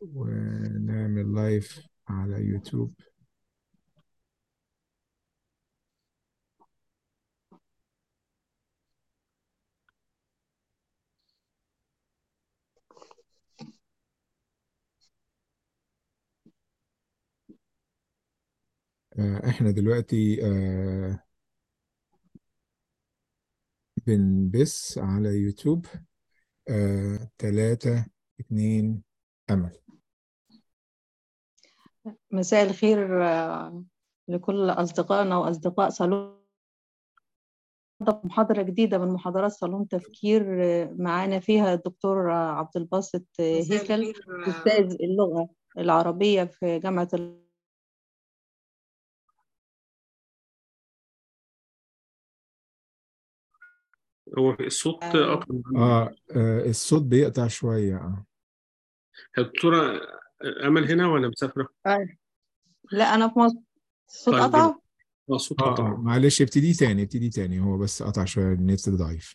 ونعمل لايف على يوتيوب آه، احنا دلوقتي آه، بنبث على يوتيوب آه، تلاتة اتنين أمل مساء الخير آه، لكل أصدقائنا وأصدقاء صالون محاضرة جديدة من محاضرات صالون تفكير آه، معانا فيها الدكتور عبد الباسط هيكل أستاذ اللغة العربية في جامعة ال- هو الصوت قطع آه آه، الصوت بيقطع شوية آه. الدكتورة أمل هنا ولا مسافرة؟ آه، لا أنا في مصر الصوت طيب، قطع اه الصوت آه, آه قطع معلش ابتدي تاني ابتدي تاني هو بس قطع شوية النت ضعيف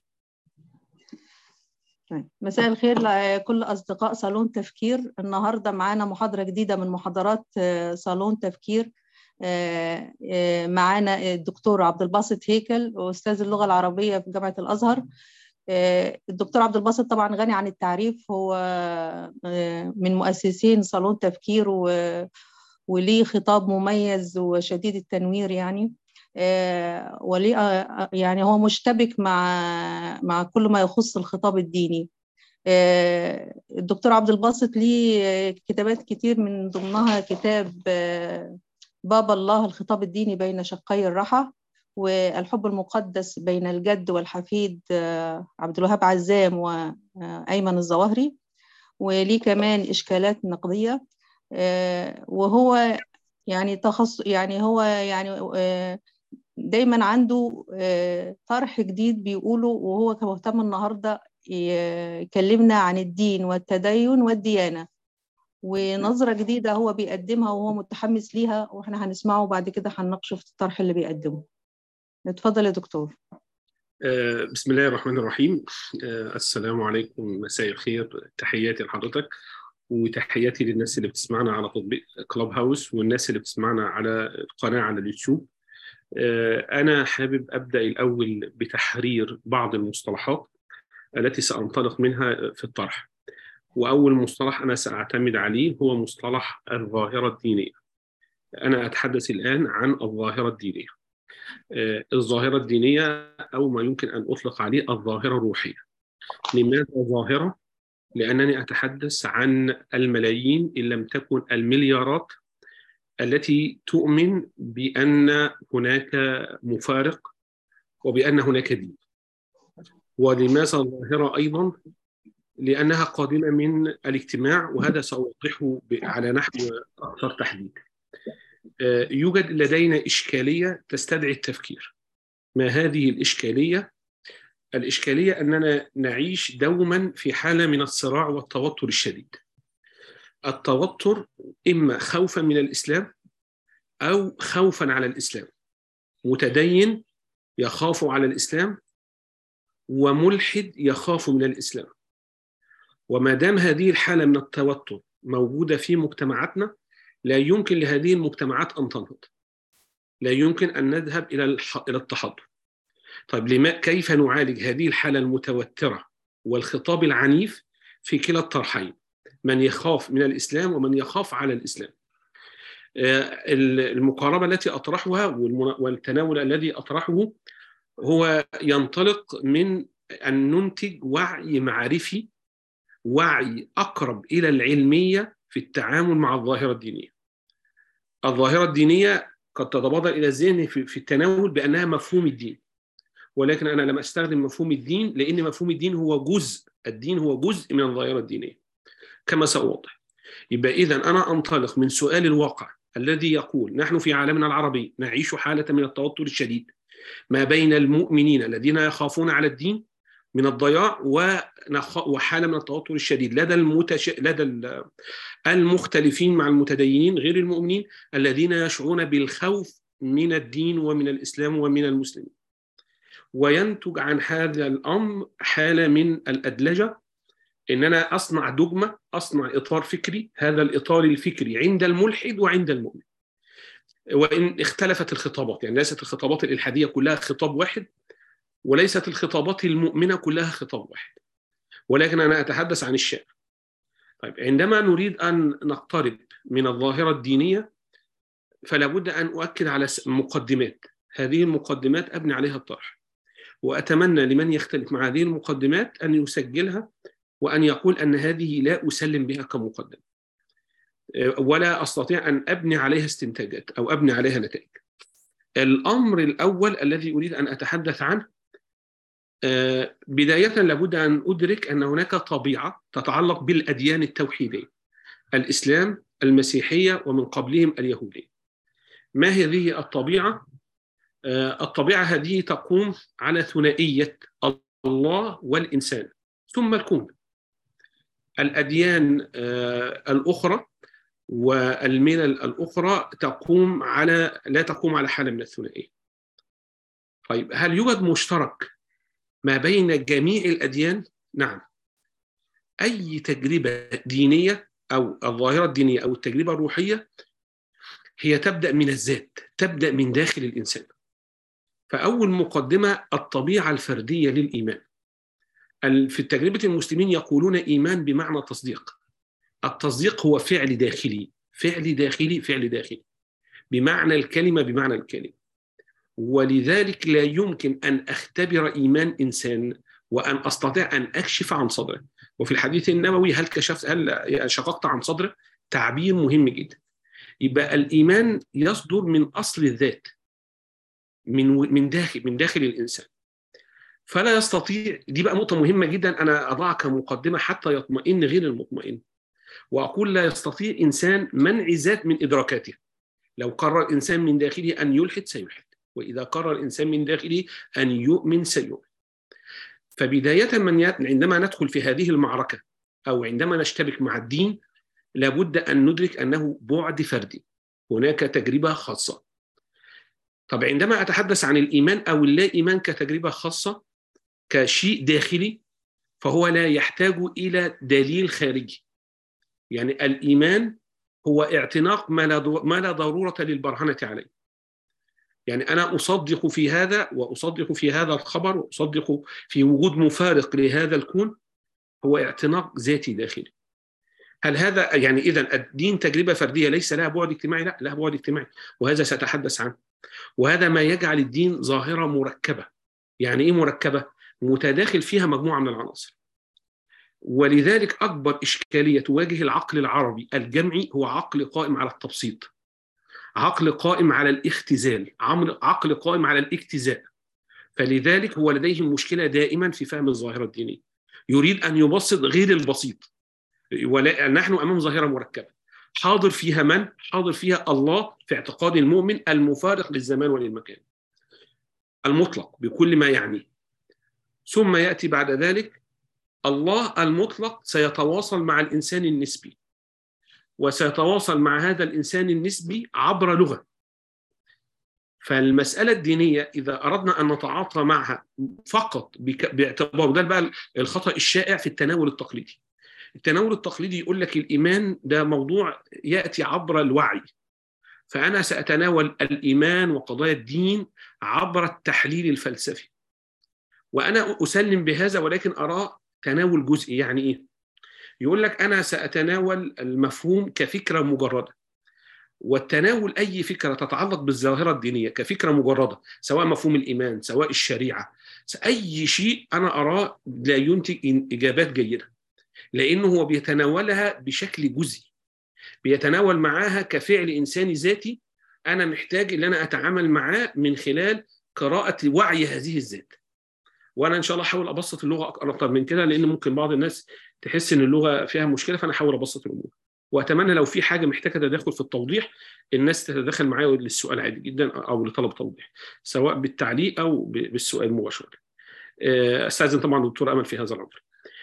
طيب، مساء الخير لكل أصدقاء صالون تفكير النهاردة معانا محاضرة جديدة من محاضرات آه، صالون تفكير آه، آه، معانا الدكتور عبد الباسط هيكل أستاذ اللغة العربية في جامعة الأزهر آه، الدكتور عبد الباسط طبعا غني عن التعريف هو آه، من مؤسسين صالون تفكير و- وليه خطاب مميز وشديد التنوير يعني آه، وليه آه، يعني هو مشتبك مع مع كل ما يخص الخطاب الديني آه، الدكتور عبد الباسط ليه آه، كتابات كتير من ضمنها كتاب آه، باب الله الخطاب الديني بين شقي الرحى والحب المقدس بين الجد والحفيد آه، عبد الوهاب عزام وأيمن الظواهري وليه كمان إشكالات نقدية آه، وهو يعني تخصص يعني هو يعني آه، دايما عنده آه، طرح جديد بيقوله وهو كان مهتم النهارده ي- يكلمنا عن الدين والتدين والديانة ونظرة جديدة هو بيقدمها وهو متحمس ليها واحنا هنسمعه وبعد كده هنناقشه في الطرح اللي بيقدمه اتفضل يا دكتور آه، بسم الله الرحمن الرحيم آه، السلام عليكم مساء الخير تحياتي لحضرتك وتحياتي للناس اللي بتسمعنا على تطبيق كلاب هاوس والناس اللي بتسمعنا على القناة على اليوتيوب آه، أنا حابب أبدأ الأول بتحرير بعض المصطلحات التي سأنطلق منها في الطرح وأول مصطلح أنا سأعتمد عليه هو مصطلح الظاهرة الدينية أنا أتحدث الآن عن الظاهرة الدينية آه، الظاهرة الدينية أو ما يمكن أن أطلق عليه الظاهرة الروحية لماذا ظاهرة؟ لأنني أتحدث عن الملايين إن لم تكن المليارات التي تؤمن بأن هناك مفارق وبأن هناك دين ولماذا الظاهرة أيضا؟ لأنها قادمة من الاجتماع وهذا سأوضحه ب- على نحو أكثر تحديد آه، يوجد لدينا إشكالية تستدعي التفكير ما هذه الإشكالية؟ الإشكالية أننا نعيش دوما في حالة من الصراع والتوتر الشديد التوتر إما خوفا من الإسلام أو خوفا على الإسلام متدين يخاف على الإسلام وملحد يخاف من الإسلام وما دام هذه الحالة من التوتر موجودة في مجتمعاتنا لا يمكن لهذه المجتمعات أن تنهض لا يمكن أن نذهب إلى الح- إلى التحضر طيب لما كيف نعالج هذه الحالة المتوترة والخطاب العنيف في كلا الطرحين من يخاف من الإسلام ومن يخاف على الإسلام آه، المقاربة التي أطرحها والمنا- والتناول الذي أطرحه هو ينطلق من أن ننتج وعي معرفي وعي أقرب إلى العلمية في التعامل مع الظاهرة الدينية الظاهرة الدينية قد تتبادر إلى الذهن في في التناول بأنها مفهوم الدين ولكن أنا لم أستخدم مفهوم الدين لأن مفهوم الدين هو جزء الدين هو جزء من الظاهرة الدينية كما سأوضح يبقى إذا أنا أنطلق من سؤال الواقع الذي يقول نحن في عالمنا العربي نعيش حالة من التوتر الشديد ما بين المؤمنين الذين يخافون على الدين من الضياع ونخ- وحالة من التوتر الشديد لدى المتش... لدى ال- المختلفين مع المتدينين غير المؤمنين الذين يشعرون بالخوف من الدين ومن الإسلام ومن المسلمين وينتج عن هذا الأمر حالة من الأدلجة ان انا اصنع دجمه اصنع اطار فكري هذا الاطار الفكري عند الملحد وعند المؤمن وان اختلفت الخطابات يعني ليست الخطابات الالحاديه كلها خطاب واحد وليست الخطابات المؤمنه كلها خطاب واحد ولكن انا اتحدث عن الشعر طيب عندما نريد ان نقترب من الظاهره الدينيه فلا بد ان اؤكد على مقدمات هذه المقدمات ابني عليها الطرح واتمنى لمن يختلف مع هذه المقدمات ان يسجلها وان يقول ان هذه لا اسلم بها كمقدمه ولا استطيع ان ابني عليها استنتاجات او ابني عليها نتائج. الامر الاول الذي اريد ان اتحدث عنه بدايه لابد ان ادرك ان هناك طبيعه تتعلق بالاديان التوحيديه. الاسلام، المسيحيه ومن قبلهم اليهوديه. ما هذه الطبيعه؟ الطبيعه هذه تقوم على ثنائيه الله والانسان ثم الكون. الاديان الاخرى والملل الاخرى تقوم على لا تقوم على حاله من الثنائيه. طيب هل يوجد مشترك ما بين جميع الاديان؟ نعم. اي تجربه دينيه او الظاهره الدينيه او التجربه الروحيه هي تبدا من الذات، تبدا من داخل الانسان. فاول مقدمه الطبيعه الفرديه للايمان. في تجربه المسلمين يقولون ايمان بمعنى تصديق. التصديق هو فعل داخلي فعل داخلي فعل داخلي بمعنى الكلمه بمعنى الكلمه ولذلك لا يمكن ان اختبر ايمان انسان وان استطيع ان اكشف عن صدره وفي الحديث النبوي هل كشفت هل شققت عن صدره تعبير مهم جدا يبقى الايمان يصدر من اصل الذات من من داخل من داخل الانسان فلا يستطيع دي بقى نقطه مهمه جدا انا اضعها كمقدمه حتى يطمئن غير المطمئن واقول لا يستطيع انسان منع ذات من ادراكاته لو قرر الانسان من داخله ان يلحد سيلحد واذا قرر الانسان من داخله ان يؤمن سيؤمن فبدايه من يت... عندما ندخل في هذه المعركه او عندما نشتبك مع الدين لابد ان ندرك انه بعد فردي هناك تجربه خاصه طب عندما اتحدث عن الايمان او اللا ايمان كتجربه خاصه كشيء داخلي فهو لا يحتاج الى دليل خارجي يعني الايمان هو اعتناق ما لا ما لا ضروره للبرهنه عليه يعني انا اصدق في هذا واصدق في هذا الخبر واصدق في وجود مفارق لهذا الكون هو اعتناق ذاتي داخلي هل هذا يعني اذا الدين تجربه فرديه ليس لها بعد اجتماعي لا لها بعد اجتماعي وهذا ساتحدث عنه وهذا ما يجعل الدين ظاهره مركبه يعني ايه مركبه متداخل فيها مجموعه من العناصر ولذلك اكبر اشكاليه تواجه العقل العربي الجمعي هو عقل قائم على التبسيط عقل قائم على الاختزال عقل قائم على الاجتزاء فلذلك هو لديه مشكله دائما في فهم الظاهره الدينيه يريد ان يبسط غير البسيط ونحن امام ظاهره مركبه حاضر فيها من حاضر فيها الله في اعتقاد المؤمن المفارق للزمان وللمكان المطلق بكل ما يعنيه ثم ياتي بعد ذلك الله المطلق سيتواصل مع الانسان النسبي وسيتواصل مع هذا الانسان النسبي عبر لغه فالمساله الدينيه اذا اردنا ان نتعاطى معها فقط باعتبار ده بقى الخطا الشائع في التناول التقليدي التناول التقليدي يقول لك الايمان ده موضوع ياتي عبر الوعي فانا ساتناول الايمان وقضايا الدين عبر التحليل الفلسفي وانا اسلم بهذا ولكن اراه تناول جزئي يعني ايه يقول لك انا ساتناول المفهوم كفكره مجرده والتناول اي فكره تتعلق بالظاهره الدينيه كفكره مجرده سواء مفهوم الايمان سواء الشريعه اي شيء انا اراه لا ينتج اجابات جيده لانه هو بيتناولها بشكل جزئي بيتناول معاها كفعل انساني ذاتي انا محتاج ان انا اتعامل معاه من خلال قراءه وعي هذه الذات وانا ان شاء الله احاول ابسط اللغه اكتر من كده لان ممكن بعض الناس تحس ان اللغه فيها مشكله فانا احاول ابسط الامور واتمنى لو في حاجه محتاجه تدخل في التوضيح الناس تتدخل معايا للسؤال عادي جدا او لطلب توضيح سواء بالتعليق او بالسؤال مباشره استاذن طبعا الدكتور امل في هذا الامر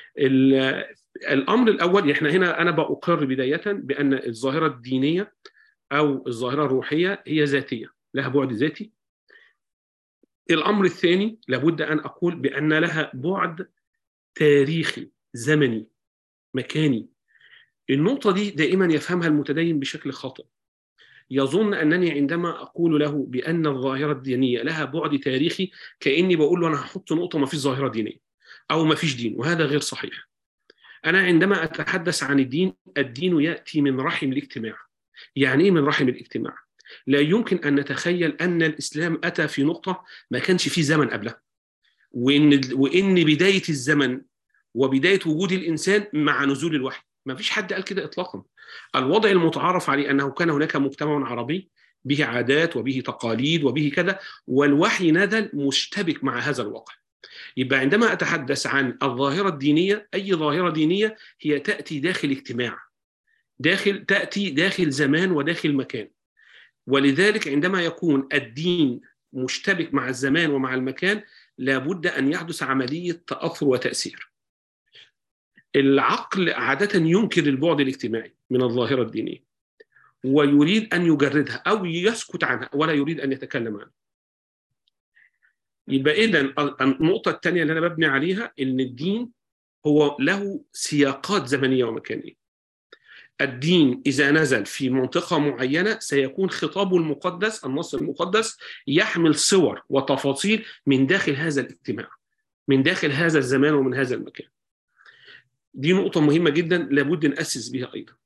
الامر الاول احنا هنا انا باقر بدايه بان الظاهره الدينيه او الظاهره الروحيه هي ذاتيه لها بعد ذاتي الامر الثاني لابد ان اقول بان لها بعد تاريخي زمني مكاني النقطة دي دائما يفهمها المتدين بشكل خاطئ يظن أنني عندما أقول له بأن الظاهرة الدينية لها بعد تاريخي كأني بقول له أنا هحط نقطة ما فيش ظاهرة دينية أو ما فيش دين وهذا غير صحيح أنا عندما أتحدث عن الدين الدين يأتي من رحم الاجتماع يعني إيه من رحم الاجتماع؟ لا يمكن أن نتخيل أن الإسلام أتى في نقطة ما كانش في زمن قبلها وإن وإن بداية الزمن وبداية وجود الإنسان مع نزول الوحي ما فيش حد قال كده إطلاقا الوضع المتعارف عليه أنه كان هناك مجتمع عربي به عادات وبه تقاليد وبه كذا والوحي نزل مشتبك مع هذا الواقع يبقى عندما أتحدث عن الظاهرة الدينية أي ظاهرة دينية هي تأتي داخل اجتماع داخل تأتي داخل زمان وداخل مكان ولذلك عندما يكون الدين مشتبك مع الزمان ومع المكان لابد أن يحدث عملية تأثر وتأثير العقل عادة ينكر البعد الاجتماعي من الظاهرة الدينية ويريد أن يجردها أو يسكت عنها ولا يريد أن يتكلم عنها يبقى إذا النقطة الثانية اللي أنا ببني عليها إن الدين هو له سياقات زمنية ومكانية الدين إذا نزل في منطقة معينة سيكون خطابه المقدس النص المقدس يحمل صور وتفاصيل من داخل هذا الاجتماع من داخل هذا الزمان ومن هذا المكان دي نقطة مهمة جدا لابد نأسس بها أيضا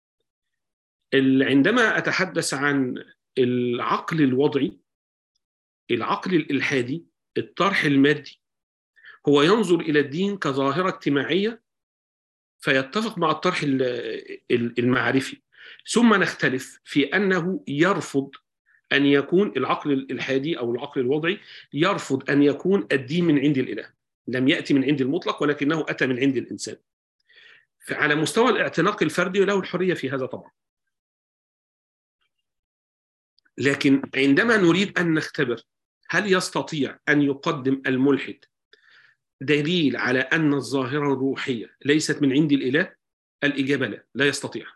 عندما أتحدث عن العقل الوضعي العقل الإلحادي الطرح المادي هو ينظر إلى الدين كظاهرة اجتماعية فيتفق مع الطرح المعرفي ثم نختلف في أنه يرفض أن يكون العقل الإلحادي أو العقل الوضعي يرفض أن يكون الدين من عند الإله لم يأتي من عند المطلق ولكنه أتى من عند الإنسان على مستوى الاعتناق الفردي له الحرية في هذا طبعا لكن عندما نريد أن نختبر هل يستطيع أن يقدم الملحد دليل على أن الظاهرة الروحية ليست من عند الإله الإجابة لا لا يستطيع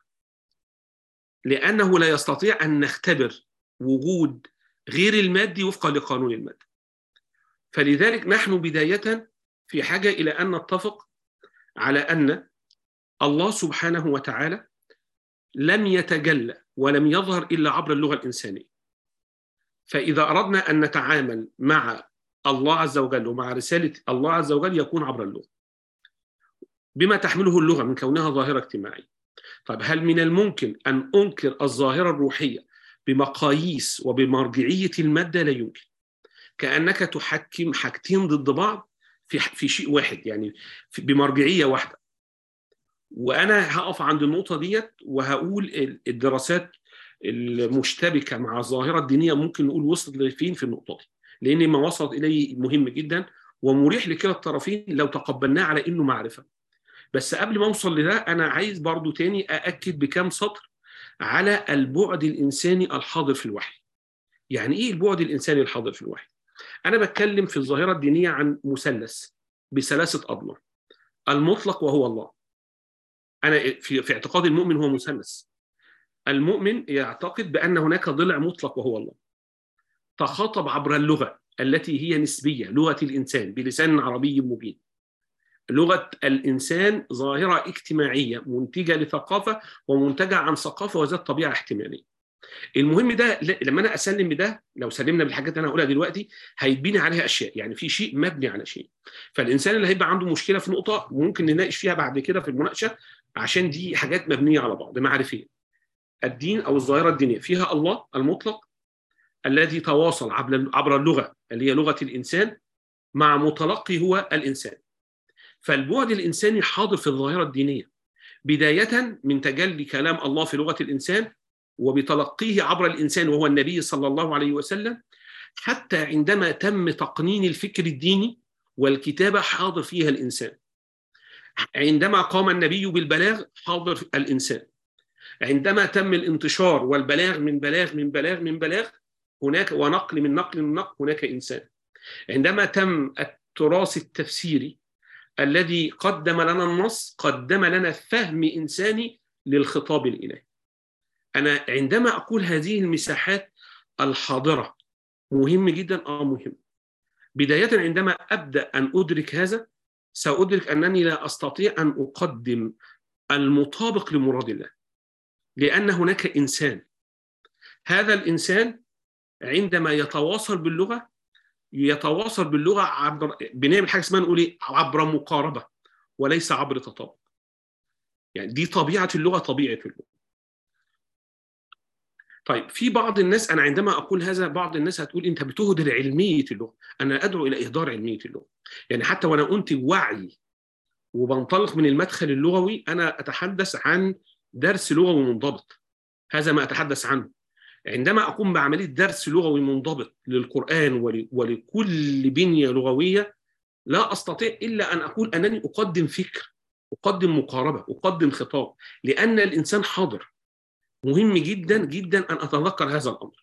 لأنه لا يستطيع أن نختبر وجود غير المادي وفقا لقانون المادة فلذلك نحن بداية في حاجة إلى أن نتفق على أن الله سبحانه وتعالى لم يتجلى ولم يظهر إلا عبر اللغة الإنسانية فإذا أردنا أن نتعامل مع الله عز وجل ومع رسالة الله عز وجل يكون عبر اللغة بما تحمله اللغة من كونها ظاهرة اجتماعية طيب هل من الممكن أن أنكر الظاهرة الروحية بمقاييس وبمرجعية المادة لا يمكن كأنك تحكم حاجتين ضد بعض في في شيء واحد يعني بمرجعية واحدة وأنا هقف عند النقطة ديت وهقول الدراسات المشتبكة مع الظاهرة الدينية ممكن نقول وصلت لفين في النقطة دي لان ما وصلت اليه مهم جدا ومريح لكلا الطرفين لو تقبلناه على انه معرفه بس قبل ما اوصل لده انا عايز برضو تاني ااكد بكام سطر على البعد الانساني الحاضر في الوحي يعني ايه البعد الانساني الحاضر في الوحي انا بتكلم في الظاهره الدينيه عن مثلث بثلاثه اضلاع المطلق وهو الله انا في في اعتقاد المؤمن هو مثلث المؤمن يعتقد بان هناك ضلع مطلق وهو الله تخاطب عبر اللغه التي هي نسبيه لغه الانسان بلسان عربي مبين لغه الانسان ظاهره اجتماعيه منتجه لثقافه ومنتجه عن ثقافه وذات طبيعه احتماليه المهم ده لما انا اسلم بده لو سلمنا بالحاجات اللي انا هقولها دلوقتي هيتبني عليها اشياء يعني في شيء مبني على شيء فالانسان اللي هيبقى عنده مشكله في نقطه ممكن نناقش فيها بعد كده في المناقشه عشان دي حاجات مبنيه على بعض معرفيه الدين او الظاهره الدينيه فيها الله المطلق الذي تواصل عبر اللغه اللي هي لغه الانسان مع متلقي هو الانسان. فالبعد الانساني حاضر في الظاهره الدينيه بدايه من تجلي كلام الله في لغه الانسان وبتلقيه عبر الانسان وهو النبي صلى الله عليه وسلم حتى عندما تم تقنين الفكر الديني والكتابه حاضر فيها الانسان. عندما قام النبي بالبلاغ حاضر الانسان. عندما تم الانتشار والبلاغ من بلاغ من بلاغ من بلاغ هناك ونقل من نقل من نقل هناك انسان عندما تم التراث التفسيري الذي قدم لنا النص قدم لنا فهم انساني للخطاب الالهي انا عندما اقول هذه المساحات الحاضره مهم جدا اه مهم بدايه عندما ابدا ان ادرك هذا سادرك انني لا استطيع ان اقدم المطابق لمراد الله لأن هناك إنسان هذا الإنسان عندما يتواصل باللغة يتواصل باللغة عبر بنعمل حاجة اسمها نقول إيه عبر مقاربة وليس عبر تطابق يعني دي طبيعة اللغة طبيعة اللغة طيب في بعض الناس انا عندما اقول هذا بعض الناس هتقول انت بتهدر علميه اللغه انا ادعو الى اهدار علميه اللغه يعني حتى وانا انتج وعي وبنطلق من المدخل اللغوي انا اتحدث عن درس لغوي منضبط هذا ما اتحدث عنه عندما اقوم بعمليه درس لغوي منضبط للقران ولكل بنيه لغويه لا استطيع الا ان اقول انني اقدم فكر اقدم مقاربه اقدم خطاب لان الانسان حاضر مهم جدا جدا ان اتذكر هذا الامر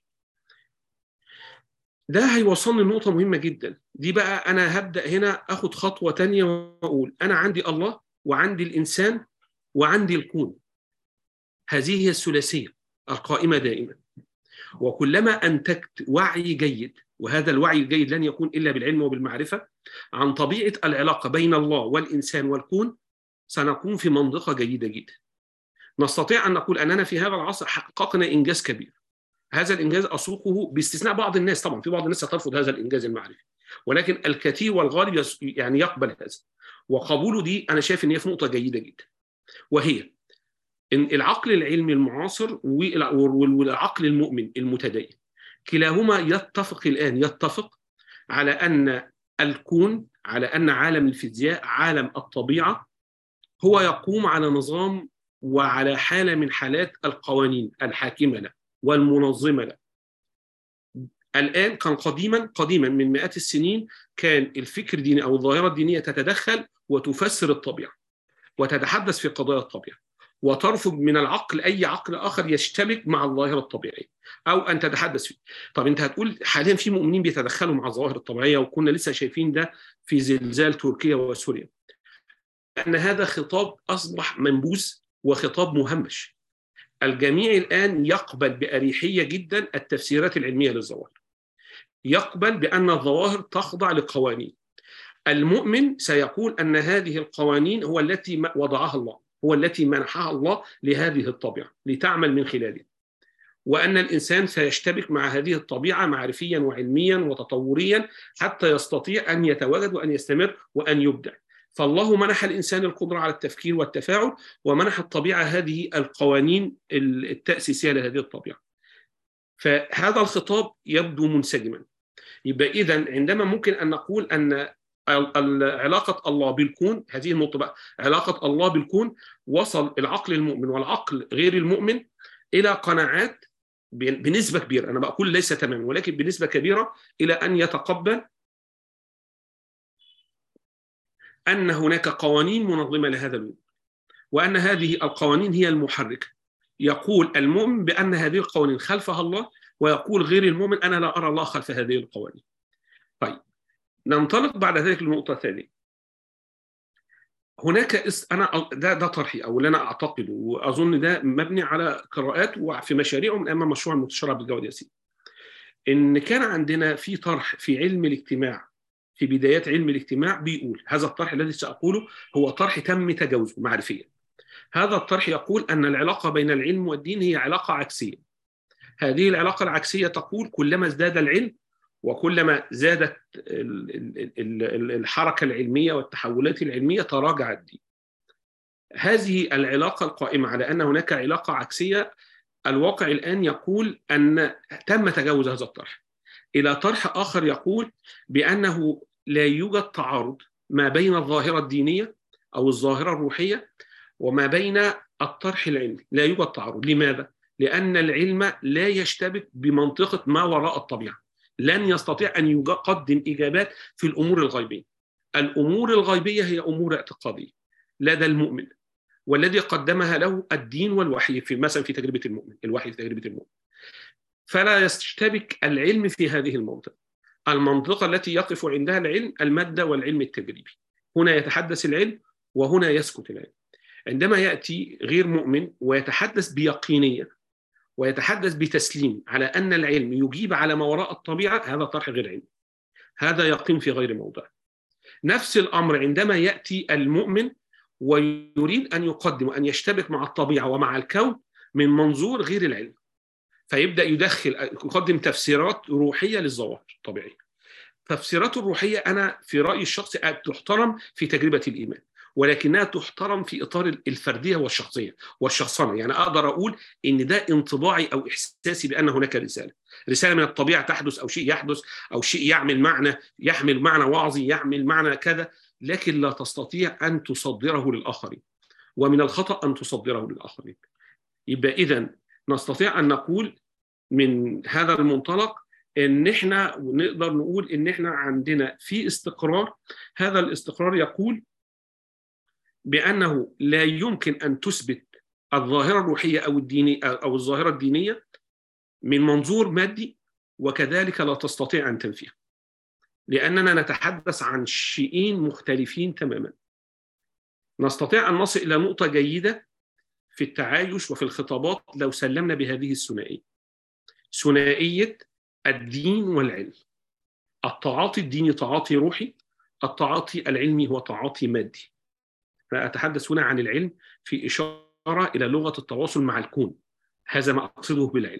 ده هيوصلني لنقطة مهمة جدا دي بقى أنا هبدأ هنا أخد خطوة تانية وأقول أنا عندي الله وعندي الإنسان وعندي الكون هذه هي الثلاثية القائمة دائما وكلما أنتجت وعي جيد وهذا الوعي الجيد لن يكون إلا بالعلم وبالمعرفة عن طبيعة العلاقة بين الله والإنسان والكون سنكون في منطقة جيدة جدا نستطيع أن نقول أننا في هذا العصر حققنا إنجاز كبير هذا الإنجاز أسوقه باستثناء بعض الناس طبعا في بعض الناس سترفض هذا الإنجاز المعرفي ولكن الكثير والغالب يعني يقبل هذا وقبوله دي أنا شايف إن هي في نقطة جيدة جدا وهي إن العقل العلمي المعاصر والعقل المؤمن المتدين كلاهما يتفق الآن يتفق على أن الكون على أن عالم الفيزياء عالم الطبيعة هو يقوم على نظام وعلى حالة من حالات القوانين الحاكمة له والمنظمة له الآن كان قديما قديما من مئات السنين كان الفكر الديني أو الظاهرة الدينية تتدخل وتفسر الطبيعة وتتحدث في قضايا الطبيعة وترفض من العقل أي عقل آخر يشتبك مع الظاهرة الطبيعية أو أن تتحدث فيه طب أنت هتقول حاليا في مؤمنين بيتدخلوا مع الظواهر الطبيعية وكنا لسه شايفين ده في زلزال تركيا وسوريا أن هذا خطاب أصبح منبوذ وخطاب مهمش الجميع الآن يقبل بأريحية جدا التفسيرات العلمية للظواهر يقبل بأن الظواهر تخضع لقوانين المؤمن سيقول أن هذه القوانين هو التي وضعها الله هو التي منحها الله لهذه الطبيعة لتعمل من خلالها وأن الإنسان سيشتبك مع هذه الطبيعة معرفيا وعلميا وتطوريا حتى يستطيع أن يتواجد وأن يستمر وأن يبدع فالله منح الانسان القدره على التفكير والتفاعل ومنح الطبيعه هذه القوانين التاسيسيه لهذه الطبيعه. فهذا الخطاب يبدو منسجما. يبقى اذا عندما ممكن ان نقول ان علاقة الله بالكون هذه النقطة بقى علاقة الله بالكون وصل العقل المؤمن والعقل غير المؤمن إلى قناعات بنسبة كبيرة أنا بقول ليس تماما ولكن بنسبة كبيرة إلى أن يتقبل ان هناك قوانين منظمه لهذا الوجود وان هذه القوانين هي المحركه يقول المؤمن بان هذه القوانين خلفها الله ويقول غير المؤمن انا لا ارى الله خلف هذه القوانين طيب ننطلق بعد ذلك للنقطه الثانيه هناك اس... انا ده ده طرحي او اللي انا اعتقده واظن ده مبني على قراءات وفي مشاريع من امام مشروع المستشار عبد الجواد ياسين ان كان عندنا في طرح في علم الاجتماع في بدايات علم الاجتماع بيقول هذا الطرح الذي سأقوله هو طرح تم تجاوزه معرفيا هذا الطرح يقول أن العلاقة بين العلم والدين هي علاقة عكسية هذه العلاقة العكسية تقول كلما ازداد العلم وكلما زادت الحركة العلمية والتحولات العلمية تراجع الدين هذه العلاقة القائمة على أن هناك علاقة عكسية الواقع الآن يقول أن تم تجاوز هذا الطرح الى طرح اخر يقول بانه لا يوجد تعارض ما بين الظاهره الدينيه او الظاهره الروحيه وما بين الطرح العلمي لا يوجد تعارض لماذا لان العلم لا يشتبك بمنطقه ما وراء الطبيعه لن يستطيع ان يقدم اجابات في الامور الغيبيه الامور الغيبيه هي امور اعتقاديه لدى المؤمن والذي قدمها له الدين والوحي في مثلا في تجربه المؤمن الوحي في تجربه المؤمن فلا يشتبك العلم في هذه المنطقة المنطقة التي يقف عندها العلم المادة والعلم التجريبي هنا يتحدث العلم وهنا يسكت العلم عندما يأتي غير مؤمن ويتحدث بيقينية ويتحدث بتسليم على أن العلم يجيب على ما وراء الطبيعة هذا طرح غير علمي هذا يقين في غير موضع نفس الأمر عندما يأتي المؤمن ويريد ان يقدم وان يشتبك مع الطبيعه ومع الكون من منظور غير العلم فيبدا يدخل يقدم تفسيرات روحيه للظواهر الطبيعيه تفسيراته الروحيه انا في رايي الشخصي تحترم في تجربه الايمان ولكنها تحترم في اطار الفرديه والشخصيه والشخصنه يعني اقدر اقول ان ده انطباعي او احساسي بان هناك رساله رساله من الطبيعه تحدث او شيء يحدث او شيء يعمل معنى يحمل معنى وعظي يحمل معنى كذا لكن لا تستطيع ان تصدره للاخرين ومن الخطا ان تصدره للاخرين يبقى اذا نستطيع ان نقول من هذا المنطلق ان احنا نقدر نقول ان احنا عندنا في استقرار هذا الاستقرار يقول بانه لا يمكن ان تثبت الظاهره الروحيه او الدينيه او الظاهره الدينيه من منظور مادي وكذلك لا تستطيع ان تنفيها لاننا نتحدث عن شيئين مختلفين تماما نستطيع ان نصل الى نقطه جيده في التعايش وفي الخطابات لو سلمنا بهذه الثنائيه ثنائيه الدين والعلم التعاطي الديني تعاطي روحي التعاطي العلمي هو تعاطي مادي فأتحدث هنا عن العلم في إشارة إلى لغة التواصل مع الكون هذا ما أقصده بالعلم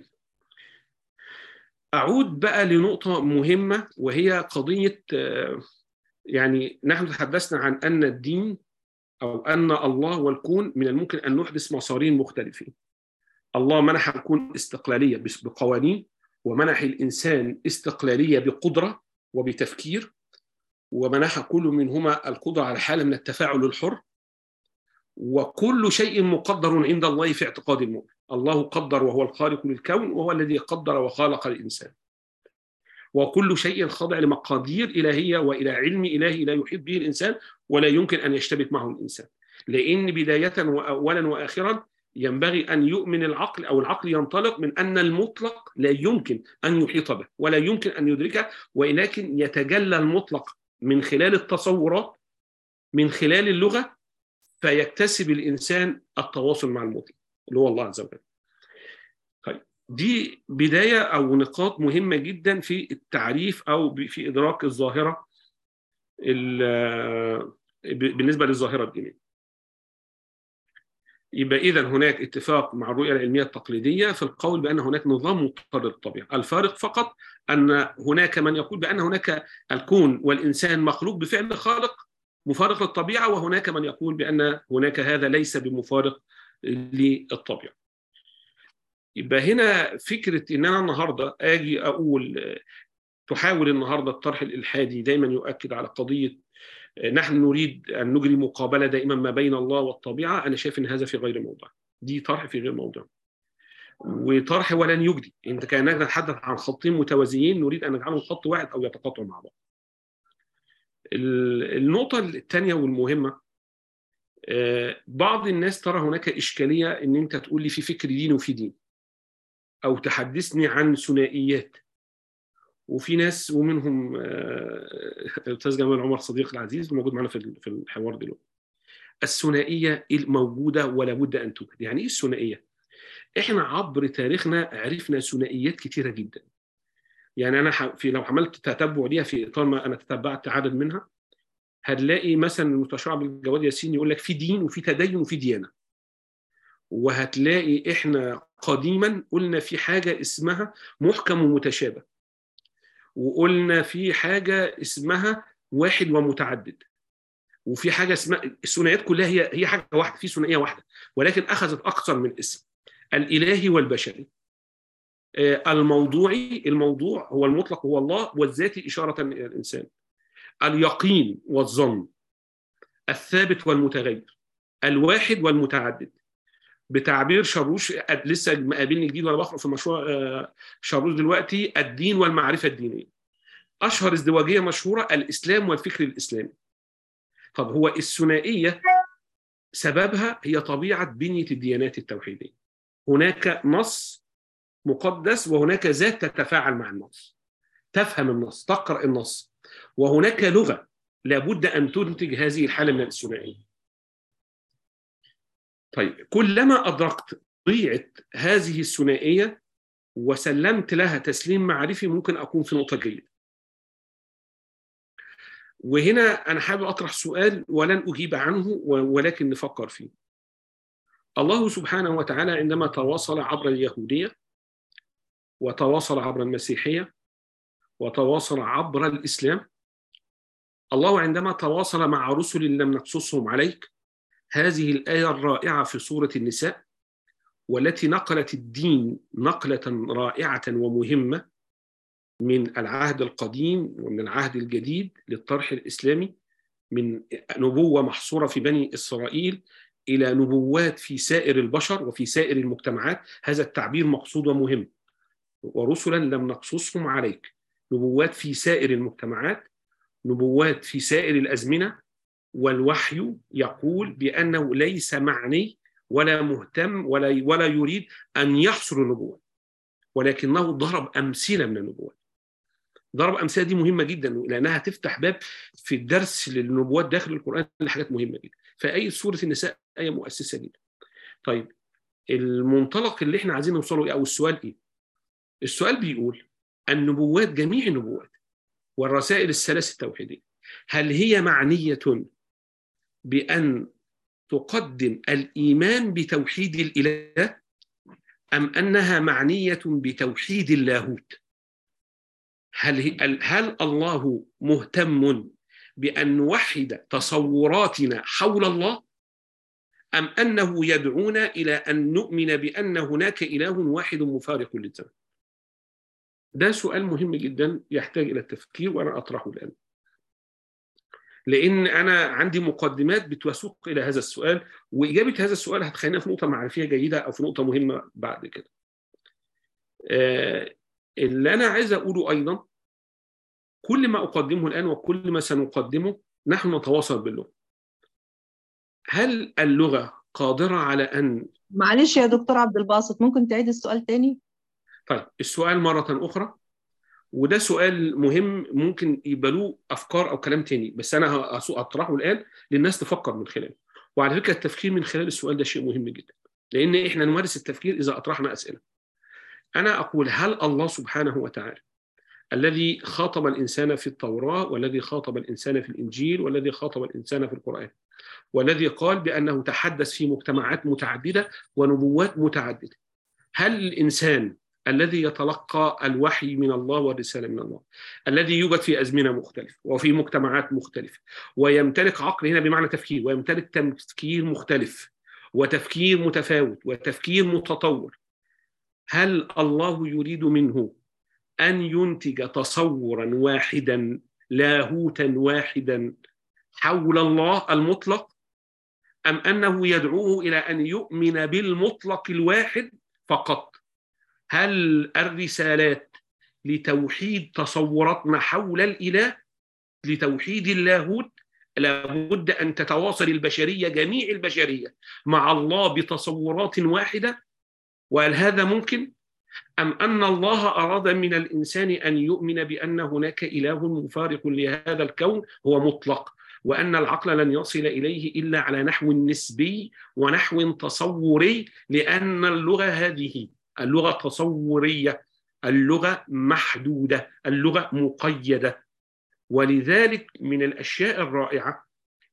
أعود بقى لنقطة مهمة وهي قضية يعني نحن تحدثنا عن أن الدين أو أن الله والكون من الممكن أن نحدث مسارين مختلفين الله منح الكون استقلالية بقوانين ومنح الإنسان استقلالية بقدرة وبتفكير ومنح كل منهما القدرة على حالة من التفاعل الحر وكل شيء مقدر عند الله في اعتقاد المؤمن الله قدر وهو الخالق للكون وهو الذي قدر وخلق الإنسان وكل شيء خاضع لمقادير إلهية وإلى علم إلهي لا يحيط به الإنسان ولا يمكن أن يشتبك معه الإنسان لأن بداية وأولا وآخرا ينبغي أن يؤمن العقل أو العقل ينطلق من أن المطلق لا يمكن أن يحيط به ولا يمكن أن يدركه ولكن يتجلى المطلق من خلال التصورات من خلال اللغة فيكتسب الإنسان التواصل مع المطلق اللي هو الله عز وجل طيب دي بداية أو نقاط مهمة جدا في التعريف أو في إدراك الظاهرة بالنسبة للظاهرة الدينية يبقى اذا هناك اتفاق مع الرؤيه العلميه التقليديه في القول بان هناك نظام مضطر للطبيعه، الفارق فقط ان هناك من يقول بان هناك الكون والانسان مخلوق بفعل خالق مفارق للطبيعه وهناك من يقول بان هناك هذا ليس بمفارق للطبيعه. يبقى هنا فكره ان انا النهارده اجي اقول تحاول النهارده الطرح الالحادي دايما يؤكد على قضيه نحن نريد ان نجري مقابله دائما ما بين الله والطبيعه انا شايف ان هذا في غير موضع دي طرح في غير موضع وطرح ولن يجدي انت كاننا نتحدث عن خطين متوازيين نريد ان نجعلهم خط واحد او يتقاطعوا مع بعض النقطه الثانيه والمهمه بعض الناس ترى هناك اشكاليه ان انت تقول لي في فكر دين وفي دين او تحدثني عن ثنائيات وفي ناس ومنهم الاستاذ جمال عمر صديق العزيز موجود معنا في في الحوار دلوقتي الثنائيه موجوده ولا بد ان توجد يعني ايه الثنائيه احنا عبر تاريخنا عرفنا ثنائيات كثيره جدا يعني انا في لو عملت تتبع ليها في اطار ما انا تتبعت عدد منها هتلاقي مثلا المستشار عبد الجواد ياسين يقول لك في دين وفي تدين وفي ديانه وهتلاقي احنا قديما قلنا في حاجه اسمها محكم ومتشابه وقلنا في حاجه اسمها واحد ومتعدد وفي حاجه اسمها الثنائيات كلها هي هي حاجه واحده في ثنائيه واحده ولكن اخذت اكثر من اسم الالهي والبشري الموضوعي الموضوع هو المطلق هو الله والذاتي اشاره الى الانسان اليقين والظن الثابت والمتغير الواحد والمتعدد بتعبير شاروش لسه مقابلني جديد وانا بقرا في مشروع شاروش دلوقتي الدين والمعرفه الدينيه اشهر ازدواجيه مشهوره الاسلام والفكر الاسلامي طب هو الثنائيه سببها هي طبيعه بنيه الديانات التوحيديه هناك نص مقدس وهناك ذات تتفاعل مع النص تفهم النص تقرا النص وهناك لغه لابد ان تنتج هذه الحاله من الثنائيه طيب كلما أدركت طبيعة هذه الثنائية وسلمت لها تسليم معرفي ممكن أكون في نقطة جيدة وهنا انا حابب اطرح سؤال ولن اجيب عنه ولكن نفكر فيه الله سبحانه وتعالى عندما تواصل عبر اليهوديه وتواصل عبر المسيحيه وتواصل عبر الاسلام الله عندما تواصل مع رسل لم نقصصهم عليك هذه الايه الرائعه في سوره النساء والتي نقلت الدين نقله رائعه ومهمه من العهد القديم ومن العهد الجديد للطرح الاسلامي من نبوه محصوره في بني اسرائيل الى نبوات في سائر البشر وفي سائر المجتمعات هذا التعبير مقصود ومهم ورسلا لم نقصصهم عليك نبوات في سائر المجتمعات نبوات في سائر الازمنه والوحي يقول بانه ليس معني ولا مهتم ولا ولا يريد ان يحصر النبوات ولكنه ضرب امثله من النبوات ضرب امثله دي مهمه جدا لانها تفتح باب في الدرس للنبوات داخل القران لحاجات مهمه جدا فاي سوره النساء ايه مؤسسه جدا طيب المنطلق اللي احنا عايزين نوصله ايه او السؤال ايه السؤال بيقول النبوات جميع النبوات والرسائل الثلاث التوحيديه هل هي معنيه بان تقدم الايمان بتوحيد الاله ام انها معنيه بتوحيد اللاهوت هل هل الله مهتم بان نوحد تصوراتنا حول الله ام انه يدعونا الى ان نؤمن بان هناك اله واحد مفارق للزمن ده سؤال مهم جدا يحتاج الى التفكير وانا اطرحه الان لان انا عندي مقدمات بتسوق الى هذا السؤال واجابه هذا السؤال هتخلينا في نقطه معرفيه جيده او في نقطه مهمه بعد كده آه اللي انا عايز اقوله ايضا كل ما اقدمه الان وكل ما سنقدمه نحن نتواصل باللغه هل اللغه قادره على ان معلش يا دكتور عبد الباسط ممكن تعيد السؤال تاني طيب السؤال مره اخرى وده سؤال مهم ممكن يبقى له افكار او كلام تاني بس انا هطرحه الان للناس تفكر من خلاله وعلى فكره التفكير من خلال السؤال ده شيء مهم جدا لان احنا نمارس التفكير اذا اطرحنا اسئله انا اقول هل الله سبحانه وتعالى الذي خاطب الانسان في التوراه والذي خاطب الانسان في الانجيل والذي خاطب الانسان في القران والذي قال بانه تحدث في مجتمعات متعدده ونبوات متعدده هل الانسان الذي يتلقى الوحي من الله والرساله من الله الذي يوجد في ازمنه مختلفه وفي مجتمعات مختلفه ويمتلك عقل هنا بمعنى تفكير ويمتلك تفكير مختلف وتفكير متفاوت وتفكير متطور هل الله يريد منه ان ينتج تصورا واحدا لاهوتا واحدا حول الله المطلق ام انه يدعوه الى ان يؤمن بالمطلق الواحد فقط هل الرسالات لتوحيد تصوراتنا حول الاله لتوحيد اللاهوت لابد ان تتواصل البشريه جميع البشريه مع الله بتصورات واحده وهل هذا ممكن ام ان الله اراد من الانسان ان يؤمن بان هناك اله مفارق لهذا الكون هو مطلق وان العقل لن يصل اليه الا على نحو نسبي ونحو تصوري لان اللغه هذه اللغه تصوريه اللغه محدوده اللغه مقيده ولذلك من الاشياء الرائعه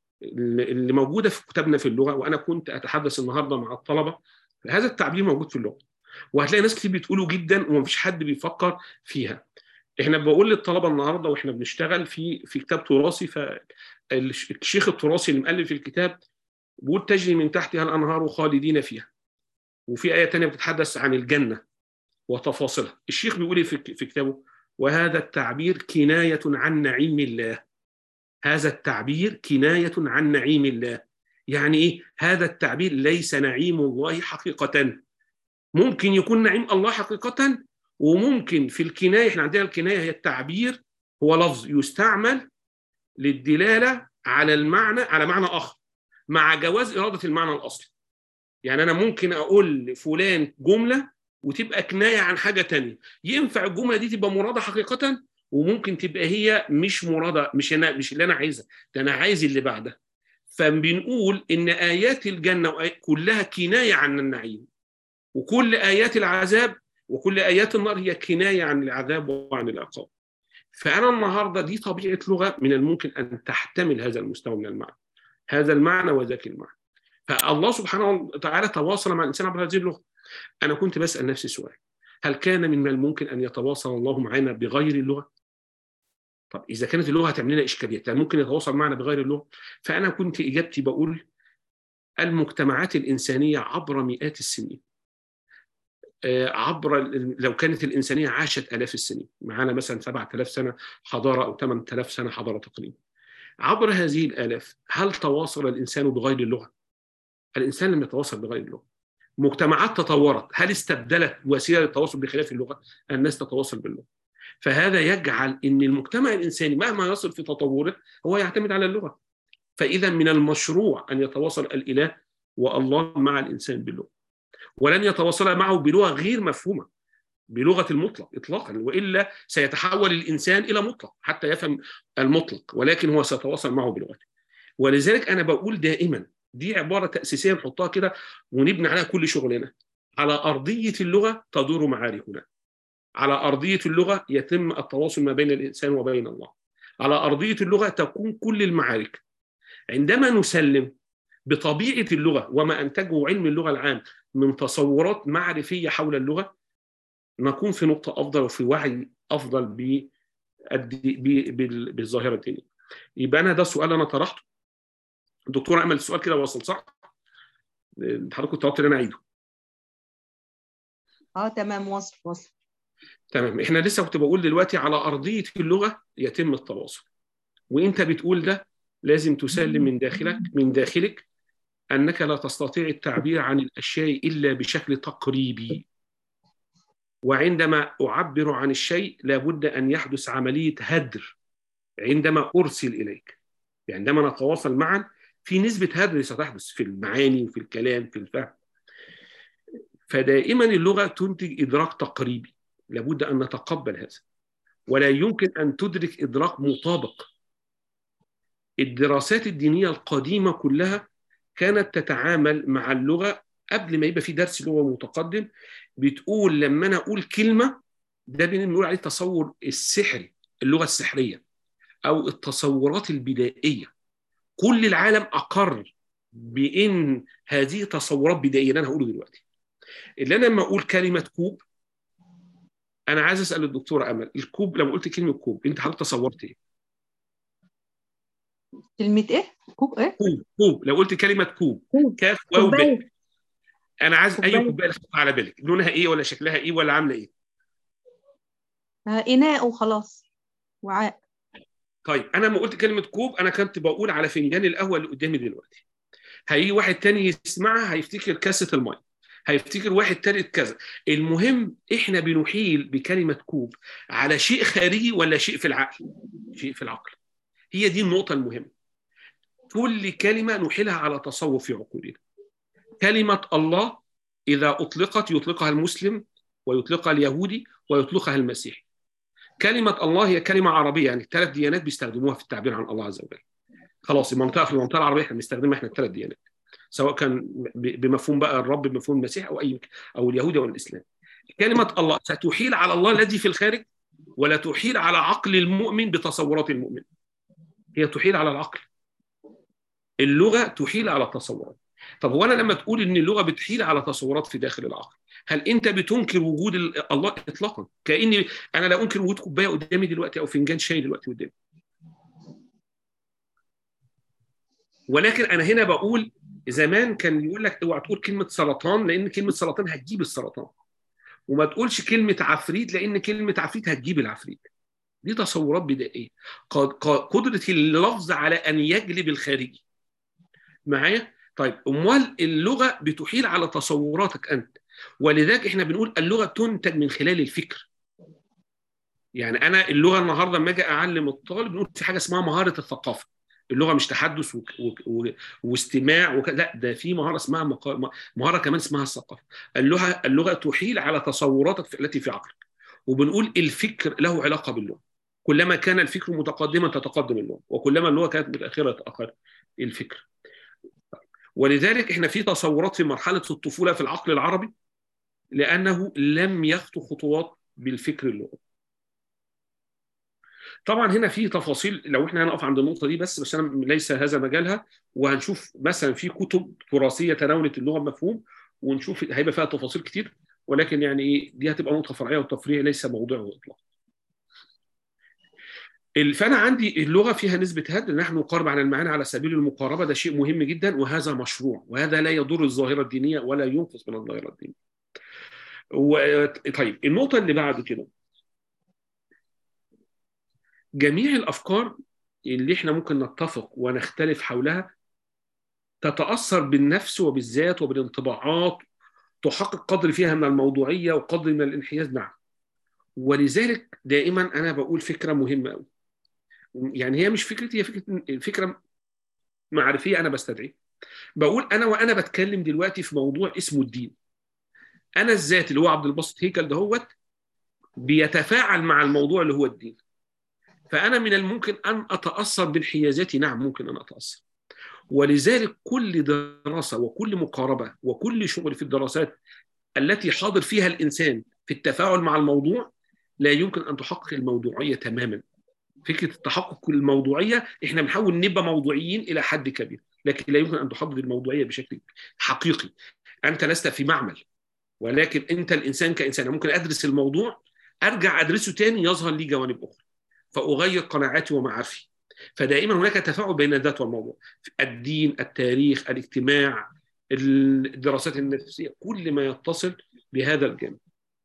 اللي موجوده في كتابنا في اللغه وانا كنت اتحدث النهارده مع الطلبه هذا التعبير موجود في اللغه وهتلاقي ناس كتير بتقوله جدا ومفيش حد بيفكر فيها احنا بقول للطلبه النهارده واحنا بنشتغل في في كتاب تراثي فالشيخ التراثي اللي مؤلف الكتاب بيقول تجري من تحتها الانهار خالدين فيها وفي آية تانية بتتحدث عن الجنة وتفاصيلها الشيخ بيقول إيه في كتابه وهذا التعبير كناية عن نعيم الله هذا التعبير كناية عن نعيم الله يعني إيه هذا التعبير ليس نعيم الله حقيقة ممكن يكون نعيم الله حقيقة وممكن في الكناية احنا عندنا الكناية هي التعبير هو لفظ يستعمل للدلالة على المعنى على معنى آخر مع جواز إرادة المعنى الأصلي يعني انا ممكن اقول لفلان جمله وتبقى كنايه عن حاجه تانية ينفع الجمله دي تبقى مراده حقيقه وممكن تبقى هي مش مراده مش انا مش اللي انا عايزها ده انا عايز اللي بعدها فبنقول ان ايات الجنه كلها كنايه عن النعيم وكل ايات العذاب وكل ايات النار هي كنايه عن العذاب وعن العقاب فانا النهارده دي طبيعه لغه من الممكن ان تحتمل هذا المستوى من المعنى هذا المعنى وذاك المعنى فالله سبحانه وتعالى تواصل مع الانسان عبر هذه اللغه انا كنت بسال نفسي سؤال هل كان من الممكن ان يتواصل الله معنا بغير اللغه طب اذا كانت اللغه هتعمل لنا اشكاليات يعني ممكن يتواصل معنا بغير اللغه فانا كنت اجابتي بقول المجتمعات الانسانيه عبر مئات السنين عبر لو كانت الانسانيه عاشت الاف السنين معانا مثلا 7000 سنه حضاره او 8000 سنه حضاره تقريبا عبر هذه الالاف هل تواصل الانسان بغير اللغه؟ الانسان لم يتواصل بغير اللغه. مجتمعات تطورت، هل استبدلت وسيله للتواصل بخلاف اللغه؟ الناس تتواصل باللغه. فهذا يجعل ان المجتمع الانساني مهما يصل في تطوره هو يعتمد على اللغه. فاذا من المشروع ان يتواصل الاله والله مع الانسان باللغه. ولن يتواصل معه بلغه غير مفهومه. بلغه المطلق اطلاقا والا سيتحول الانسان الى مطلق حتى يفهم المطلق ولكن هو سيتواصل معه بلغته ولذلك انا بقول دائما دي عباره تاسيسيه نحطها كده ونبني عليها كل شغلنا على ارضيه اللغه تدور معاركنا على ارضيه اللغه يتم التواصل ما بين الانسان وبين الله على ارضيه اللغه تكون كل المعارك عندما نسلم بطبيعه اللغه وما انتجه علم اللغه العام من تصورات معرفيه حول اللغه نكون في نقطة أفضل وفي وعي أفضل بالظاهرة الدينية. يبقى أنا ده السؤال أنا طرحته. الدكتور أمل السؤال كده وصل صح؟ حضرتك طلبت إن أنا أعيده. اه تمام وصل وصل. تمام احنا لسه كنت بقول دلوقتي على أرضية اللغة يتم التواصل. وأنت بتقول ده لازم تسلم من داخلك من داخلك أنك لا تستطيع التعبير عن الأشياء إلا بشكل تقريبي. وعندما أعبر عن الشيء لابد أن يحدث عملية هدر عندما أرسل إليك عندما نتواصل معا في نسبة هدر ستحدث في المعاني وفي الكلام في الفهم فدائما اللغة تنتج إدراك تقريبي لابد أن نتقبل هذا ولا يمكن أن تدرك إدراك مطابق الدراسات الدينية القديمة كلها كانت تتعامل مع اللغة قبل ما يبقى في درس لغة متقدم بتقول لما انا اقول كلمه ده بنقول عليه التصور السحري اللغه السحريه او التصورات البدائيه كل العالم اقر بان هذه تصورات بدائيه اللي انا هقوله دلوقتي اللي انا لما اقول كلمه كوب انا عايز اسال الدكتوره امل الكوب لما قلت كلمه كوب انت حضرتك تصورت ايه؟ كلمه ايه؟ كوب ايه؟ كوب كوب لو قلت كلمه كوب, كوب. كاف واو ب كوباية. انا عايز اي كوباية. كوبايه تحط على بالك لونها ايه ولا شكلها ايه ولا عامله ايه آه، اناء وخلاص وعاء طيب انا لما قلت كلمه كوب انا كنت بقول على فنجان القهوه اللي قدامي دلوقتي هيجي واحد تاني يسمعها هيفتكر كاسه الميه هيفتكر واحد تالت كذا المهم احنا بنحيل بكلمه كوب على شيء خارجي ولا شيء في العقل شيء في العقل هي دي النقطه المهمه كل كلمه نحيلها على تصور في عقولنا كلمه الله اذا اطلقت يطلقها المسلم ويطلقها اليهودي ويطلقها المسيحي كلمة الله هي كلمة عربية يعني الثلاث ديانات بيستخدموها في التعبير عن الله عز وجل خلاص المنطقة في المنطقة العربية احنا بنستخدمها احنا الثلاث ديانات سواء كان ب- بمفهوم بقى الرب بمفهوم المسيح او اي او اليهودي او الاسلام كلمة الله ستحيل على الله الذي في الخارج ولا تحيل على عقل المؤمن بتصورات المؤمن هي تحيل على العقل اللغة تحيل على التصورات طب هو انا لما تقول ان اللغة بتحيل على تصورات في داخل العقل هل انت بتنكر وجود ال- الله اطلاقا كاني انا لا انكر وجود كوبايه قدامي دلوقتي او فنجان شاي دلوقتي قدامي ولكن انا هنا بقول زمان كان يقول لك اوعى تقول كلمه سرطان لان كلمه سرطان هتجيب السرطان وما تقولش كلمه عفريت لان كلمه عفريت هتجيب العفريت دي تصورات بدائيه قد- قد- قدره اللفظ على ان يجلب الخارجي معايا طيب امال اللغه بتحيل على تصوراتك انت ولذلك احنا بنقول اللغه تنتج من خلال الفكر يعني انا اللغه النهارده لما اجي اعلم الطالب نقول في حاجه اسمها مهاره الثقافه اللغه مش تحدث و... و... و... واستماع وك... لا ده في مهاره اسمها مق... مهاره كمان اسمها الثقافه اللغه اللغه تحيل على تصوراتك في- التي في عقلك وبنقول الفكر له علاقه باللغه كلما كان الفكر متقدما تتقدم اللغه وكلما اللغه كانت متاخره تتاخر الفكر ولذلك احنا في تصورات في مرحله الطفوله في العقل العربي لانه لم يخطو خطوات بالفكر اللغوي طبعا هنا في تفاصيل لو احنا هنقف عند النقطه دي بس بس انا ليس هذا مجالها وهنشوف مثلا في كتب تراثيه تناولت اللغه المفهوم ونشوف هيبقى فيها تفاصيل كتير ولكن يعني ايه دي هتبقى نقطه فرعيه والتفريع ليس موضوعه اطلاقا. فانا عندي اللغه فيها نسبه هد نحن نقارب على المعاني على سبيل المقاربه ده شيء مهم جدا وهذا مشروع وهذا لا يضر الظاهره الدينيه ولا ينقص من الظاهره الدينيه. و... طيب النقطه اللي بعد كده جميع الافكار اللي احنا ممكن نتفق ونختلف حولها تتاثر بالنفس وبالذات وبالانطباعات تحقق قدر فيها من الموضوعيه وقدر من الانحياز نعم ولذلك دائما انا بقول فكره مهمه قوي يعني هي مش فكرتي هي فكره فكره معرفيه انا بستدعي بقول انا وانا بتكلم دلوقتي في موضوع اسمه الدين انا الذات اللي هو عبد الباسط هيكل دهوت بيتفاعل مع الموضوع اللي هو الدين فانا من الممكن ان اتاثر بانحيازاتي نعم ممكن ان اتاثر ولذلك كل دراسه وكل مقاربه وكل شغل في الدراسات التي حاضر فيها الانسان في التفاعل مع الموضوع لا يمكن ان تحقق الموضوعيه تماما فكره التحقق الموضوعيه احنا بنحاول نبقى موضوعيين الى حد كبير لكن لا يمكن ان تحدد الموضوعيه بشكل حقيقي انت لست في معمل ولكن انت الانسان كانسان ممكن ادرس الموضوع ارجع ادرسه تاني يظهر لي جوانب اخرى فاغير قناعاتي ومعارفي فدائما هناك تفاعل بين الذات والموضوع الدين التاريخ الاجتماع الدراسات النفسيه كل ما يتصل بهذا الجانب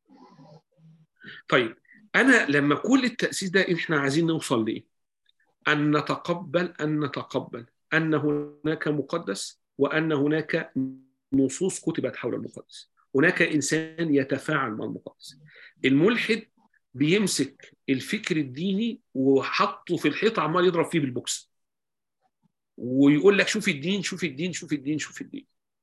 طيب انا لما كل التاسيس ده احنا عايزين نوصل لايه ان نتقبل ان نتقبل ان هناك مقدس وان هناك نصوص كتبت حول المقدس هناك انسان يتفاعل مع المقدس الملحد بيمسك الفكر الديني وحطه في الحيط عمال يضرب فيه بالبوكس ويقول لك شوف الدين شوف الدين شوف الدين شوف الدين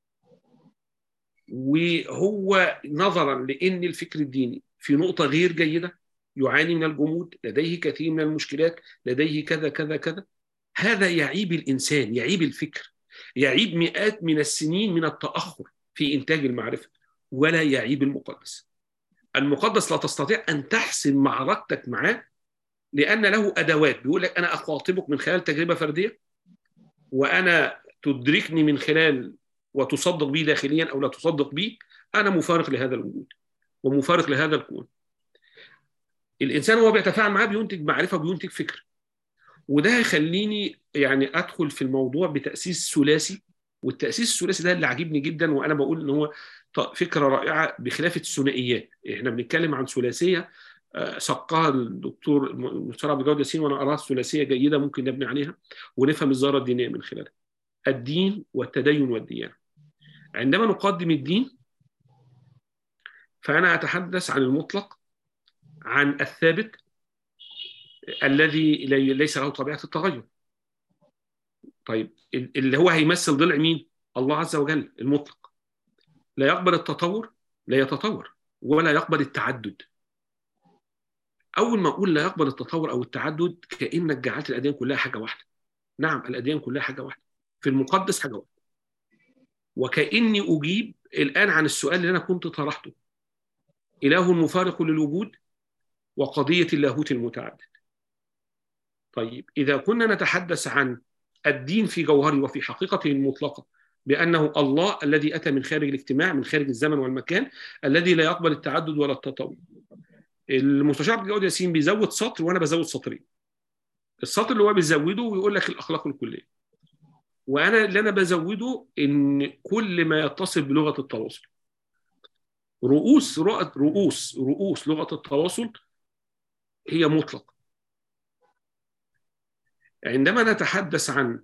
وهو نظرا لان الفكر الديني في نقطه غير جيده يعاني من الجمود لديه كثير من المشكلات لديه كذا كذا كذا هذا يعيب الانسان يعيب الفكر يعيب مئات من السنين من التاخر في انتاج المعرفه ولا يعيب المقدس المقدس لا تستطيع ان تحسم معركتك معاه لان له ادوات بيقول لك انا اخاطبك من خلال تجربه فرديه وانا تدركني من خلال وتصدق بي داخليا او لا تصدق بي انا مفارق لهذا الوجود ومفارق لهذا الكون الانسان وهو بيتفاعل معاه بينتج معرفه بينتج فكر وده هيخليني يعني ادخل في الموضوع بتاسيس ثلاثي والتاسيس الثلاثي ده اللي عاجبني جدا وانا بقول ان هو فكره رائعه بخلاف الثنائيات احنا بنتكلم عن ثلاثيه سقها الدكتور المستشار عبد الجواد ياسين وانا اراها ثلاثيه جيده ممكن نبني عليها ونفهم الظاهره الدينيه من خلالها الدين والتدين والديانه عندما نقدم الدين فانا اتحدث عن المطلق عن الثابت الذي ليس له طبيعه التغير طيب اللي هو هيمثل ضلع مين الله عز وجل المطلق لا يقبل التطور لا يتطور ولا يقبل التعدد اول ما اقول لا يقبل التطور او التعدد كانك جعلت الاديان كلها حاجه واحده نعم الاديان كلها حاجه واحده في المقدس حاجه واحده وكاني اجيب الان عن السؤال اللي انا كنت طرحته اله مفارق للوجود وقضيه اللاهوت المتعدد طيب اذا كنا نتحدث عن الدين في جوهره وفي حقيقته المطلقه بانه الله الذي اتى من خارج الاجتماع من خارج الزمن والمكان الذي لا يقبل التعدد ولا التطور المستشار عبد الجواد ياسين بيزود سطر وانا بزود سطرين السطر اللي هو بيزوده ويقول لك الاخلاق الكليه وانا اللي انا بزوده ان كل ما يتصل بلغه التواصل رؤوس رؤوس رؤوس لغه التواصل هي مطلق عندما نتحدث عن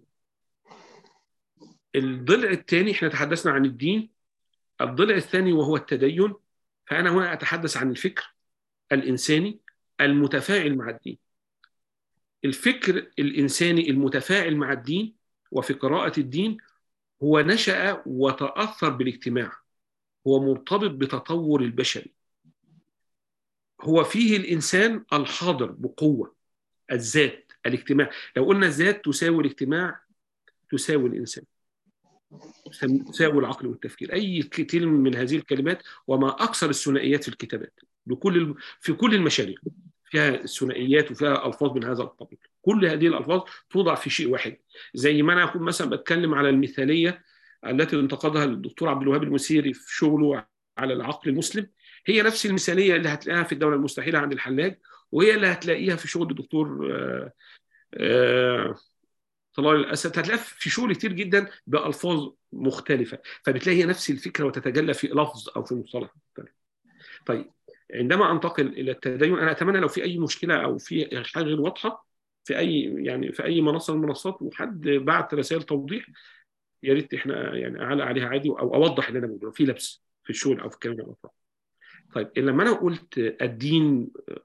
الضلع الثاني احنا تحدثنا عن الدين الضلع الثاني وهو التدين فانا هنا اتحدث عن الفكر الانساني المتفاعل مع الدين الفكر الانساني المتفاعل مع الدين وفي قراءه الدين هو نشا وتاثر بالاجتماع هو مرتبط بتطور البشري هو فيه الانسان الحاضر بقوه الذات الاجتماع لو قلنا الذات تساوي الاجتماع تساوي الانسان تساوي العقل والتفكير اي كلمه من هذه الكلمات وما اكثر الثنائيات في الكتابات بكل في كل المشاريع فيها ثنائيات وفيها الفاظ من هذا القبيل كل هذه الالفاظ توضع في شيء واحد زي ما انا اكون مثلا بتكلم على المثاليه التي انتقدها الدكتور عبد الوهاب المسيري في شغله على العقل المسلم هي نفس المثاليه اللي هتلاقيها في الدوله المستحيله عند الحلاج وهي اللي هتلاقيها في شغل الدكتور آه، آه، طلال الاسد هتلاقيها في شغل كتير جدا بالفاظ مختلفه فبتلاقي هي نفس الفكره وتتجلى في لفظ او في مصطلح مختلف. طيب عندما انتقل الى التدين انا اتمنى لو في اي مشكله او في حاجه غير واضحه في اي يعني في اي منصه من المنصات وحد بعت رسائل توضيح يا ريت احنا يعني اعلق عليها عادي او اوضح اللي انا بقوله في لبس في الشغل او في الكلام ده طيب لما انا قلت الدين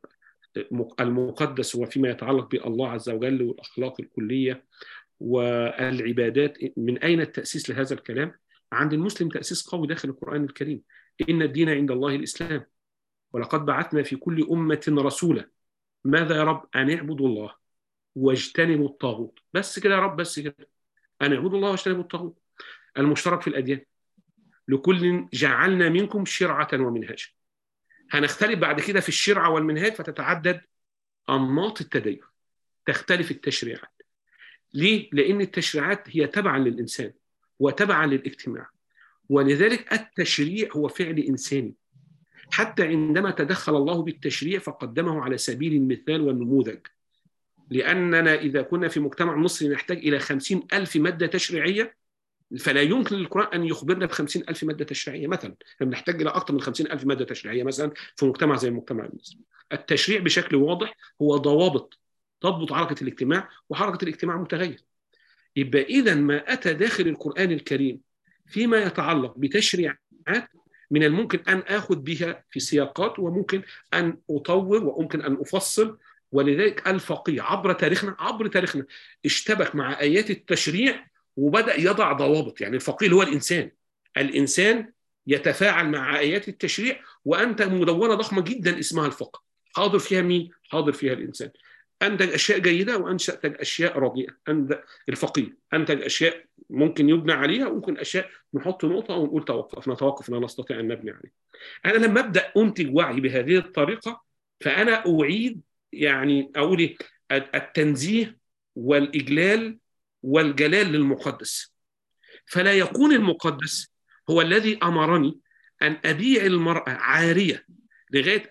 المقدس هو فيما يتعلق بالله عز وجل والاخلاق الكليه والعبادات من اين التاسيس لهذا الكلام؟ عند المسلم تاسيس قوي داخل القران الكريم ان الدين عند الله الاسلام ولقد بعثنا في كل امه رسولا ماذا يا رب؟ ان اعبدوا الله واجتنبوا الطاغوت بس كده يا رب بس كده ان اعبدوا الله واجتنبوا الطاغوت المشترك في الاديان لكل جعلنا منكم شرعه ومنهاجا هنختلف بعد كده في الشرع والمنهاج فتتعدد انماط التدين تختلف التشريعات ليه؟ لان التشريعات هي تبعا للانسان وتبعا للاجتماع ولذلك التشريع هو فعل انساني حتى عندما تدخل الله بالتشريع فقدمه على سبيل المثال والنموذج لأننا إذا كنا في مجتمع مصري نحتاج إلى خمسين ألف مادة تشريعية فلا يمكن للقرآن أن يخبرنا بخمسين ألف مادة تشريعية مثلا احنا بنحتاج إلى أكثر من خمسين ألف مادة تشريعية مثلا في مجتمع زي المجتمع المصري التشريع بشكل واضح هو ضوابط تضبط حركة الاجتماع وحركة الاجتماع متغير يبقى إذا ما أتى داخل القرآن الكريم فيما يتعلق بتشريعات من الممكن أن آخذ بها في سياقات وممكن أن أطور وممكن أن أفصل ولذلك الفقيه عبر تاريخنا عبر تاريخنا اشتبك مع آيات التشريع وبدأ يضع ضوابط يعني الفقيه هو الإنسان الإنسان يتفاعل مع آيات التشريع وأنت مدونة ضخمة جدا اسمها الفقه حاضر فيها مين؟ حاضر فيها الإنسان أنتج أشياء جيدة وأنتج أشياء رديئة أنتج الفقيه أنتج أشياء ممكن يبنى عليها وممكن أشياء نحط نقطة ونقول توقف نتوقف لا نستطيع أن نبني عليها أنا لما أبدأ أنتج وعي بهذه الطريقة فأنا أعيد يعني أقول إيه التنزيه والإجلال والجلال للمقدس فلا يكون المقدس هو الذي أمرني أن أبيع المرأة عارية لغاية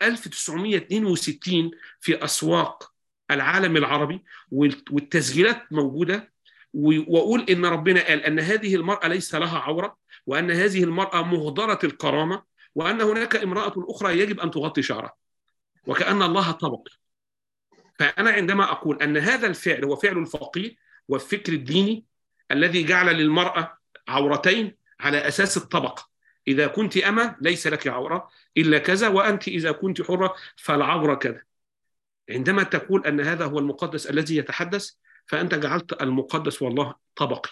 1962 في أسواق العالم العربي والتسجيلات موجودة وأقول إن ربنا قال أن هذه المرأة ليس لها عورة وأن هذه المرأة مهدرة الكرامة وأن هناك امرأة أخرى يجب أن تغطي شعرها وكأن الله طبق فأنا عندما أقول أن هذا الفعل هو فعل الفقيه والفكر الديني الذي جعل للمرأة عورتين على أساس الطبقة إذا كنت أما ليس لك عورة إلا كذا وأنت إذا كنت حرة فالعورة كذا عندما تقول أن هذا هو المقدس الذي يتحدث فأنت جعلت المقدس والله طبقي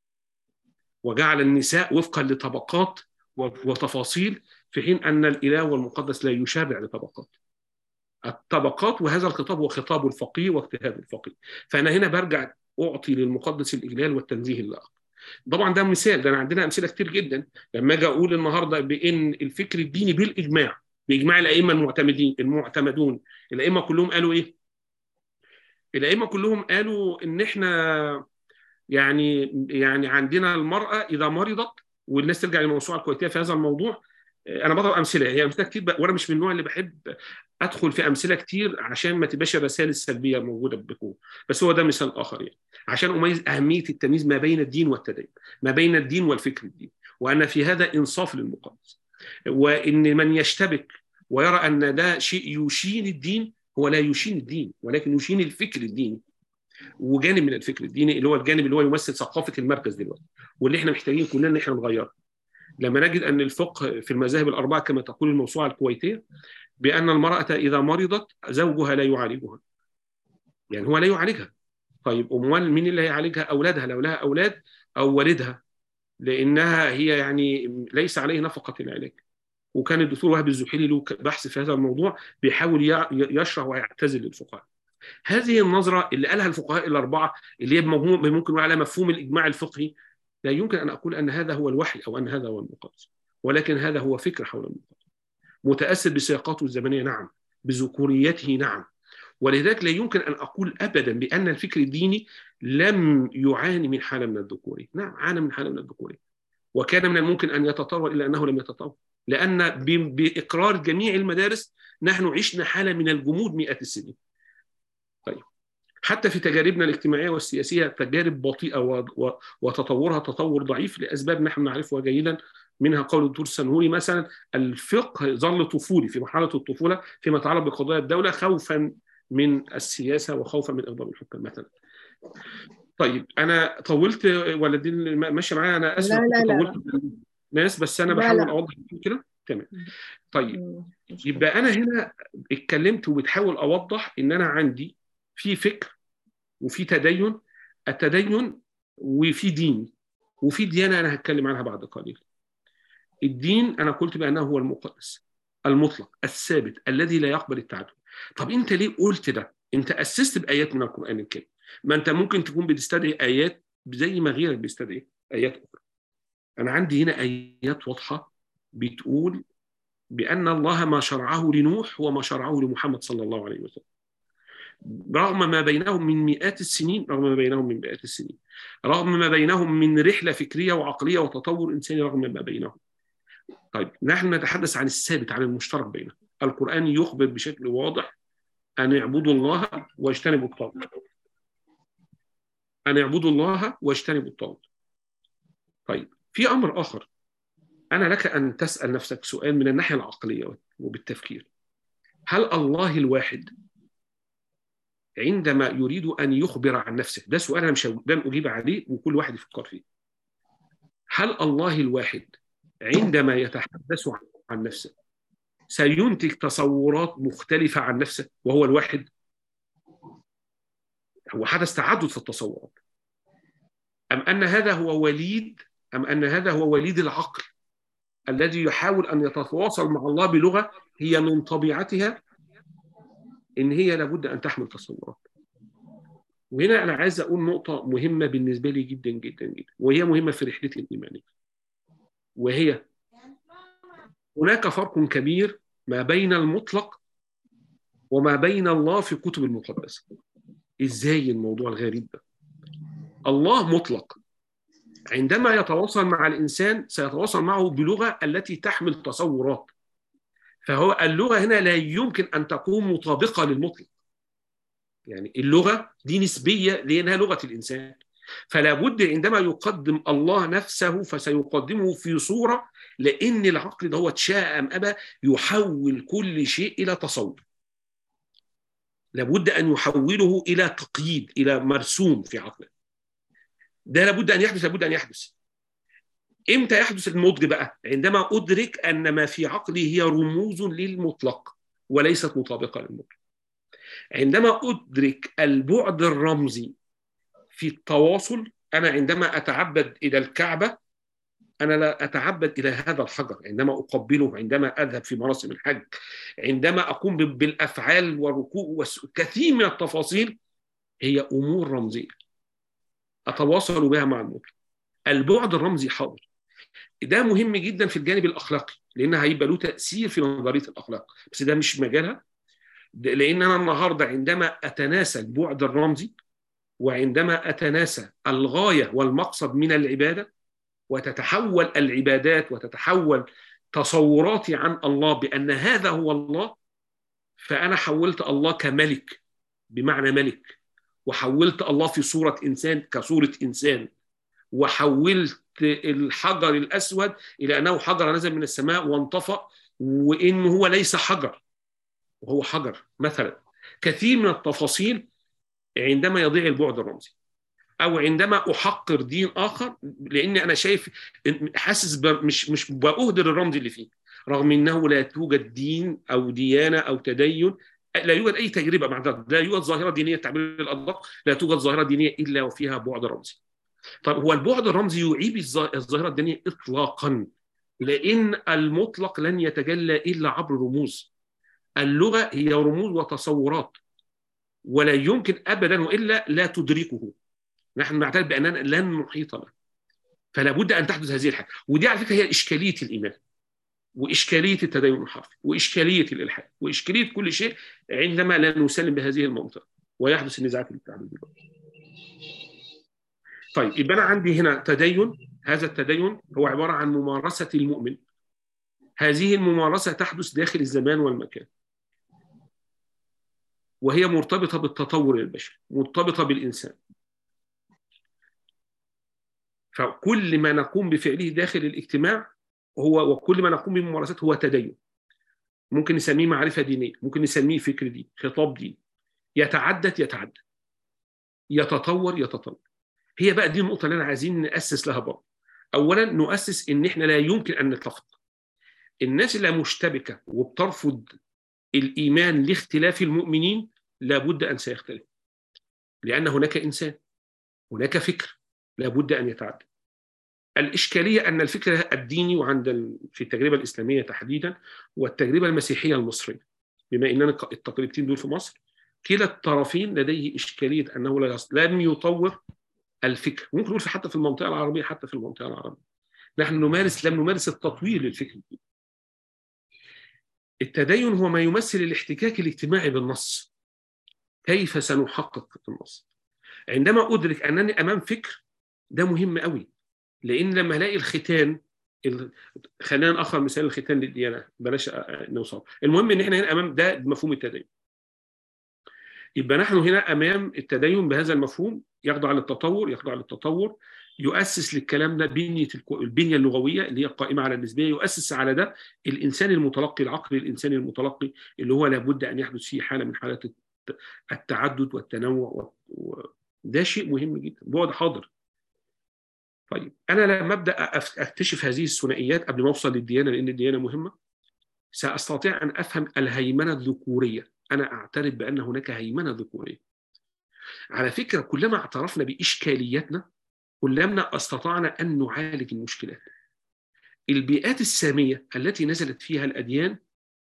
وجعل النساء وفقا لطبقات وتفاصيل في حين أن الإله والمقدس لا يشابع لطبقات الطبقات وهذا الخطاب هو خطاب الفقيه واجتهاد الفقيه فأنا هنا برجع أعطي للمقدس الإجلال والتنزيه اللائق طبعا ده مثال ده أنا عندنا أمثلة كتير جدا لما أجي أقول النهاردة بأن الفكر الديني بالإجماع بإجماع الأئمة المعتمدين المعتمدون الأئمة كلهم قالوا إيه؟ الأئمة كلهم قالوا إن إحنا يعني يعني عندنا المرأة إذا مرضت والناس ترجع للموسوعة الكويتية في هذا الموضوع انا بضرب امثله هي امثله كتير وانا مش من النوع اللي بحب ادخل في امثله كتير عشان ما تبقاش الرسائل السلبيه موجوده بقوه بس هو ده مثال اخر يعني عشان اميز اهميه التمييز ما بين الدين والتدين ما بين الدين والفكر الديني وان في هذا انصاف للمقدس وان من يشتبك ويرى ان ده شيء يشين الدين هو لا يشين الدين ولكن يشين الفكر الديني وجانب من الفكر الديني اللي هو الجانب اللي هو يمثل ثقافه المركز دلوقتي واللي احنا محتاجين كلنا ان احنا نغيره لما نجد ان الفقه في المذاهب الاربعه كما تقول الموسوعه الكويتيه بان المراه اذا مرضت زوجها لا يعالجها يعني هو لا يعالجها طيب امال مين اللي هيعالجها اولادها لو لها اولاد او والدها لانها هي يعني ليس عليه نفقه العلاج وكان الدكتور وهب الزحيلي له بحث في هذا الموضوع بيحاول يشرح ويعتزل للفقهاء هذه النظره اللي قالها الفقهاء الاربعه اللي هي ممكن نقول على مفهوم الاجماع الفقهي لا يمكن ان اقول ان هذا هو الوحي او ان هذا هو المقدس ولكن هذا هو فكر حول المقدس متاثر بسياقاته الزمنيه نعم بذكوريته نعم ولذلك لا يمكن ان اقول ابدا بان الفكر الديني لم يعاني من حاله من الذكوريه، نعم عانى من حاله من الذكوريه. وكان من الممكن ان يتطور الى انه لم يتطور، لان باقرار جميع المدارس نحن عشنا حاله من الجمود مئات السنين. طيب حتى في تجاربنا الاجتماعيه والسياسيه تجارب بطيئه وتطورها تطور ضعيف لاسباب نحن نعرفها جيدا منها قول الدكتور السنهوري مثلا الفقه ظل طفولي في مرحله الطفوله فيما يتعلق بقضايا الدوله خوفا من السياسه وخوفا من اغضاب الحكام مثلا. طيب انا طولت ولا دي ماشيه معايا انا اسف لا لا لا طولت ناس بس انا لا بحاول لا. اوضح كده تمام طيب مش يبقى انا هنا اتكلمت وبتحاول اوضح ان انا عندي في فكر وفي تدين التدين وفي دين وفي ديانه انا هتكلم عنها بعد قليل الدين انا قلت بانه هو المقدس المطلق الثابت الذي لا يقبل التعدد طب انت ليه قلت ده انت اسست بايات من القران الكريم ما انت ممكن تكون بتستدعي ايات زي ما غيرك بيستدعي ايات اخرى انا عندي هنا ايات واضحه بتقول بان الله ما شرعه لنوح هو ما شرعه لمحمد صلى الله عليه وسلم رغم ما بينهم من مئات السنين رغم ما بينهم من مئات السنين رغم ما بينهم من رحله فكريه وعقليه وتطور انساني رغم ما بينهم طيب نحن نتحدث عن الثابت عن المشترك بينهم القرآن يخبر بشكل واضح أن اعبدوا الله واجتنبوا الطاغوت أن اعبدوا الله واجتنبوا الطاغوت طيب في أمر آخر أنا لك أن تسأل نفسك سؤال من الناحية العقلية وبالتفكير هل الله الواحد عندما يريد أن يخبر عن نفسه ده سؤال أنا مش لن أجيب عليه وكل واحد يفكر فيه هل الله الواحد عندما يتحدث عن نفسه سينتج تصورات مختلفة عن نفسه وهو الواحد هو حدث تعدد في التصورات أم أن هذا هو وليد أم أن هذا هو وليد العقل الذي يحاول أن يتواصل مع الله بلغة هي من طبيعتها إن هي لابد أن تحمل تصورات وهنا أنا عايز أقول نقطة مهمة بالنسبة لي جدا جدا جدا وهي مهمة في رحلتي الإيمانية وهي هناك فرق كبير ما بين المطلق وما بين الله في الكتب المقدسة ازاي الموضوع الغريب ده الله مطلق عندما يتواصل مع الانسان سيتواصل معه بلغه التي تحمل تصورات فهو اللغه هنا لا يمكن ان تكون مطابقه للمطلق يعني اللغه دي نسبيه لانها لغه الانسان فلا بد عندما يقدم الله نفسه فسيقدمه في صوره لان العقل ده هو شاء ام ابى يحول كل شيء الى تصور لابد ان يحوله الى تقييد الى مرسوم في عقله ده لابد ان يحدث لابد ان يحدث امتى يحدث النضج بقى عندما ادرك ان ما في عقلي هي رموز للمطلق وليست مطابقه للمطلق عندما ادرك البعد الرمزي في التواصل انا عندما اتعبد الى الكعبه انا لا اتعبد الى هذا الحجر عندما اقبله عندما اذهب في مراسم الحج عندما اقوم بالافعال والركوع وكثير من التفاصيل هي امور رمزيه اتواصل بها مع المطلق البعد الرمزي حاضر ده مهم جدا في الجانب الاخلاقي لان هيبقى له تاثير في نظريه الاخلاق بس ده مش مجالها لان انا النهارده عندما اتناسى البعد الرمزي وعندما اتناسى الغايه والمقصد من العباده وتتحول العبادات وتتحول تصوراتي عن الله بان هذا هو الله فانا حولت الله كملك بمعنى ملك وحولت الله في صوره انسان كصوره انسان وحولت الحجر الاسود الى انه حجر نزل من السماء وانطفأ وانه هو ليس حجر وهو حجر مثلا كثير من التفاصيل عندما يضيع البعد الرمزي او عندما احقر دين اخر لان انا شايف حاسس مش مش باهدر الرمز اللي فيه رغم انه لا توجد دين او ديانه او تدين لا يوجد اي تجربه مع ذلك لا يوجد ظاهره دينيه التعبير الادق لا توجد ظاهره دينيه الا وفيها بعد رمزي طيب هو البعد الرمزي يعيب الظاهره الدينيه اطلاقا لان المطلق لن يتجلى الا عبر رموز اللغه هي رموز وتصورات ولا يمكن ابدا والا لا تدركه نحن نعترف باننا لن نحيط به فلا بد ان تحدث هذه الحاجه ودي على فكره هي اشكاليه الايمان واشكاليه التدين الحرفي واشكاليه الالحاد واشكاليه كل شيء عندما لا نسلم بهذه المنطقه ويحدث النزاعات اللي بتحدث دلوقتي. طيب يبقى انا عندي هنا تدين هذا التدين هو عباره عن ممارسه المؤمن هذه الممارسه تحدث داخل الزمان والمكان وهي مرتبطه بالتطور البشري مرتبطه بالانسان فكل ما نقوم بفعله داخل الاجتماع هو وكل ما نقوم بممارسته هو تدين ممكن نسميه معرفه دينيه ممكن نسميه فكر ديني خطاب ديني يتعدد يتعدد يتطور يتطور هي بقى دي النقطه اللي انا عايزين ناسس لها برضه اولا نؤسس ان احنا لا يمكن ان نتفق الناس اللي مشتبكه وبترفض الايمان لاختلاف المؤمنين لابد ان سيختلف لان هناك انسان هناك فكر لابد ان يتعدد الاشكاليه ان الفكر الديني وعند في التجربه الاسلاميه تحديدا والتجربه المسيحيه المصريه بما اننا التقريبتين دول في مصر كلا الطرفين لديه اشكاليه انه لا لم يطور الفكر ممكن نقول حتى في المنطقه العربيه حتى في المنطقه العربيه نحن نمارس لم نمارس التطوير للفكر التدين هو ما يمثل الاحتكاك الاجتماعي بالنص كيف سنحقق النص عندما ادرك انني امام فكر ده مهم قوي لان لما الاقي الختان ال... خلينا ناخر مثال الختان للديانه بلاش نوصل المهم ان احنا هنا امام ده مفهوم التدين يبقى نحن هنا امام التدين بهذا المفهوم يخضع للتطور يخضع للتطور يؤسس للكلام ده بنيه البنيه اللغويه اللي هي قائمه على النسبيه يؤسس على ده الانسان المتلقي العقل الانساني المتلقي اللي هو لابد ان يحدث فيه حاله من حالات التعدد والتنوع ده شيء مهم جدا بعد حاضر طيب انا لما ابدا اكتشف هذه الثنائيات قبل ما اوصل للديانه لان الديانه مهمه ساستطيع ان افهم الهيمنه الذكوريه انا اعترف بان هناك هيمنه ذكوريه على فكره كلما اعترفنا باشكالياتنا كلما استطعنا ان نعالج المشكلات البيئات الساميه التي نزلت فيها الاديان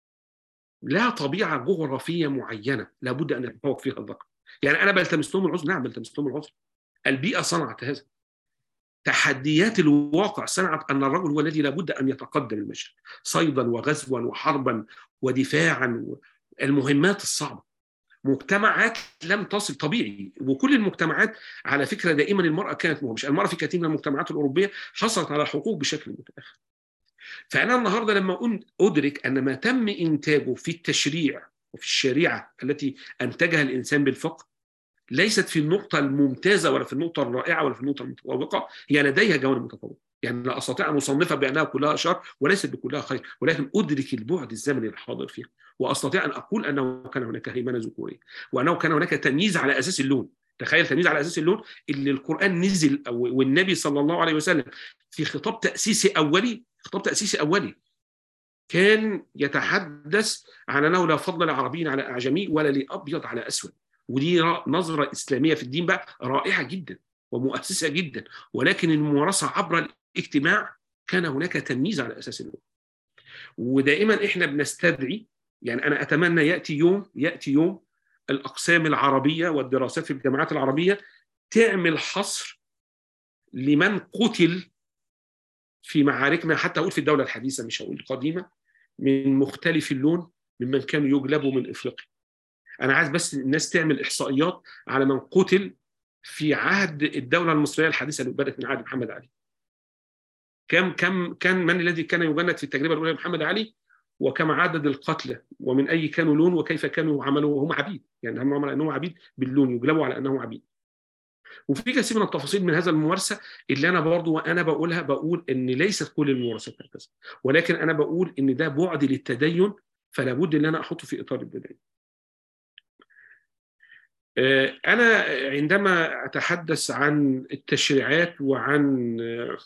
لها طبيعه جغرافيه معينه لابد ان يتفوق فيها الذكر يعني انا بلتمس لهم العذر نعم بلتمس لهم العذر البيئه صنعت هذا تحديات الواقع صنعت ان الرجل هو الذي لابد ان يتقدم المشهد صيدا وغزوا وحربا ودفاعا المهمات الصعبه مجتمعات لم تصل طبيعي وكل المجتمعات على فكره دائما المراه كانت مهمشه المراه في كثير من المجتمعات الاوروبيه حصلت على الحقوق بشكل متاخر فانا النهارده لما ادرك ان ما تم انتاجه في التشريع وفي الشريعه التي انتجها الانسان بالفقه ليست في النقطة الممتازة ولا في النقطة الرائعة ولا في النقطة المتفوقة هي لديها جوانب متفوقة يعني لا أستطيع أن أصنفها بأنها كلها شر وليست بكلها خير ولكن أدرك البعد الزمني الحاضر فيها وأستطيع أن أقول أنه كان هناك هيمنة ذكورية وأنه كان هناك تمييز على أساس اللون تخيل تمييز على أساس اللون اللي القرآن نزل أو والنبي صلى الله عليه وسلم في خطاب تأسيسي أولي خطاب تأسيسي أولي كان يتحدث عن أنه لا فضل لعربي على أعجمي ولا لأبيض على أسود ودي نظرة إسلامية في الدين بقى رائعة جدا ومؤسسة جدا ولكن الممارسة عبر الاجتماع كان هناك تمييز على أساس اللغة ودائما إحنا بنستدعي يعني أنا أتمنى يأتي يوم يأتي يوم الأقسام العربية والدراسات في الجامعات العربية تعمل حصر لمن قتل في معاركنا حتى أقول في الدولة الحديثة مش هقول القديمة من مختلف اللون ممن كانوا يجلبوا من إفريقيا انا عايز بس الناس تعمل احصائيات على من قتل في عهد الدوله المصريه الحديثه اللي بدات من عهد محمد علي كم كم كان من الذي كان يجند في التجربه الاولى محمد علي وكم عدد القتلى ومن اي كانوا لون وكيف كانوا عملوا وهم عبيد يعني هم عملوا انهم عبيد باللون يجلبوا على انهم عبيد وفي كثير من التفاصيل من هذا الممارسه اللي انا برضو وانا بقولها بقول ان ليست كل الممارسات هكذا ولكن انا بقول ان ده بعد للتدين فلا بد ان انا احطه في اطار التدين أنا عندما أتحدث عن التشريعات وعن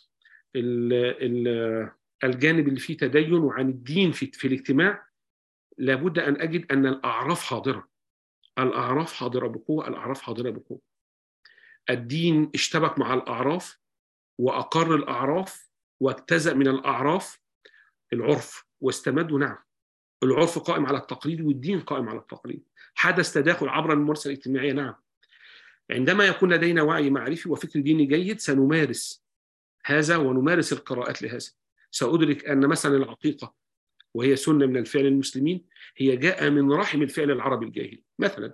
الجانب اللي فيه تدين وعن الدين في, في الاجتماع لابد أن أجد أن الأعراف حاضرة الأعراف حاضرة بقوة الأعراف حاضرة بقوة الدين اشتبك مع الأعراف وأقر الأعراف واجتزأ من الأعراف العرف واستمدوا نعم العرف قائم على التقليد والدين قائم على التقليد حدث تداخل عبر الممارسه الاجتماعيه نعم عندما يكون لدينا وعي معرفي وفكر ديني جيد سنمارس هذا ونمارس القراءات لهذا سأدرك أن مثلا العقيقة وهي سنه من الفعل المسلمين هي جاء من رحم الفعل العربي الجاهلي مثلا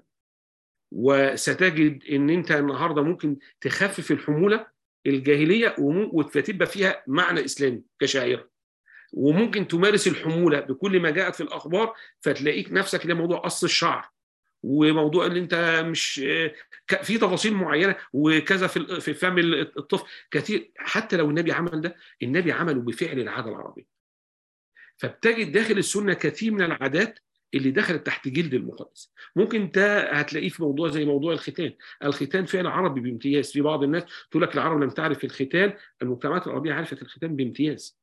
وستجد ان انت النهارده ممكن تخفف الحموله الجاهليه وتبقى فيها معنى اسلامي كشاعره وممكن تمارس الحموله بكل ما جاءت في الاخبار فتلاقيك نفسك لموضوع قص الشعر وموضوع ان انت مش في تفاصيل معينه وكذا في في فم الطفل كثير حتى لو النبي عمل ده النبي عمله بفعل العاده العربيه فبتجد داخل السنه كثير من العادات اللي دخلت تحت جلد المقدس ممكن ده هتلاقيه في موضوع زي موضوع الختان الختان فعل عربي بامتياز في بعض الناس تقول لك العرب لم تعرف الختان المجتمعات العربيه عرفت الختان بامتياز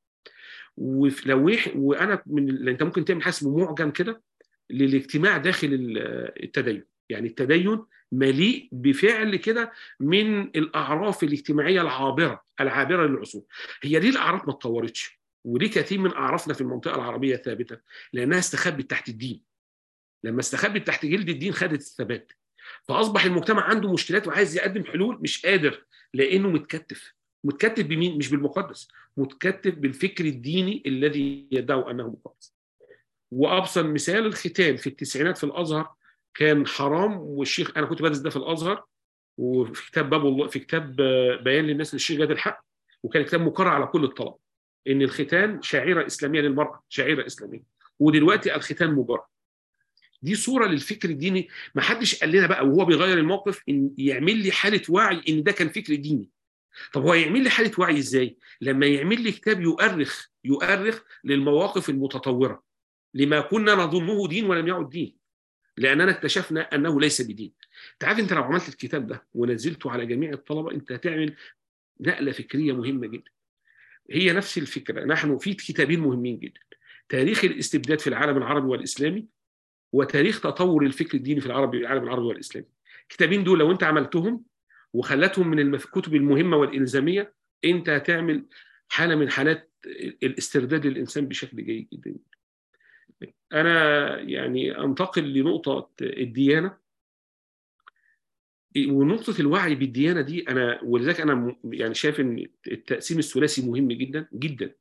ولو وانا من انت ممكن تعمل حسب معجم كده للاجتماع داخل التدين يعني التدين مليء بفعل كده من الاعراف الاجتماعيه العابره العابره للعصور هي دي الاعراف ما اتطورتش ودي كثير من اعرافنا في المنطقه العربيه ثابته لانها استخبت تحت الدين لما استخبت تحت جلد الدين خدت الثبات فاصبح المجتمع عنده مشكلات وعايز يقدم حلول مش قادر لانه متكتف متكتف بمين مش بالمقدس متكتف بالفكر الديني الذي يدعو انه مقدس وابسط مثال الختان في التسعينات في الازهر كان حرام والشيخ انا كنت بدرس ده في الازهر وفي كتاب باب الله في كتاب بيان للناس للشيخ جاد الحق وكان كتاب مقرر على كل الطلبه ان الختان شعيره اسلاميه للمراه شعيره اسلاميه ودلوقتي الختان مجرد دي صوره للفكر الديني ما حدش قال لنا بقى وهو بيغير الموقف ان يعمل لي حاله وعي ان ده كان فكر ديني طب هو يعمل لي حاله وعي ازاي لما يعمل لي كتاب يؤرخ يؤرخ للمواقف المتطوره لما كنا نظنه دين ولم يعد دين لاننا اكتشفنا انه ليس بدين انت عارف انت لو عملت الكتاب ده ونزلته على جميع الطلبه انت هتعمل نقله فكريه مهمه جدا هي نفس الفكره نحن في كتابين مهمين جدا تاريخ الاستبداد في العالم العربي والاسلامي وتاريخ تطور الفكر الديني في العربي العالم العربي والاسلامي الكتابين دول لو انت عملتهم وخلتهم من الكتب المهمه والالزاميه انت هتعمل حاله من حالات الاسترداد للانسان بشكل جيد جدا انا يعني انتقل لنقطه الديانه ونقطه الوعي بالديانه دي انا ولذلك انا يعني شايف ان التقسيم الثلاثي مهم جدا جدا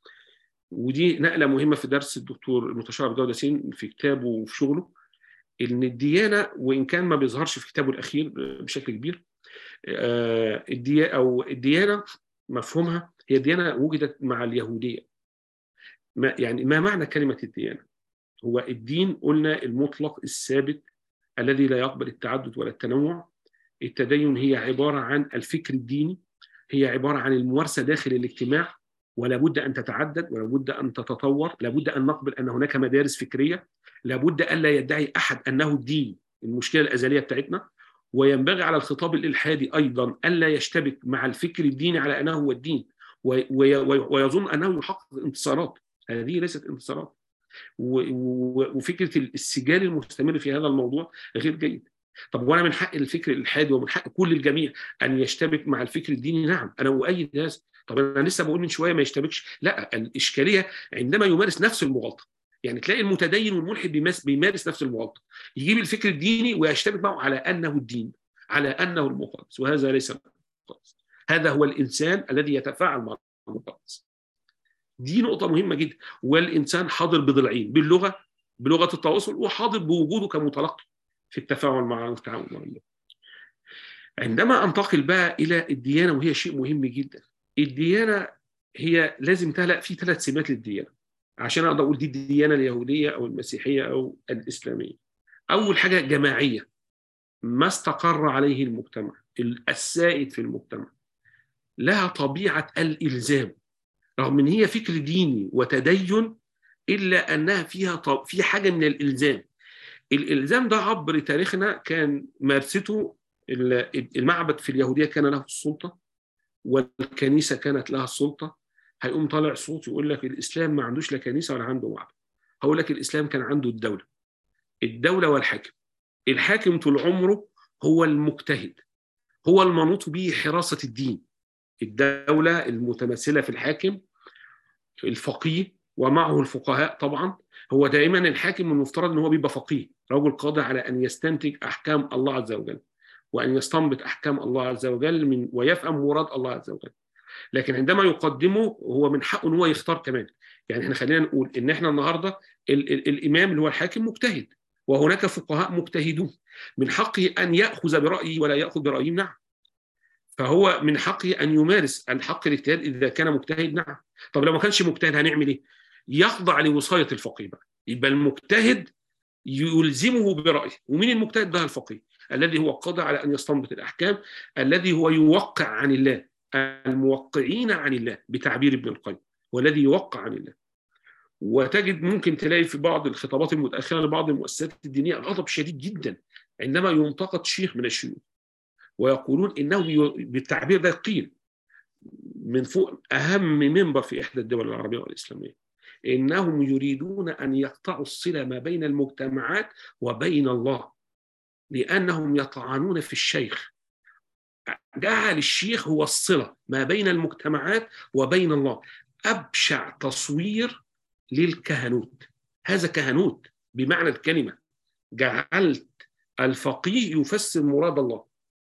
ودي نقله مهمه في درس الدكتور المستشار عبد ياسين في كتابه وفي شغله ان الديانه وان كان ما بيظهرش في كتابه الاخير بشكل كبير الديانه او الديانه مفهومها هي ديانه وجدت مع اليهوديه ما يعني ما معنى كلمه الديانه؟ هو الدين قلنا المطلق الثابت الذي لا يقبل التعدد ولا التنوع التدين هي عباره عن الفكر الديني هي عباره عن الممارسه داخل الاجتماع ولا بد ان تتعدد ولا بد ان تتطور لا بد ان نقبل ان هناك مدارس فكريه لا بد الا يدعي احد انه الدين المشكله الازليه بتاعتنا وينبغي على الخطاب الالحادي ايضا الا يشتبك مع الفكر الديني على انه هو الدين ويظن انه يحقق انتصارات هذه ليست انتصارات وفكره السجال المستمر في هذا الموضوع غير جيد طب وانا من حق الفكر الالحادي ومن حق كل الجميع ان يشتبك مع الفكر الديني نعم انا اؤيد هذا طب انا لسه بقول من شويه ما يشتبكش لا الاشكاليه عندما يمارس نفس المغالطه يعني تلاقي المتدين والملحد بيمارس نفس المغالطه يجيب الفكر الديني ويشتبك معه على انه الدين على انه المقدس وهذا ليس المقدس هذا هو الانسان الذي يتفاعل مع المقدس دي نقطة مهمة جدا والإنسان حاضر بضلعين باللغة بلغة التواصل وحاضر بوجوده كمتلقي في التفاعل مع والتعامل مع الله عندما أنتقل بقى إلى الديانة وهي شيء مهم جدا الديانة هي لازم تهلق في ثلاث سمات للديانة عشان أقدر أقول دي الديانة اليهودية أو المسيحية أو الإسلامية أول حاجة جماعية ما استقر عليه المجتمع السائد في المجتمع لها طبيعة الإلزام رغم ان هي فكر ديني وتدين الا انها فيها طب في حاجه من الالزام الالزام ده عبر تاريخنا كان مارسته المعبد في اليهوديه كان له السلطه والكنيسه كانت لها السلطه هيقوم طالع صوت يقول لك الاسلام ما عندوش لا كنيسه ولا عنده معبد هقول لك الاسلام كان عنده الدوله الدوله والحاكم الحاكم طول عمره هو المجتهد هو المنوط به حراسه الدين الدولة المتمثلة في الحاكم الفقيه ومعه الفقهاء طبعا هو دائما الحاكم المفترض ان هو بيبقى فقيه رجل قادر على ان يستنتج احكام الله عز وجل وان يستنبط احكام الله عز وجل من ويفهم مراد الله عز وجل لكن عندما يقدمه هو من حقه ان هو يختار كمان يعني احنا خلينا نقول ان احنا النهارده ال ال الامام اللي هو الحاكم مجتهد وهناك فقهاء مجتهدون من حقه ان ياخذ برايه ولا ياخذ برايهم نعم فهو من حقه ان يمارس الحق الاجتهاد اذا كان مجتهد نعم طب لو ما كانش مجتهد هنعمل ايه يخضع لوصايه الفقيه بقى يبقى المجتهد يلزمه برايه ومين المجتهد ده الفقيه الذي هو قادر على ان يستنبط الاحكام الذي هو يوقع عن الله الموقعين عن الله بتعبير ابن القيم والذي يوقع عن الله وتجد ممكن تلاقي في بعض الخطابات المتاخره لبعض المؤسسات الدينيه غضب شديد جدا عندما ينتقد شيخ من الشيوخ ويقولون انه بالتعبير ده قيل من فوق اهم منبر في احدى الدول العربيه والاسلاميه انهم يريدون ان يقطعوا الصله ما بين المجتمعات وبين الله لانهم يطعنون في الشيخ جعل الشيخ هو الصله ما بين المجتمعات وبين الله ابشع تصوير للكهنوت هذا كهنوت بمعنى الكلمه جعلت الفقيه يفسر مراد الله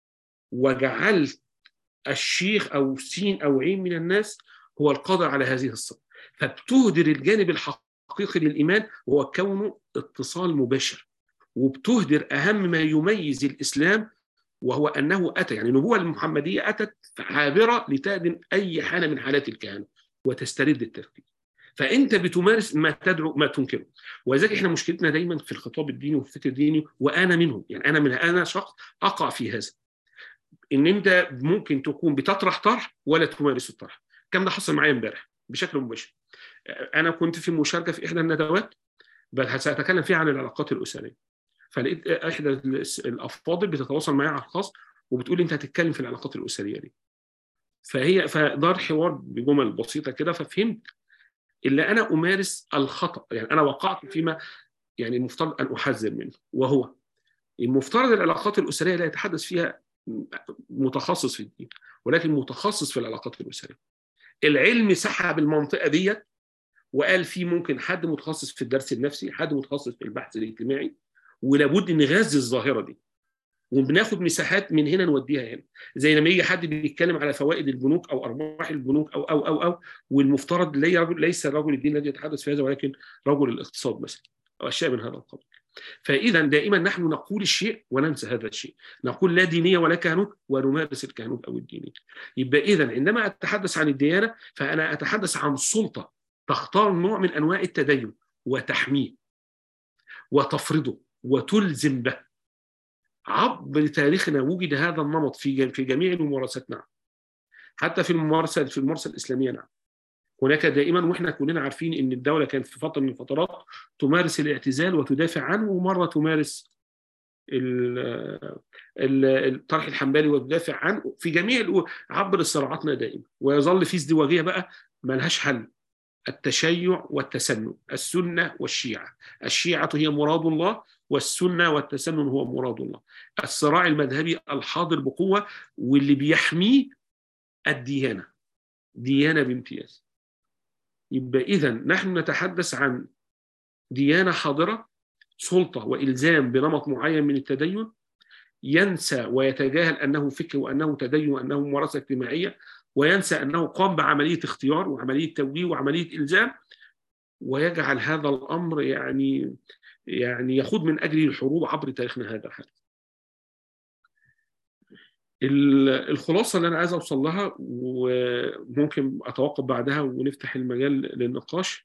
وجعلت الشيخ او سين او عين من الناس هو القادر على هذه الصله فبتهدر الجانب الحقيقي للايمان وهو كونه اتصال مباشر وبتهدر اهم ما يميز الاسلام وهو انه اتى يعني النبوه المحمديه اتت عابره لتهدم اي حاله من حالات الكهنه وتسترد التفكير فانت بتمارس ما تدعو ما تنكره ولذلك احنا مشكلتنا دايما في الخطاب الديني والفكر الديني وانا منهم يعني انا من انا شخص اقع في هذا ان انت ممكن تكون بتطرح طرح ولا تمارس الطرح الكلام ده حصل معايا امبارح بشكل مباشر انا كنت في مشاركه في احدى الندوات بل ساتكلم فيها عن العلاقات الاسريه فلقيت احدى الافاضل بتتواصل معايا على الخاص وبتقول لي انت هتتكلم في العلاقات الاسريه دي فهي فدار حوار بجمل بسيطه كده ففهمت الا انا امارس الخطا يعني انا وقعت فيما يعني المفترض ان احذر منه وهو المفترض العلاقات الاسريه لا يتحدث فيها متخصص في الدين ولكن متخصص في العلاقات الاسريه العلم سحب المنطقه ديت وقال في ممكن حد متخصص في الدرس النفسي حد متخصص في البحث الاجتماعي ولابد نغذي الظاهره دي وبناخد مساحات من هنا نوديها هنا زي لما يجي حد بيتكلم على فوائد البنوك او ارباح البنوك او او او او والمفترض لي رجل ليس رجل الدين الذي يتحدث في هذا ولكن رجل الاقتصاد مثلا او اشياء من هذا القبيل فاذا دائما نحن نقول الشيء وننسى هذا الشيء نقول لا دينيه ولا كهنوت ونمارس الكهنوت او الدينيه يبقى اذا عندما اتحدث عن الديانه فانا اتحدث عن سلطه تختار نوع من انواع التدين وتحميه وتفرضه وتلزم به عبر تاريخنا وجد هذا النمط في في جميع الممارسات نعم حتى في الممارسه في الممارسه الاسلاميه نعم هناك دائما واحنا كلنا عارفين ان الدوله كانت في فتره من الفترات تمارس الاعتزال وتدافع عنه ومره تمارس الطرح الحنبلي وتدافع عنه في جميع عبر صراعاتنا دائما ويظل في ازدواجيه بقى ما لهاش حل التشيع والتسنن السنه والشيعه الشيعه هي مراد الله والسنه والتسنن هو مراد الله الصراع المذهبي الحاضر بقوه واللي بيحميه الديانه ديانه بامتياز يبقى اذا نحن نتحدث عن ديانه حاضره سلطه والزام بنمط معين من التدين ينسى ويتجاهل انه فكر وانه تدين وانه ممارسه اجتماعيه وينسى انه قام بعمليه اختيار وعمليه توجيه وعمليه الزام ويجعل هذا الامر يعني يعني يخوض من اجله الحروب عبر تاريخنا هذا الحدث. الخلاصه اللي انا عايز اوصل لها وممكن اتوقف بعدها ونفتح المجال للنقاش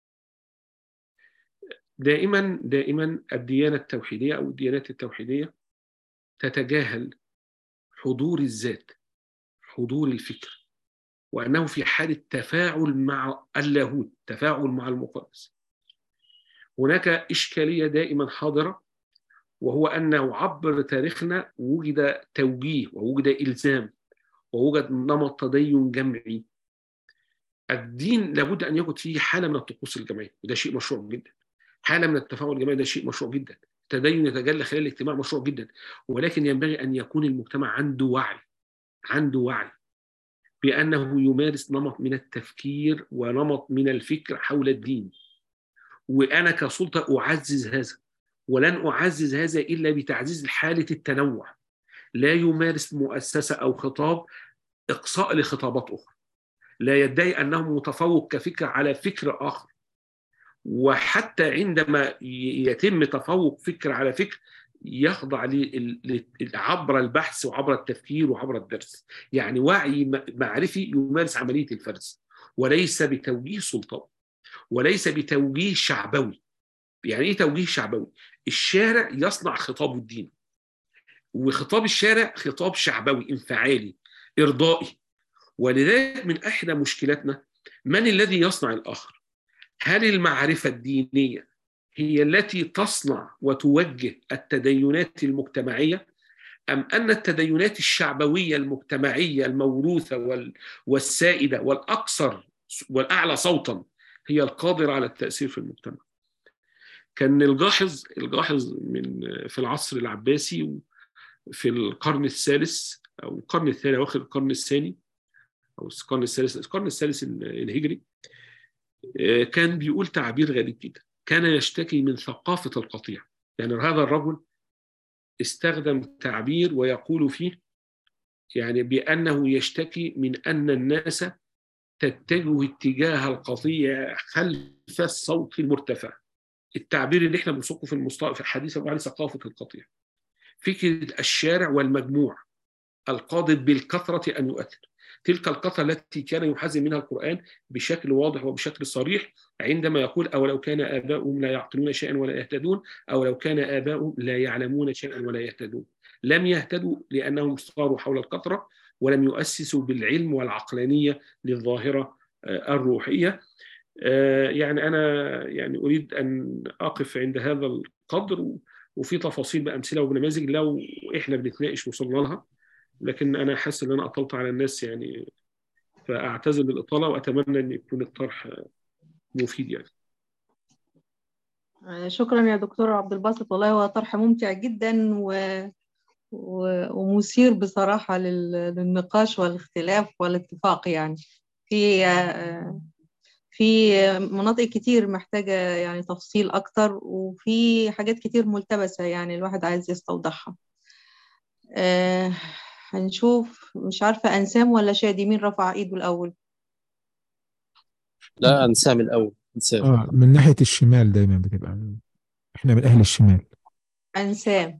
دائما دائما الديانه التوحيديه او الديانات التوحيديه تتجاهل حضور الذات حضور الفكر وانه في حاله تفاعل مع اللاهوت تفاعل مع المقدس هناك اشكاليه دائما حاضره وهو انه عبر تاريخنا وجد توجيه ووجد الزام ووجد نمط تدين جمعي الدين لابد ان يوجد فيه حاله من الطقوس الجماعيه وده شيء مشروع جدا حاله من التفاعل الجماعي ده شيء مشروع جدا التدين يتجلى خلال الاجتماع مشروع جدا ولكن ينبغي ان يكون المجتمع عنده وعي عنده وعي بانه يمارس نمط من التفكير ونمط من الفكر حول الدين وانا كسلطه اعزز هذا ولن اعزز هذا الا بتعزيز حاله التنوع لا يمارس مؤسسه او خطاب اقصاء لخطابات اخرى لا يدعي انه متفوق كفكر على فكر اخر وحتى عندما يتم تفوق فكر على فكر يخضع عبر البحث وعبر التفكير وعبر الدرس يعني وعي معرفي يمارس عملية الفرز وليس بتوجيه سلطوي وليس بتوجيه شعبوي يعني ايه توجيه شعبوي الشارع يصنع خطابه الديني وخطاب الشارع خطاب شعبوي انفعالي ارضائي ولذلك من احدى مشكلاتنا من الذي يصنع الاخر هل المعرفه الدينيه هي التي تصنع وتوجه التدينات المجتمعيه ام ان التدينات الشعبويه المجتمعيه الموروثه والسائده والاكثر والاعلى صوتا هي القادره على التاثير في المجتمع كان الجاحظ الجاحظ من في العصر العباسي في القرن الثالث او القرن الثاني اواخر القرن الثاني او القرن الثالث القرن الثالث الهجري كان بيقول تعبير غريب جدا كان يشتكي من ثقافه القطيع يعني هذا الرجل استخدم تعبير ويقول فيه يعني بانه يشتكي من ان الناس تتجه اتجاه القطيع خلف الصوت المرتفع التعبير اللي احنا بنسوقه في المصطلح في الحديث عليه ثقافه القطيع فكره الشارع والمجموع القادر بالكثره ان يؤثر تلك الكثره التي كان يحذر منها القران بشكل واضح وبشكل صريح عندما يقول اولو كان اباؤهم لا يعقلون شيئا ولا يهتدون او لو كان اباؤهم لا يعلمون شيئا ولا يهتدون لم يهتدوا لانهم صاروا حول الكثره ولم يؤسسوا بالعلم والعقلانيه للظاهره الروحيه يعني انا يعني اريد ان اقف عند هذا القدر وفي تفاصيل بامثله وبنماذج لو احنا بنتناقش وصلنا لها لكن انا حاسس ان انا اطلت على الناس يعني فاعتذر بالاطاله واتمنى ان يكون الطرح مفيد يعني شكرا يا دكتور عبد الباسط والله هو طرح ممتع جدا و... و... ومثير بصراحه لل... للنقاش والاختلاف والاتفاق يعني في في مناطق كتير محتاجة يعني تفصيل أكتر وفي حاجات كتير ملتبسة يعني الواحد عايز يستوضحها آه هنشوف مش عارفة أنسام ولا شادي مين رفع إيده الأول لا انسام الاول انسام اه من ناحية الشمال دايما بتبقى احنا من أهل الشمال أنسام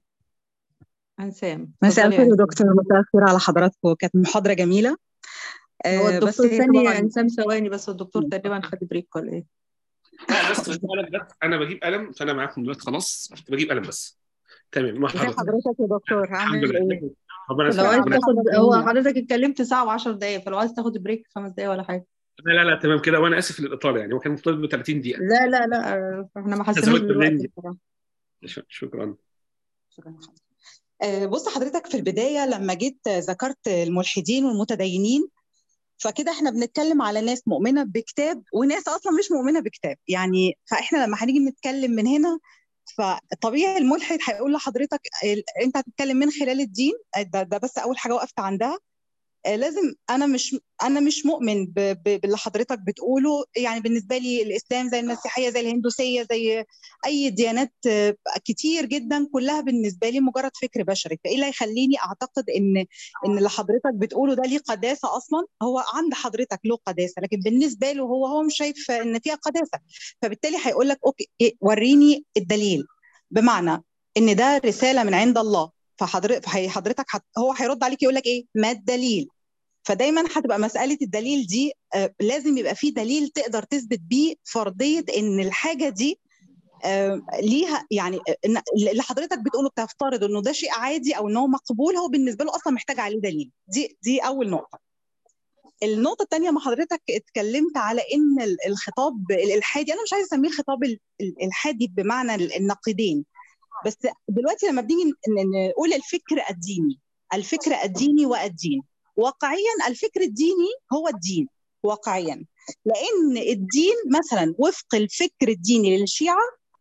أنسام مساء الخير يا دكتور مساء الخير على حضراتكم كانت محاضرة جميلة هو آه، الدكتور هي ثاني طبعاً- انسام ثواني بس الدكتور تقريبا خد بريك ولا ايه لا بس بس انا بجيب قلم فانا معاكم دلوقتي خلاص بجيب قلم بس تمام ما ازي حضرتك حضرتك يا دكتور الحمد عامل ايه؟ لله ربنا لو يسلمك عايز ربنا تاخد يسلمك. هو حضرتك اتكلمت ساعة و10 دقايق فلو عايز تاخد بريك خمس دقايق ولا حاجة لا لا لا تمام كده وانا اسف للاطاله يعني هو كان مطالب ب 30 دقيقه لا لا لا آه، احنا ما حسيناش زودت بالوقت برنامج. بصراحة ش- شكرا شكراً لحضرتك. آه، بص حضرتك في البداية لما جيت ذكرت الملحدين والمتدينين فكده احنا بنتكلم على ناس مؤمنة بكتاب وناس أصلا مش مؤمنة بكتاب يعني فاحنا لما هنيجي نتكلم من هنا فطبيعي الملحد هيقول لحضرتك ال- انت هتتكلم من خلال الدين ده, ده بس اول حاجه وقفت عندها آه، لازم انا مش انا مش مؤمن ب- ب- باللي حضرتك بتقوله يعني بالنسبه لي الاسلام زي المسيحيه زي الهندوسيه زي اي ديانات آه، كتير جدا كلها بالنسبه لي مجرد فكر بشري فايه اللي يخليني اعتقد ان ان اللي حضرتك بتقوله ده ليه قداسه اصلا هو عند حضرتك له قداسه لكن بالنسبه له هو هو مش شايف ان فيها قداسه فبالتالي هيقول لك اوكي إيه، وريني الدليل بمعنى ان ده رساله من عند الله فحضرتك حضرتك حت... هو هيرد عليك يقول لك ايه ما الدليل فدايما هتبقى مساله الدليل دي آه، لازم يبقى في دليل تقدر تثبت بيه فرضيه ان الحاجه دي آه، ليها يعني آه، إن اللي حضرتك بتقوله بتفترض انه ده شيء عادي او ان هو مقبول هو بالنسبه له اصلا محتاج عليه دليل دي دي اول نقطه النقطة الثانية ما حضرتك اتكلمت على إن ال- الخطاب الإلحادي أنا مش عايزة أسميه الخطاب ال- الإلحادي بمعنى ال- النقيضين بس دلوقتي لما بنيجي ن- نقول الفكر الديني الفكر الديني والدين واقعيا الفكر الديني هو الدين واقعيا لأن الدين مثلا وفق الفكر الديني للشيعة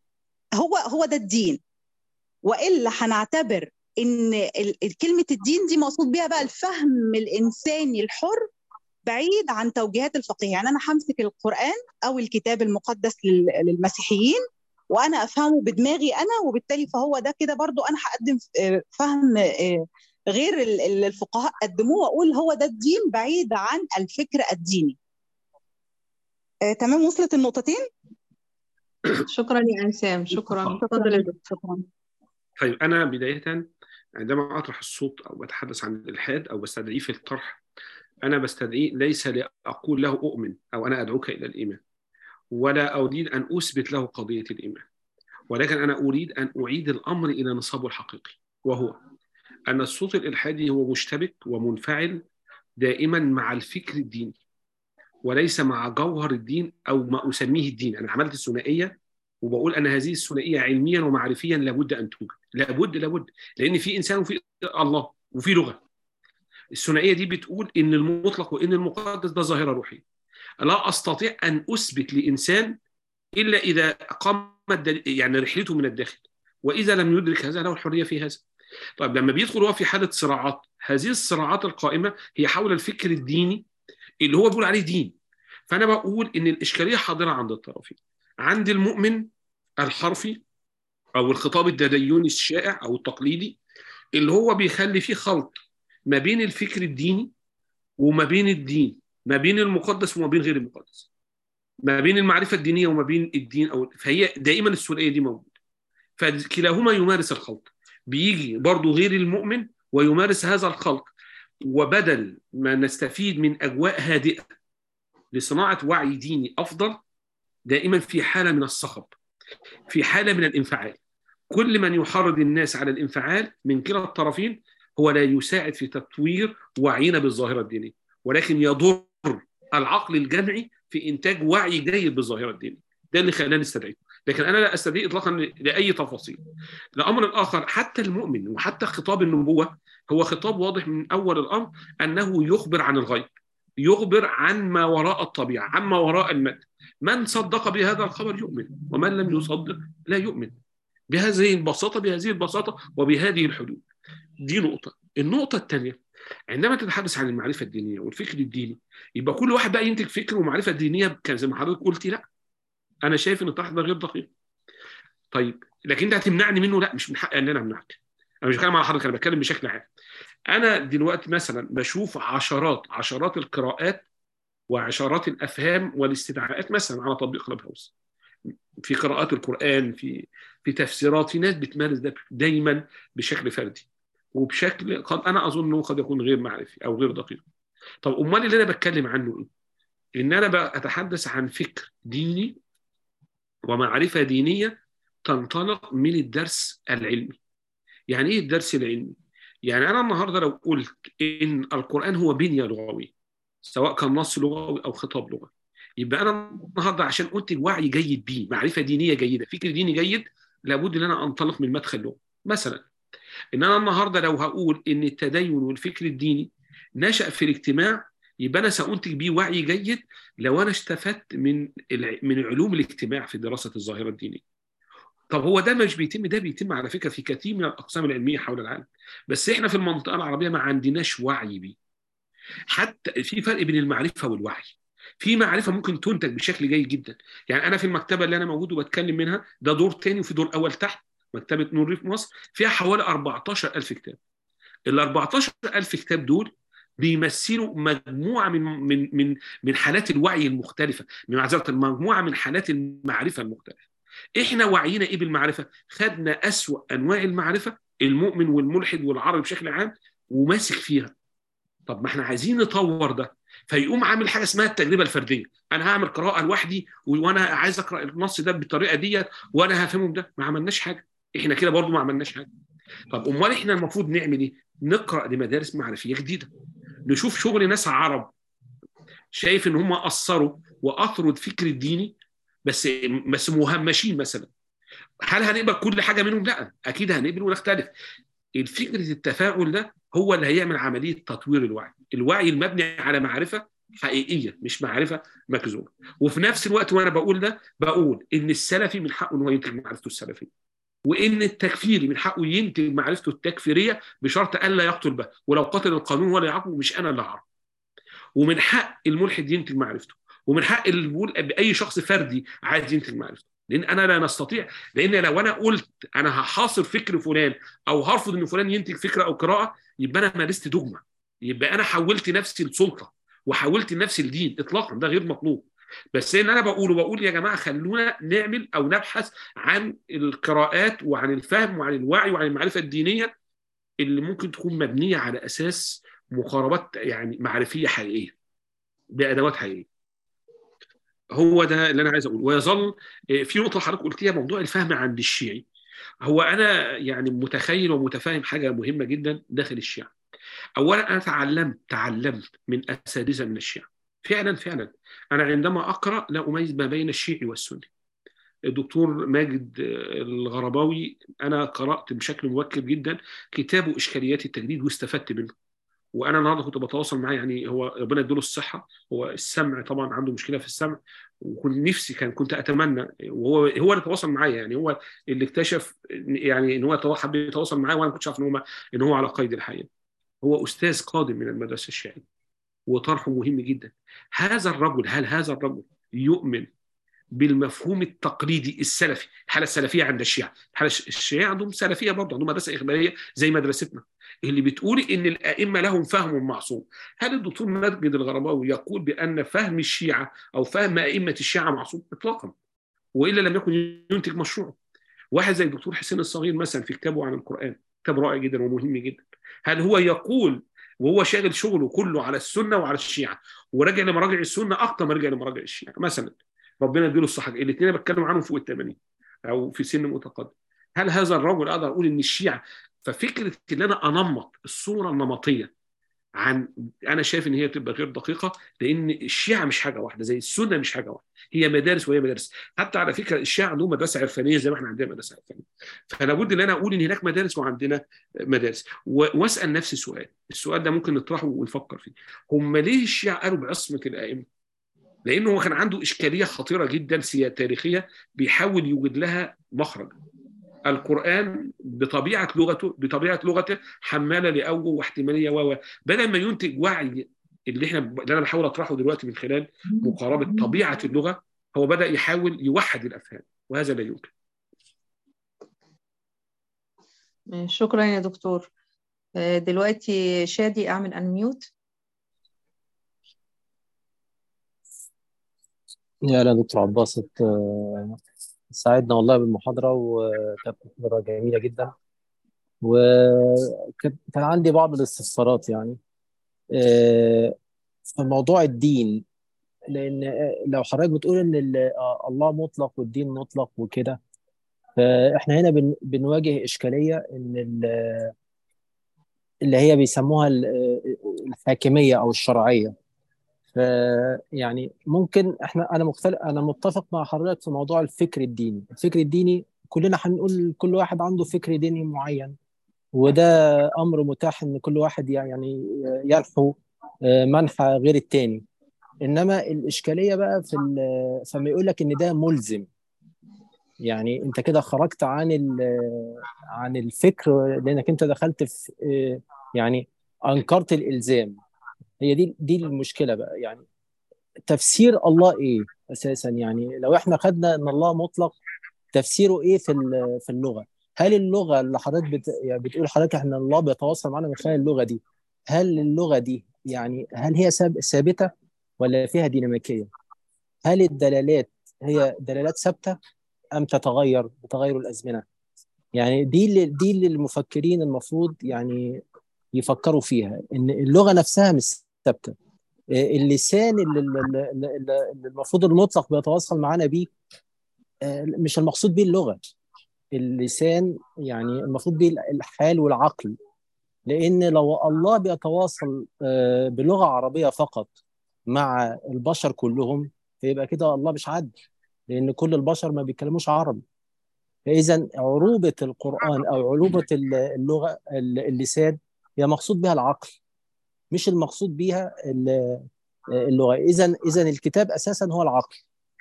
هو هو ده الدين والا هنعتبر ان ال- ال- كلمه الدين دي مقصود بيها بقى الفهم الانساني الحر بعيد عن توجيهات الفقيه يعني انا همسك القران او الكتاب المقدس لل- للمسيحيين وانا افهمه بدماغي انا وبالتالي فهو ده كده برضو انا هقدم آه، فهم آه، غير ال- ال- الفقهاء قدموه واقول هو ده الدين بعيد عن الفكر الديني آه، تمام وصلت النقطتين شكرا يا انسام شكرا اتفضل يا دكتور شكرا طيب أنا بداية عندما أطرح الصوت أو بتحدث عن الإلحاد أو بستدعيه في الطرح أنا بستدعيه ليس لأقول له أؤمن أو أنا أدعوك إلى الإيمان ولا أريد أن أثبت له قضية الإيمان ولكن أنا أريد أن أعيد الأمر إلى نصابه الحقيقي وهو أن الصوت الإلحادي هو مشتبك ومنفعل دائما مع الفكر الديني وليس مع جوهر الدين أو ما أسميه الدين أنا عملت الثنائية وبقول أن هذه الثنائية علميا ومعرفيا لابد أن توجد لابد لابد لأن في إنسان وفي الله وفي لغة الثنائية دي بتقول إن المطلق وإن المقدس ده ظاهرة روحية لا أستطيع أن أثبت لإنسان إلا إذا قام الدل... يعني رحلته من الداخل وإذا لم يدرك هذا له الحرية في هذا طيب لما بيدخل هو في حالة صراعات هذه الصراعات القائمة هي حول الفكر الديني اللي هو بيقول عليه دين فأنا بقول إن الإشكالية حاضرة عند الطرفين عند المؤمن الحرفي أو الخطاب التديني الشائع أو التقليدي اللي هو بيخلي فيه خلط ما بين الفكر الديني وما بين الدين ما بين المقدس وما بين غير المقدس ما بين المعرفة الدينية وما بين الدين أو فهي دائما الثنائية دي موجودة فكلاهما يمارس الخلط بيجي برضو غير المؤمن ويمارس هذا الخلط وبدل ما نستفيد من أجواء هادئة لصناعة وعي ديني أفضل دائما في حالة من الصخب في حالة من الانفعال كل من يحرض الناس على الانفعال من كلا الطرفين هو لا يساعد في تطوير وعينا بالظاهرة الدينية ولكن يضر العقل الجمعي في إنتاج وعي جيد بالظاهرة الدينية ده اللي خلاني استدعيه لكن انا لا استدعي اطلاقا لاي تفاصيل. الامر الاخر حتى المؤمن وحتى خطاب النبوه هو خطاب واضح من اول الامر انه يخبر عن الغيب. يخبر عن ما وراء الطبيعه، عن ما وراء المد. من صدق بهذا الخبر يؤمن، ومن لم يصدق لا يؤمن. بهذه البساطه بهذه البساطه وبهذه الحدود. دي نقطه. النقطه الثانيه عندما تتحدث عن المعرفه الدينيه والفكر الديني يبقى كل واحد بقى ينتج فكر ومعرفه دينيه كان زي ما حضرتك قلتي لا انا شايف ان الطرح ده غير دقيق طيب لكن انت هتمنعني منه لا مش من حقي ان انا امنعك انا مش بتكلم على حضرتك انا بتكلم بشكل عام انا دلوقتي مثلا بشوف عشرات عشرات القراءات وعشرات الافهام والاستدعاءات مثلا على تطبيق كلاب هاوس في قراءات القران في في تفسيرات في ناس بتمارس ده دايما بشكل فردي وبشكل قد انا اظن قد يكون غير معرفي او غير دقيق طب امال اللي انا بتكلم عنه ايه ان انا بقى اتحدث عن فكر ديني ومعرفة دينية تنطلق من الدرس العلمي يعني إيه الدرس العلمي؟ يعني أنا النهاردة لو قلت إن القرآن هو بنية لغوية سواء كان نص لغوي أو خطاب لغوي يبقى أنا النهاردة عشان أنتج وعي جيد بيه معرفة دينية جيدة فكر ديني جيد لابد إن أنا أنطلق من مدخل لغوي مثلا إن أنا النهاردة لو هقول إن التدين والفكر الديني نشأ في الاجتماع يبقى انا سانتج بيه وعي جيد لو انا استفدت من من علوم الاجتماع في دراسه الظاهره الدينيه. طب هو ده مش بيتم ده بيتم على فكره في كثير من الاقسام العلميه حول العالم بس احنا في المنطقه العربيه ما عندناش وعي بيه. حتى في فرق بين المعرفه والوعي. في معرفه ممكن تنتج بشكل جيد جدا يعني انا في المكتبه اللي انا موجود وبتكلم منها ده دور تاني وفي دور اول تحت مكتبه نور ريف مصر فيها حوالي 14000 كتاب ال 14000 كتاب دول بيمثلوا مجموعه من من من من حالات الوعي المختلفه من معذره مجموعه من حالات المعرفه المختلفه احنا وعينا ايه بالمعرفه خدنا اسوا انواع المعرفه المؤمن والملحد والعربي بشكل عام وماسك فيها طب ما احنا عايزين نطور ده فيقوم عامل حاجه اسمها التجربه الفرديه انا هعمل قراءه لوحدي وانا عايز اقرا النص ده بالطريقه ديت وانا هفهمه ده ما عملناش حاجه احنا كده برضو ما عملناش حاجه طب امال احنا المفروض نعمل ايه نقرا لمدارس معرفيه جديده نشوف شغل ناس عرب شايف ان هم اثروا واثروا الفكر الديني بس بس مهمشين مثلا هل هنقبل كل حاجه منهم؟ لا اكيد هنقبل ونختلف الفكرة التفاعل ده هو اللي هيعمل عمليه تطوير الوعي الوعي المبني على معرفه حقيقيه مش معرفه مكذوبه وفي نفس الوقت وانا بقول ده بقول ان السلفي من حقه ان هو ينتج معرفته السلفيه وان التكفيري من حقه ينتج معرفته التكفيريه بشرط الا يقتل به ولو قتل القانون ولا يعاقبه مش انا اللي هعاقبه ومن حق الملحد ينتج معرفته ومن حق اللي بيقول باي شخص فردي عايز ينتج معرفته لان انا لا نستطيع لان لو انا قلت انا هحاصر فكر فلان او هرفض ان فلان ينتج فكره او قراءه يبقى انا مارست دogma يبقى انا حولت نفسي لسلطه وحولت نفسي لدين اطلاقا ده غير مطلوب بس ان انا بقوله بقول يا جماعه خلونا نعمل او نبحث عن القراءات وعن الفهم وعن الوعي وعن المعرفه الدينيه اللي ممكن تكون مبنيه على اساس مقاربات يعني معرفيه حقيقيه بادوات حقيقيه هو ده اللي انا عايز اقوله ويظل في نقطه حضرتك قلتيها موضوع الفهم عند الشيعي هو انا يعني متخيل ومتفاهم حاجه مهمه جدا داخل الشيعه اولا انا تعلمت تعلمت من اساتذه من الشيعه فعلا فعلا انا عندما اقرا لا اميز ما بين الشيعي والسني الدكتور ماجد الغرباوي انا قرات بشكل مبكر جدا كتابه اشكاليات التجديد واستفدت منه وانا النهارده كنت بتواصل معاه يعني هو ربنا يديله الصحه هو السمع طبعا عنده مشكله في السمع وكنت نفسي كان كنت اتمنى وهو هو اللي تواصل معايا يعني هو اللي اكتشف يعني ان هو حب يتواصل معايا وانا ما كنتش عارف ان هو ان هو على قيد الحياه هو استاذ قادم من المدرسه الشيعيه وطرحه مهم جدا هذا الرجل هل هذا الرجل يؤمن بالمفهوم التقليدي السلفي الحاله السلفيه عند الشيعه الحاله الشيعه عندهم سلفيه برضه عندهم مدرسه اخباريه زي مدرستنا اللي بتقول ان الائمه لهم فهم معصوم هل الدكتور ماجد الغرباوي يقول بان فهم الشيعه او فهم ائمه الشيعه معصوم اطلاقا والا لم يكن ينتج مشروعه واحد زي الدكتور حسين الصغير مثلا في كتابه عن القران كتاب رائع جدا ومهم جدا هل هو يقول وهو شاغل شغله كله على السنه وعلى الشيعه وراجع لمراجع السنه اكتر ما رجع لمراجع الشيعه مثلا ربنا يديله الصحه الاثنين بتكلم عنهم فوق ال 80 او في سن متقدم هل هذا الرجل اقدر اقول ان الشيعه ففكره ان انا انمط الصوره النمطيه عن انا شايف ان هي بتبقى غير دقيقه لان الشيعه مش حاجه واحده زي السنه مش حاجه واحده هي مدارس وهي مدارس حتى على فكره الشيعه عندهم مدرسه عرفانيه زي ما احنا عندنا مدرسه عرفانيه فانا بد ان انا اقول ان هناك مدارس وعندنا مدارس واسال نفسي سؤال السؤال ده ممكن نطرحه ونفكر فيه هم ليه الشيعه قالوا بعصمه الائمه لانه هو كان عنده اشكاليه خطيره جدا تاريخيه بيحاول يوجد لها مخرج القران بطبيعه لغته بطبيعه لغته حماله لاوجه واحتماليه و بدل ما ينتج وعي اللي احنا اللي انا بحاول اطرحه دلوقتي من خلال مقاربه طبيعه اللغه هو بدا يحاول يوحد الافهام وهذا لا يمكن شكرا يا دكتور دلوقتي شادي اعمل انميوت يا لا دكتور عباس ساعدنا والله بالمحاضرة وكانت محاضرة جميلة جدا وكان عندي بعض الاستفسارات يعني في موضوع الدين لأن لو حضرتك بتقول إن الله مطلق والدين مطلق وكده فإحنا هنا بنواجه إشكالية إن اللي هي بيسموها الحاكمية أو الشرعية فيعني ممكن احنا انا مختلف انا متفق مع حضرتك في موضوع الفكر الديني، الفكر الديني كلنا هنقول كل واحد عنده فكر ديني معين وده امر متاح ان كل واحد يعني يلحو منحى غير التاني انما الاشكاليه بقى في فما يقول لك ان ده ملزم يعني انت كده خرجت عن عن الفكر لانك انت دخلت في يعني انكرت الالزام هي دي دي المشكله بقى يعني تفسير الله ايه اساسا يعني لو احنا خدنا ان الله مطلق تفسيره ايه في في اللغه هل اللغه اللي حضرتك بت... يعني بتقول حضرتك احنا الله بيتواصل معنا من خلال اللغه دي هل اللغه دي يعني هل هي ثابته ولا فيها ديناميكيه هل الدلالات هي دلالات ثابته ام تتغير بتغير الازمنه يعني دي اللي دي اللي المفكرين المفروض يعني يفكروا فيها ان اللغه نفسها مش ثابته اللسان اللي, اللي, اللي المفروض المطلق بيتواصل معانا بيه مش المقصود بيه اللغه اللسان يعني المفروض بيه الحال والعقل لان لو الله بيتواصل بلغه عربيه فقط مع البشر كلهم فيبقى كده الله مش عدل لان كل البشر ما بيتكلموش عربي فاذا عروبه القران او عروبه اللغه اللسان هي مقصود بها العقل مش المقصود بها اللغه اذا اذا الكتاب اساسا هو العقل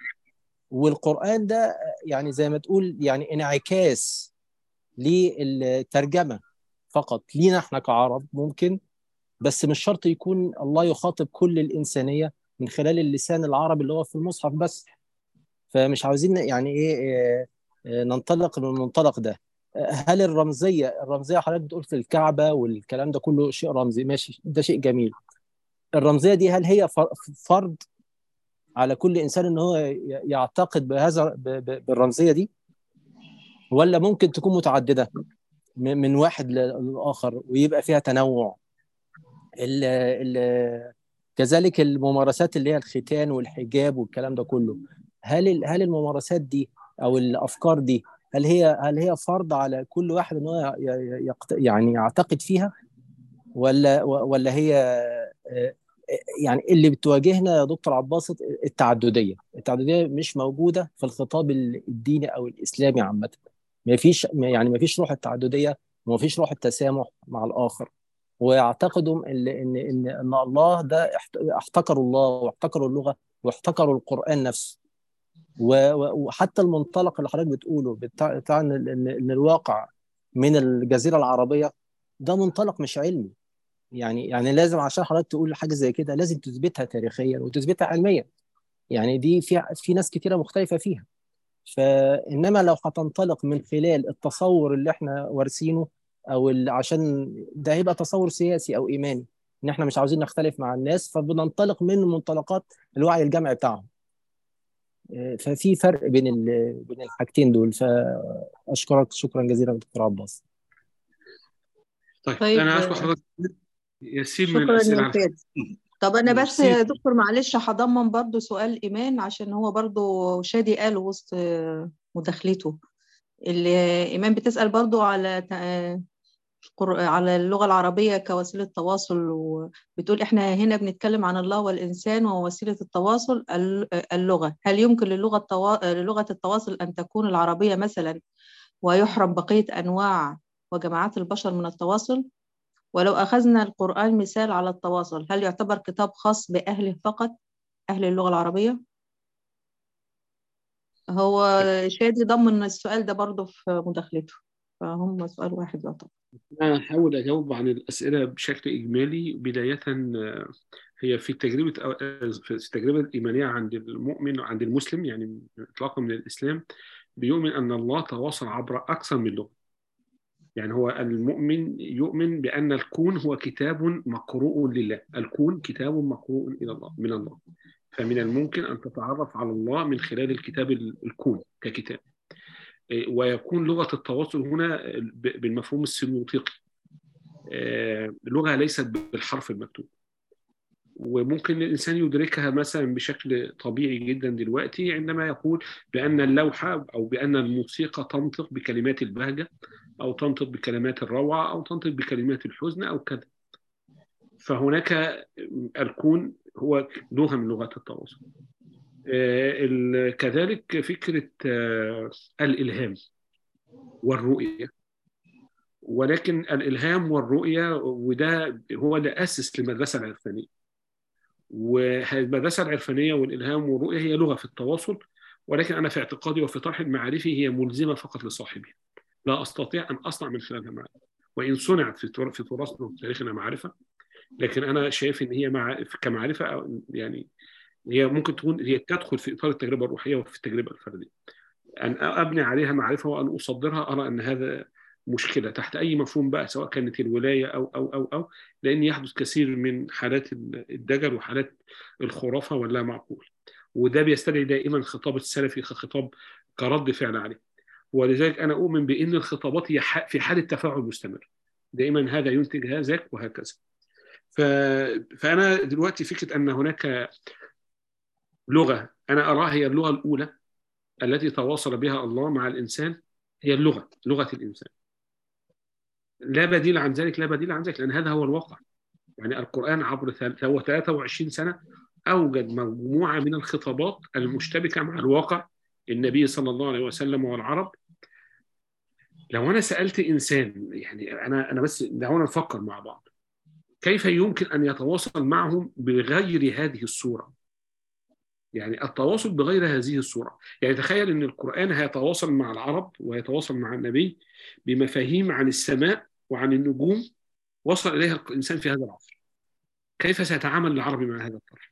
والقران ده يعني زي ما تقول يعني انعكاس للترجمه فقط لينا احنا كعرب ممكن بس مش شرط يكون الله يخاطب كل الانسانيه من خلال اللسان العربي اللي هو في المصحف بس فمش عاوزين يعني ايه ننطلق من المنطلق ده هل الرمزيه الرمزيه حضرتك بتقول في الكعبه والكلام ده كله شيء رمزي ماشي ده شيء جميل الرمزيه دي هل هي فرض على كل انسان ان هو ي- يعتقد بهذا ب- ب- بالرمزيه دي ولا ممكن تكون متعدده م- من واحد للاخر ويبقى فيها تنوع ال ال كذلك الممارسات اللي هي الختان والحجاب والكلام ده كله هل ال- هل الممارسات دي او الافكار دي هل هي هل هي فرض على كل واحد ان هو ي- ي- يقت- يعني يعتقد فيها ولا ولا هي آه، يعني اللي بتواجهنا يا دكتور عباسط التعدديه التعدديه مش موجوده في الخطاب الديني او الاسلامي عامه ما فيش يعني ما فيش روح التعدديه وما فيش روح التسامح مع الاخر ويعتقدوا ان ان ان ان الله ده احت- احتكروا الله واحتكروا اللغه واحتكروا القران نفسه و- و- وحتى المنطلق اللي حضرتك بتقوله بتاع بتاع ان ان إن الواقع من الجزيره العربيه ده منطلق مش علمي يعني يعني لازم عشان حضرتك تقول حاجه زي كده لازم تثبتها تاريخيا وتثبتها علميا يعني دي في في ناس كتيره مختلفه فيها فانما لو هتنطلق من خلال التصور اللي احنا وارثينه او ال- عشان ده هيبقى تصور سياسي او ايماني ان احنا مش عاوزين نختلف مع الناس فبننطلق من منطلقات الوعي الجمعي بتاعهم آه، ففي فرق بين ال- بين الحاجتين دول فاشكرك شكرا جزيلا دكتور عباس طيب, طيب، انا اشكر حضرتك يسير من شكرا الاسئله يا على فادي طب انا بس ميرسي. يا دكتور معلش هضمن برضو سؤال ايمان عشان هو برضو شادي قاله وسط آه، مداخلته اللي ايمان بتسال برضو على ت- آه، القر- على اللغه العربيه كوسيله تواصل وبتقول احنا هنا بنتكلم عن الله والانسان ووسيله التواصل ال- آه، اللغه هل يمكن للغه التوا... آه، للغه التواصل ان تكون العربيه مثلا ويحرم بقيه انواع وجماعات البشر من التواصل ولو أخذنا القرآن مثال على التواصل هل يعتبر كتاب خاص بأهله فقط أهل اللغة العربية؟ هو شادي ضمن السؤال ده برضه في مداخلته فهم سؤال واحد يعتبر أنا هحاول أجاوب عن الأسئلة بشكل إجمالي بداية آه، هي في تجربة أو- في التجربة الإيمانية عند المؤمن عند المسلم يعني إطلاقا من الإسلام بيؤمن أن الله تواصل عبر أكثر من لغة يعني هو المؤمن يؤمن بأن الكون هو كتاب مقروء لله الكون كتاب مقروء إلى الله من الله فمن الممكن أن تتعرف على الله من خلال الكتاب ال- الكون ككتاب إيه، ويكون لغة التواصل هنا ب- بالمفهوم السيميوتيقي آه، لغة ليست بالحرف المكتوب وممكن الإنسان يدركها مثلا بشكل طبيعي جدا دلوقتي عندما يقول بأن اللوحة أو بأن الموسيقى تنطق بكلمات البهجة أو تنطق بكلمات الروعة أو تنطق بكلمات الحزن أو كذا فهناك الكون هو لغة من لغات التواصل آه، ال- كذلك فكرة آه، الإلهام والرؤية ولكن الإلهام والرؤية وده هو اللي أسس للمدرسة العرفانية والمدرسة العرفانية والإلهام والرؤية هي لغة في التواصل ولكن أنا في اعتقادي وفي طرح المعارفي هي ملزمة فقط لصاحبها لا أستطيع أن أصنع من خلالها معرفة وإن صنعت في تر- في تراثنا وفي تاريخنا معرفة لكن أنا شايف إن هي مع كمعرفة أو- يعني هي ممكن تكون هي تدخل في إطار التجربة الروحية وفي التجربة الفردية أن أبني عليها معرفة وأن أصدرها أرى أن هذا مشكلة تحت أي مفهوم بقى سواء كانت الولاية أو أو أو أو لأن يحدث كثير من حالات الدجل وحالات الخرافة واللا معقول وده بيستدعي دائما خطاب السلفي كخطاب كرد فعل عليه ولذلك أنا أؤمن بأن الخطابات هي ح- في حالة تفاعل مستمر دائما هذا ينتج هذاك وهكذا ف... فأنا دلوقتي فكرة أن هناك لغة أنا أراها هي اللغة الأولى التي تواصل بها الله مع الإنسان هي اللغة لغة الإنسان لا بديل عن ذلك لا بديل عن ذلك لأن هذا هو الواقع يعني القرآن عبر ثل- هو 23 سنة أوجد مجموعة من الخطابات المشتبكة مع الواقع النبي صلى الله عليه وسلم والعرب لو أنا سألت إنسان يعني أنا أنا بس دعونا نفكر مع بعض كيف يمكن أن يتواصل معهم بغير هذه الصورة يعني التواصل بغير هذه الصورة يعني تخيل أن القرآن هيتواصل مع العرب ويتواصل مع النبي بمفاهيم عن السماء وعن النجوم وصل إليها الإنسان في هذا العصر كيف سيتعامل العربي مع هذا الطرح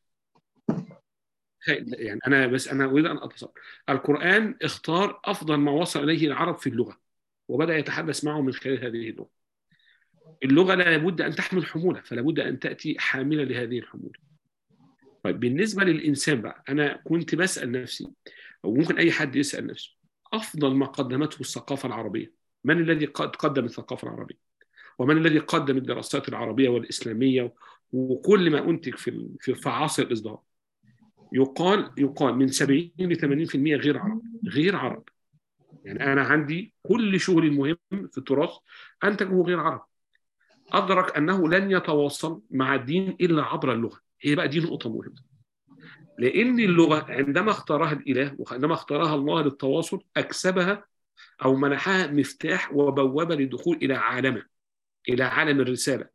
يعني أنا بس أنا أريد أن أتصل القرآن اختار أفضل ما وصل إليه العرب في اللغة وبدأ يتحدث معهم من خلال هذه اللغة اللغة لا بد أن تحمل حمولة فلا بد أن تأتي حاملة لهذه الحمولة طيب بالنسبه للانسان بقى انا كنت بسال نفسي او ممكن اي حد يسال نفسه افضل ما قدمته الثقافه العربيه من الذي قد قدم الثقافه العربيه ومن الذي قدم الدراسات العربيه والاسلاميه وكل ما انتج في في في عصر الاصدار يقال يقال من 70 ل 80% غير عرب غير عرب يعني انا عندي كل شغلي المهم في التراث انتجه غير عرب ادرك انه لن يتواصل مع الدين الا عبر اللغه هي بقى دي نقطه مهمه لان اللغه عندما اختارها الاله وعندما اختارها الله للتواصل اكسبها او منحها مفتاح وبوابه للدخول الى عالمه الى عالم الرساله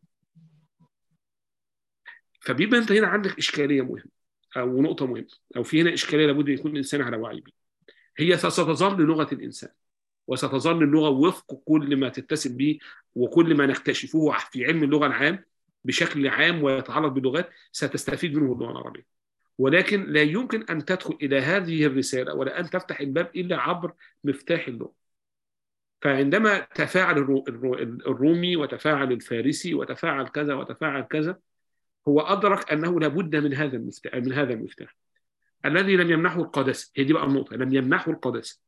فبيبقى انت هنا عندك اشكاليه مهمه او نقطه مهمه او في هنا اشكاليه لابد يكون الانسان على وعي بها هي ستظل لغه الانسان وستظل اللغه وفق كل ما تتسم به وكل ما نكتشفه في علم اللغه العام بشكل عام ويتعلق باللغات ستستفيد منه اللغه العربيه ولكن لا يمكن ان تدخل الى هذه الرساله ولا ان تفتح الباب الا عبر مفتاح اللغه فعندما تفاعل الرومي وتفاعل الفارسي وتفاعل كذا وتفاعل كذا هو ادرك انه لابد من هذا المفتاح من هذا المفتاح الذي لم يمنحه القداسه هي دي بقى النقطه لم يمنحه القداسه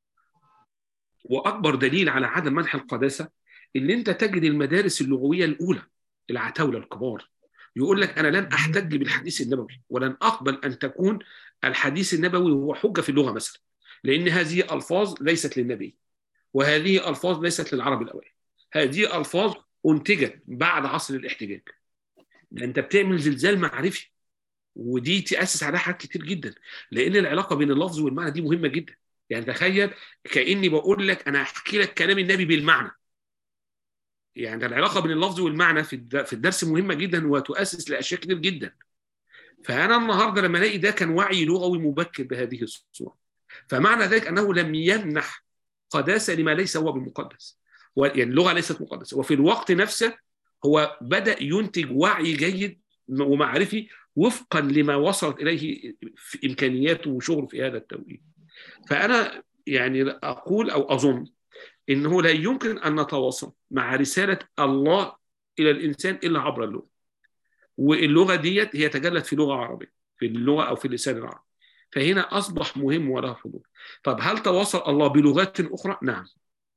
واكبر دليل على عدم منح القداسه ان انت تجد المدارس اللغويه الاولى العتاوله الكبار يقول لك انا لن احتج بالحديث النبوي ولن اقبل ان تكون الحديث النبوي هو حجه في اللغه مثلا لان هذه الفاظ ليست للنبي وهذه الفاظ ليست للعرب الاوائل هذه الفاظ انتجت بعد عصر الاحتجاج انت بتعمل زلزال معرفي ودي تاسس عليها حاجات كتير جدا لان العلاقه بين اللفظ والمعنى دي مهمه جدا يعني تخيل كاني بقول لك انا هحكي لك كلام النبي بالمعنى يعني العلاقه بين اللفظ والمعنى في في الدرس مهمه جدا وتؤسس لاشياء كتير جدا فانا النهارده لما الاقي ده كان وعي لغوي مبكر بهذه الصوره فمعنى ذلك انه لم يمنح قداسه لما ليس هو بمقدس يعني اللغه ليست مقدسه وفي الوقت نفسه هو بدا ينتج وعي جيد ومعرفي وفقا لما وصلت اليه في امكانياته وشغله في هذا التوقيت فانا يعني اقول او اظن انه لا يمكن ان نتواصل مع رساله الله الى الانسان الا عبر اللغه واللغه ديت هي تجلت في لغه عربيه في اللغه او في اللسان العربي فهنا اصبح مهم وله فضول طب هل تواصل الله بلغات اخرى نعم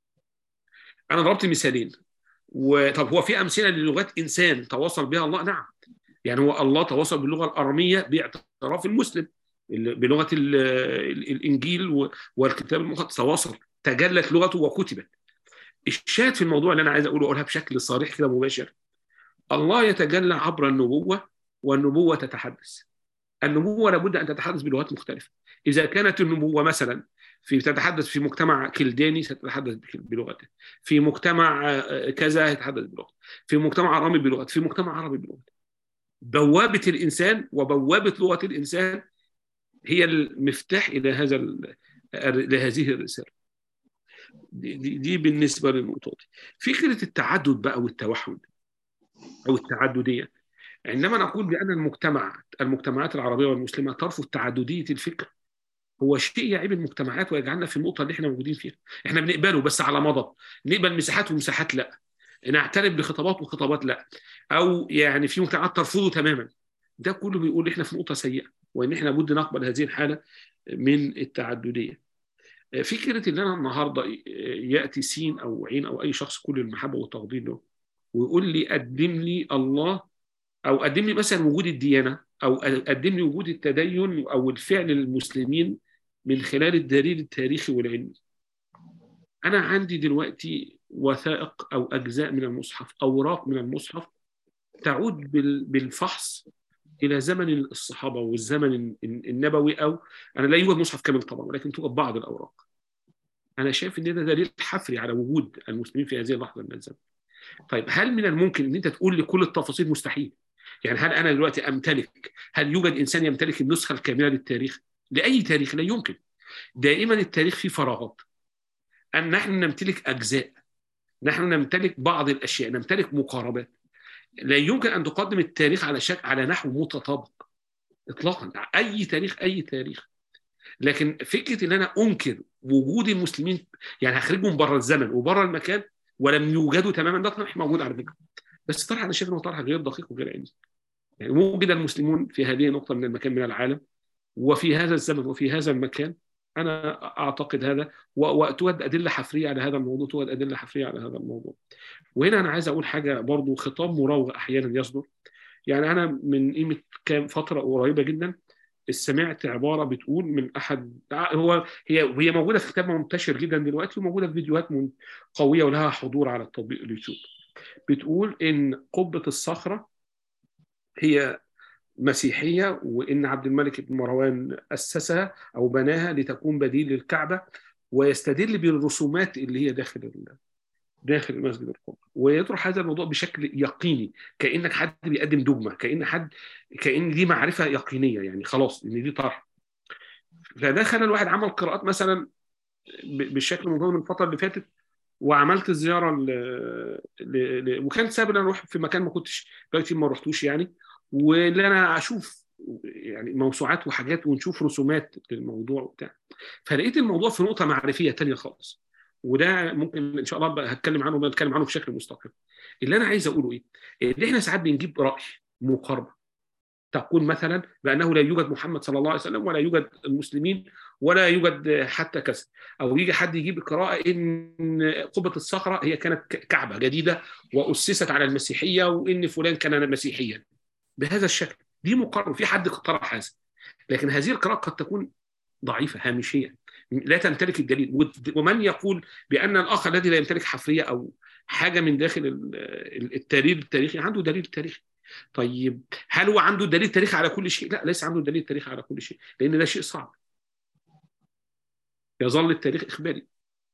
انا ضربت مثالين وطب هو في امثله للغات انسان تواصل بها الله نعم يعني هو الله تواصل باللغه الاراميه باعتراف المسلم بلغه الانجيل والكتاب المقدس تواصل تجلت لغته وكتبت الشاهد في الموضوع اللي انا عايز اقوله اقولها بشكل صريح كده مباشر الله يتجلى عبر النبوه والنبوه تتحدث النبوه لابد ان تتحدث بلغات مختلفه اذا كانت النبوه مثلا في تتحدث في مجتمع كلداني ستتحدث بلغته في مجتمع كذا يتحدث بلغته في مجتمع ارامي بلغته في مجتمع عربي بلغته بوابه الانسان وبوابه لغه الانسان هي المفتاح الى هذا لهذه الرساله دي, دي, دي بالنسبه للنقطه دي فكره التعدد بقى والتوحد او التعدديه عندما نقول بان المجتمع المجتمعات العربيه والمسلمه ترفض تعدديه الفكر هو شيء يعيب المجتمعات ويجعلنا في النقطه اللي احنا موجودين فيها احنا بنقبله بس على مضض نقبل مساحات ومساحات لا نعترف بخطابات وخطابات لا او يعني في مجتمعات ترفضه تماما ده كله بيقول احنا في نقطه سيئه وان احنا لابد نقبل هذه الحاله من التعدديه فكره ان انا النهارده ياتي سين او عين او اي شخص كل المحبه والتقدير له ويقول لي قدم لي الله او قدم لي مثلا وجود الديانه او قدم لي وجود التدين او الفعل للمسلمين من خلال الدليل التاريخي والعلمي انا عندي دلوقتي وثائق او اجزاء من المصحف اوراق من المصحف تعود بالفحص الى زمن الصحابه والزمن النبوي او انا لا يوجد مصحف كامل طبعا ولكن توجد بعض الاوراق انا شايف ان ده دليل حفري على وجود المسلمين في هذه اللحظه من الزمن طيب هل من الممكن ان انت تقول لي كل التفاصيل مستحيل يعني هل انا دلوقتي امتلك هل يوجد انسان يمتلك النسخه الكامله للتاريخ لاي تاريخ لا يمكن دائما التاريخ فيه فراغات ان نحن نمتلك اجزاء نحن نمتلك بعض الاشياء نمتلك مقاربات لا يمكن ان تقدم التاريخ على شك على نحو متطابق اطلاقا اي تاريخ اي تاريخ لكن فكره ان انا انكر وجود المسلمين يعني هخرجهم بره الزمن وبره المكان ولم يوجدوا تماما ده طرح موجود على فكره بس طرح انا شايف انه طرح غير دقيق وغير علمي يعني وجد المسلمون في هذه النقطة من المكان من العالم وفي هذا الزمن وفي هذا المكان أنا أعتقد هذا وتوجد أدلة حفرية على هذا الموضوع توجد أدلة حفرية على هذا الموضوع وهنا أنا عايز أقول حاجة برضو خطاب مراوغ أحيانا يصدر يعني أنا من قيمة كام فترة قريبة جدا سمعت عباره بتقول من احد هو هي هي موجوده في كتاب منتشر جدا دلوقتي وموجوده في فيديوهات قويه ولها حضور على التطبيق اليوتيوب بتقول ان قبه الصخره هي مسيحيه وان عبد الملك بن مروان اسسها او بناها لتكون بديل للكعبه ويستدل بالرسومات اللي هي داخل داخل المسجد القبة ويطرح هذا الموضوع بشكل يقيني كانك حد بيقدم دogma كان حد كان دي معرفه يقينيه يعني خلاص ان دي طرح فده خلى الواحد عمل قراءات مثلا بالشكل المنظم من الفتره اللي فاتت وعملت زياره ل... ل... ل... وكان سبب ان انا اروح في مكان ما كنتش دلوقتي ما رحتوش يعني واللي انا اشوف يعني موسوعات وحاجات ونشوف رسومات للموضوع وبتاع فلقيت الموضوع في نقطه معرفيه تانية خالص وده ممكن ان شاء الله هتكلم عنه بنتكلم عنه بشكل مستقل اللي انا عايز اقوله ايه ان احنا ساعات بنجيب راي مقاربه تقول مثلا بانه لا يوجد محمد صلى الله عليه وسلم ولا يوجد المسلمين ولا يوجد حتى كذا او يجي حد يجيب قراءه ان قبه الصخره هي كانت كعبه جديده واسست على المسيحيه وان فلان كان مسيحيا بهذا الشكل دي مقارنه في حد اقترح هذا لكن هذه القراءه قد تكون ضعيفه هامشيه لا تمتلك الدليل ومن يقول بان الاخر الذي لا يمتلك حفريه او حاجه من داخل التاريخ التاريخي عنده دليل تاريخي طيب هل هو عنده دليل تاريخي على كل شيء لا ليس عنده دليل تاريخي على كل شيء لان ده شيء صعب يظل التاريخ اخباري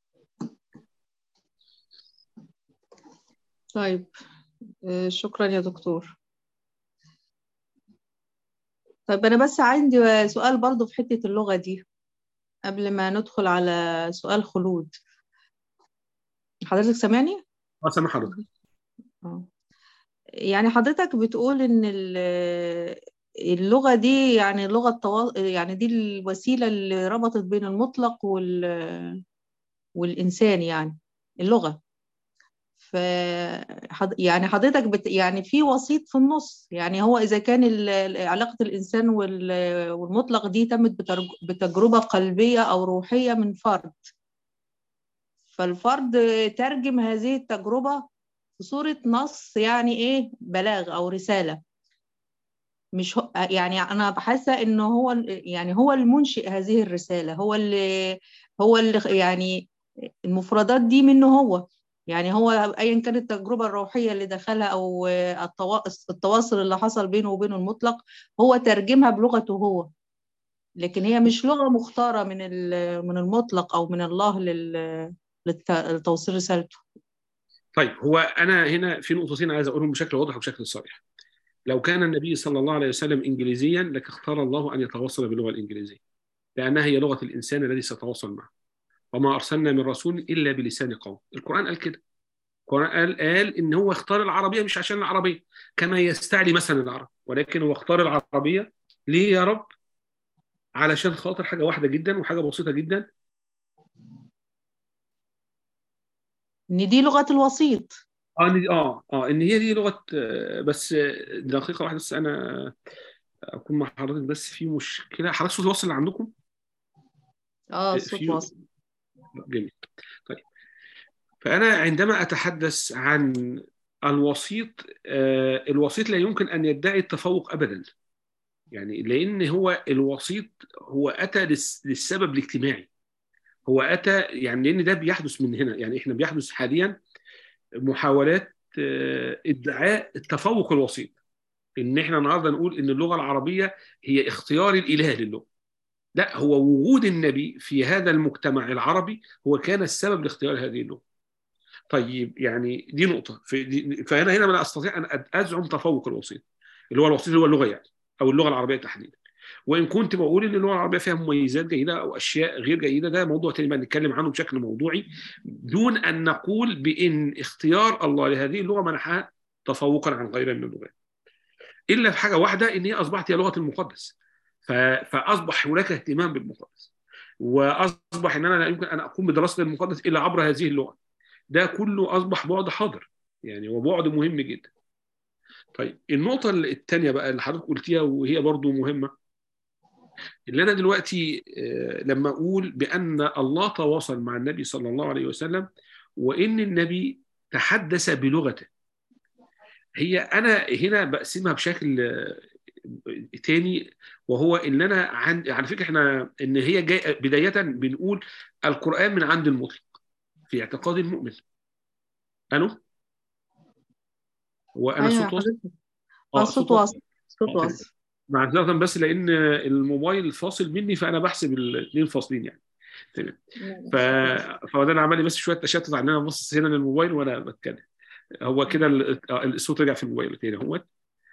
طيب شكرا يا دكتور طيب انا بس عندي سؤال برضو في حته اللغه دي قبل ما ندخل على سؤال خلود حضرتك سامعني؟ اه سامع حضرتك يعني حضرتك بتقول ان اللغه دي يعني لغه التوا... يعني دي الوسيله اللي ربطت بين المطلق وال والانسان يعني اللغه ف يعني حضرتك بت... يعني في وسيط في النص يعني هو اذا كان ال... علاقه الانسان وال... والمطلق دي تمت بترج... بتجربه قلبيه او روحيه من فرد فالفرد ترجم هذه التجربه في صوره نص يعني ايه بلاغ او رساله مش هو يعني انا بحاسه انه هو يعني هو المنشئ هذه الرساله هو اللي هو اللي يعني المفردات دي منه هو يعني هو ايا كانت التجربه الروحيه اللي دخلها او التواصل اللي حصل بينه وبين المطلق هو ترجمها بلغته هو لكن هي مش لغه مختاره من من المطلق او من الله لتوصيل رسالته طيب هو انا هنا في نقطتين عايز اقولهم بشكل واضح وبشكل صريح لو كان النبي صلى الله عليه وسلم انجليزيا لاختار الله ان يتواصل باللغه الانجليزيه لانها هي لغه الانسان الذي سيتواصل معه وما ارسلنا من رسول الا بلسان قوم القران قال كده القران قال قال ان هو اختار العربيه مش عشان العربيه كما يستعلي مثلا العرب ولكن هو اختار العربيه ليه يا رب علشان خاطر حاجه واحده جدا وحاجه بسيطه جدا ان دي لغه الوسيط اه ان اه اه ان هي دي لغه بس دقيقه واحده بس انا اكون مع حضرتك بس في مشكله حضرتك صوت واصل عندكم؟ اه الصوت واصل جميل طيب فأنا عندما أتحدث عن الوسيط آه الوسيط لا يمكن أن يدعي التفوق أبدا يعني لأن هو الوسيط هو أتى للسبب الاجتماعي هو أتى يعني لأن ده بيحدث من هنا يعني إحنا بيحدث حاليا محاولات آه ادعاء التفوق الوسيط إن إحنا النهارده نقول إن اللغة العربية هي اختيار الإله للغة لا هو وجود النبي في هذا المجتمع العربي هو كان السبب لاختيار هذه اللغه. طيب يعني دي نقطه فانا هنا لا استطيع ان ازعم تفوق الوسيط اللي هو الوسيط اللي هو اللغه يعني او اللغه العربيه تحديدا. وان كنت بقول ان اللغه العربيه فيها مميزات جيده او اشياء غير جيده ده موضوع تاني بقى نتكلم عنه بشكل موضوعي دون ان نقول بان اختيار الله لهذه اللغه منحها تفوقا عن غيرها من اللغات. الا في حاجه واحده ان هي اصبحت هي لغه المقدس. فاصبح هناك اهتمام بالمقدس واصبح ان انا لا يمكن ان اقوم بدراسه المقدس الا عبر هذه اللغه ده كله اصبح بعد حاضر يعني هو بعد مهم جدا طيب النقطة الثانية بقى اللي حضرتك قلتيها وهي برضو مهمة اللي أنا دلوقتي آه، لما أقول بأن الله تواصل مع النبي صلى الله عليه وسلم وإن النبي تحدث بلغته هي أنا هنا بقسمها بشكل آه، تاني وهو ان انا عند على فكره احنا ان هي جاي بدايه بنقول القران من عند المطلق في اعتقاد المؤمن الو وانا أيوة يا صوت واصل حضرتك اه اه صوت صوت واصل واصل صوت اه واصل معذرة بس لان الموبايل فاصل مني فانا بحسب الاثنين فاصلين يعني تمام لا ف... لا فهو ده انا عمل لي بس شويه تشتت عن ان انا ببص هنا للموبايل وانا بتكلم هو كده ال- آه، الصوت رجع في الموبايل تاني اهوت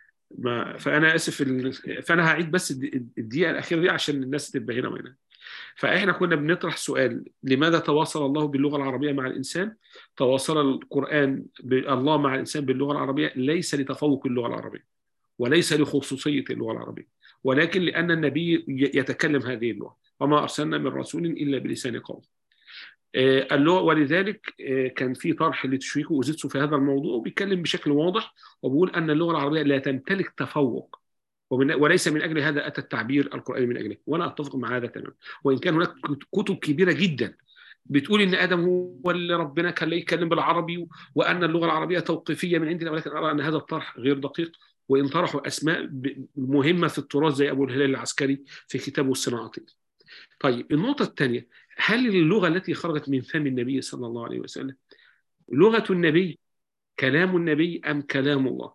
ما فانا اسف ال... فانا هعيد بس الد- الدقيقه الاخيره دي عشان الناس تبقى هنا وهنا فاحنا كنا بنطرح سؤال لماذا تواصل الله باللغه العربيه مع الانسان؟ تواصل القران بالله مع الانسان باللغه العربيه ليس لتفوق اللغه العربيه وليس لخصوصيه اللغه العربيه ولكن لان النبي ي- يتكلم هذه اللغه وما ارسلنا من رسول الا بلسان قوم. آه، اللغه ولذلك آه، كان في طرح لتشويكو وزيتسو في هذا الموضوع وبيتكلم بشكل واضح وبيقول ان اللغه العربيه لا تمتلك تفوق ومن وليس من اجل هذا اتى التعبير القراني من اجله وانا اتفق مع هذا تماما وان كان هناك كتب كبيره جدا بتقول ان ادم هو اللي ربنا كان يتكلم بالعربي و- وان اللغه العربيه توقيفيه من عندنا ولكن ارى ان هذا الطرح غير دقيق وان طرحوا اسماء ب- مهمه في التراث زي ابو الهلال العسكري في كتابه الصناعتين. طيب النقطه الثانيه هل اللغه التي خرجت من فم النبي صلى الله عليه وسلم لغه النبي كلام النبي ام كلام الله؟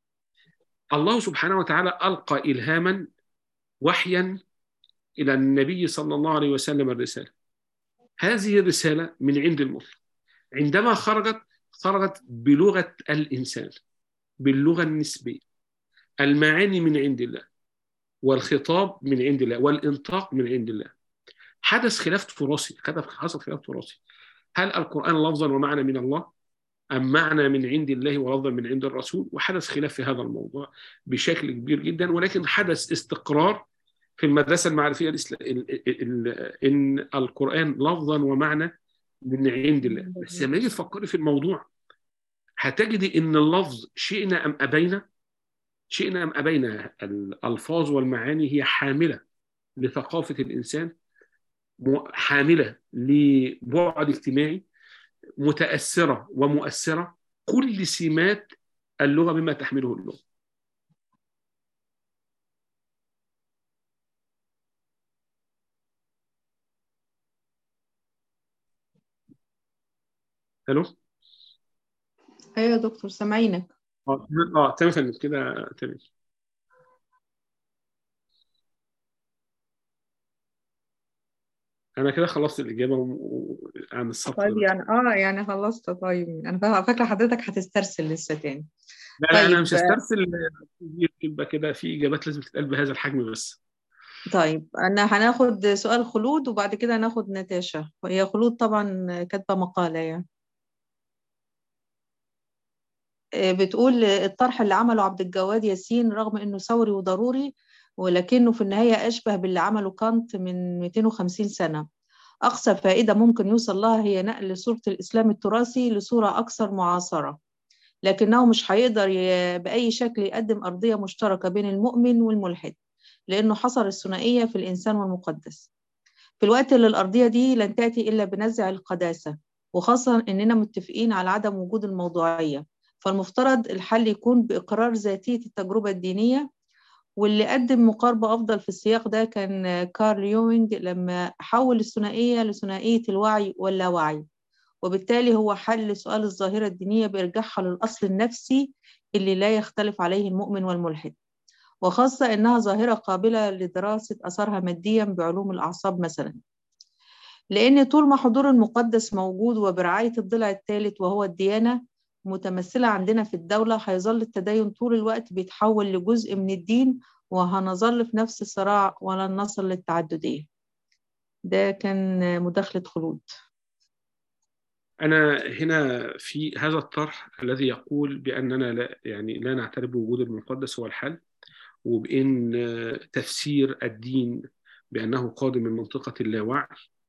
الله سبحانه وتعالى القى الهاما وحيا الى النبي صلى الله عليه وسلم الرساله. هذه الرساله من عند المطلق. عندما خرجت خرجت بلغه الانسان باللغه النسبيه. المعاني من عند الله والخطاب من عند الله والانطاق من عند الله. حدث خلاف تراثي حصل خلاف تراثي. هل القران لفظا ومعنى من الله؟ أم معنى من عند الله ولفظا من عند الرسول وحدث خلاف في هذا الموضوع بشكل كبير جدا ولكن حدث استقرار في المدرسة المعرفية الإسلا... ال... ال... ال... إن القرآن لفظا ومعنى من عند الله بس لما تيجي تفكري في الموضوع هتجدي إن اللفظ شئنا أم أبينا شئنا أم أبينا الألفاظ والمعاني هي حاملة لثقافة الإنسان م- حاملة لبعد اجتماعي متأثرة ومؤثرة كل سمات اللغة مما تحمله اللغة الو ايوه يا دكتور سامعينك اه اه تمام يا فندم كده تمام انا كده خلصت الاجابه و- و- عن السطر طيب ده. يعني اه يعني خلصت طيب انا فا- فاكره حضرتك هتسترسل لسه تاني لا لا انا طيب. مش هسترسل يبقى كده في اجابات لازم تتقال بهذا الحجم بس طيب انا هناخد سؤال خلود وبعد كده هناخد نتاشا وهي خلود طبعا كاتبه مقاله يعني آه، بتقول الطرح اللي عمله عبد الجواد ياسين رغم انه ثوري وضروري ولكنه في النهايه اشبه باللي عمله كانت من 250 سنه اقصى فائده ممكن يوصل لها هي نقل صوره الاسلام التراثي لصوره اكثر معاصره لكنه مش هيقدر ي- باي شكل يقدم ارضيه مشتركه بين المؤمن والملحد لانه حصر الثنائيه في الانسان والمقدس في الوقت اللي الارضيه دي لن تاتي الا بنزع القداسه وخاصه اننا متفقين على عدم وجود الموضوعيه فالمفترض الحل يكون باقرار ذاتيه التجربه الدينيه واللي قدم مقاربة أفضل في السياق ده كان كارل يوينج لما حول الثنائية لثنائية الوعي واللاوعي وبالتالي هو حل سؤال الظاهرة الدينية بإرجاعها للأصل النفسي اللي لا يختلف عليه المؤمن والملحد وخاصة إنها ظاهرة قابلة لدراسة أثرها ماديا بعلوم الأعصاب مثلا لأن طول ما حضور المقدس موجود وبرعاية الضلع الثالث وهو الديانة متمثلة عندنا في الدولة هيظل التدين طول الوقت بيتحول لجزء من الدين وهنظل في نفس الصراع ولن نصل للتعددية ده كان مداخلة خلود انا هنا في هذا الطرح الذي يقول باننا لا يعني لا نعترف بوجود المقدس هو الحل وبان تفسير الدين بانه قادم من منطقه اللاوعي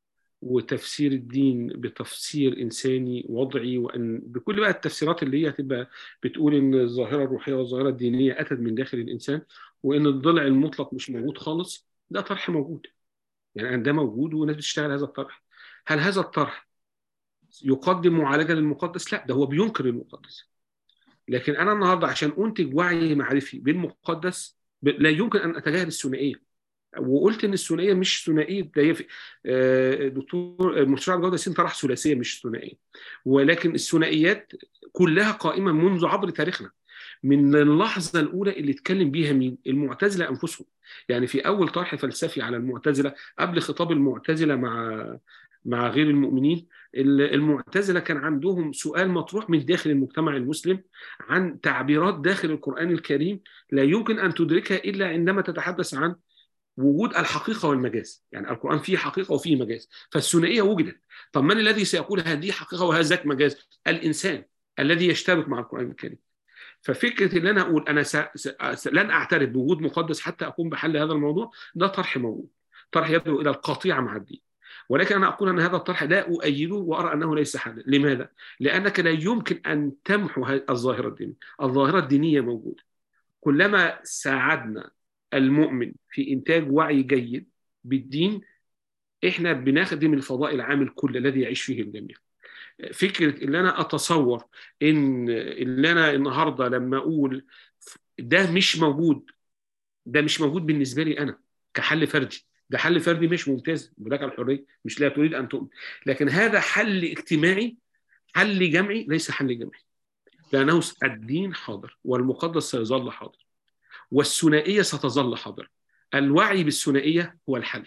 وتفسير الدين بتفسير انساني وضعي وان بكل بقى التفسيرات اللي هي هتبقى بتقول ان الظاهره الروحيه والظاهره الدينيه اتت من داخل الانسان وان الضلع المطلق مش موجود خالص ده طرح موجود يعني ده موجود وناس بتشتغل هذا الطرح هل هذا الطرح يقدم معالجه للمقدس؟ لا ده هو بينكر المقدس لكن انا النهارده عشان انتج وعي معرفي بالمقدس لا يمكن ان اتجاهل الثنائيه وقلت ان الثنائيه مش ثنائيه ده هي دكتور المستشار جوده سين طرح ثلاثيه مش ثنائيه ولكن الثنائيات كلها قائمه منذ عبر تاريخنا من اللحظه الاولى اللي اتكلم بيها مين؟ المعتزله انفسهم يعني في اول طرح فلسفي على المعتزله قبل خطاب المعتزله مع مع غير المؤمنين المعتزله كان عندهم سؤال مطروح من داخل المجتمع المسلم عن تعبيرات داخل القران الكريم لا يمكن ان تدركها الا عندما تتحدث عن وجود الحقيقه والمجاز يعني القران فيه حقيقه وفيه مجاز فالثنائيه وجدت طب من الذي سيقول هذه حقيقه وهذاك مجاز الانسان الذي يشتبك مع القران الكريم ففكره ان انا اقول انا س... س... لن اعترف بوجود مقدس حتى اقوم بحل هذا الموضوع ده طرح موجود طرح يدعو الى القطيعه مع الدين ولكن انا اقول ان هذا الطرح لا اؤيده وارى انه ليس حلا لماذا لانك لا يمكن ان تمحو الظاهره الدينيه الظاهره الدينيه موجوده كلما ساعدنا المؤمن في انتاج وعي جيد بالدين احنا بنخدم الفضاء العام الكل الذي يعيش فيه الجميع فكره ان انا اتصور ان اللي انا النهارده لما اقول ده مش موجود ده مش موجود بالنسبه لي انا كحل فردي ده حل فردي مش ممتاز لك الحريه مش لا تريد ان تؤمن لكن هذا حل اجتماعي حل جمعي ليس حل جمعي لانه الدين حاضر والمقدس سيظل حاضر والثنائيه ستظل حاضره الوعي بالثنائيه هو الحل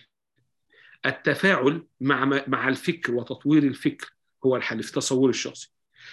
التفاعل مع مع الفكر وتطوير الفكر هو الحل في تصور الشخصي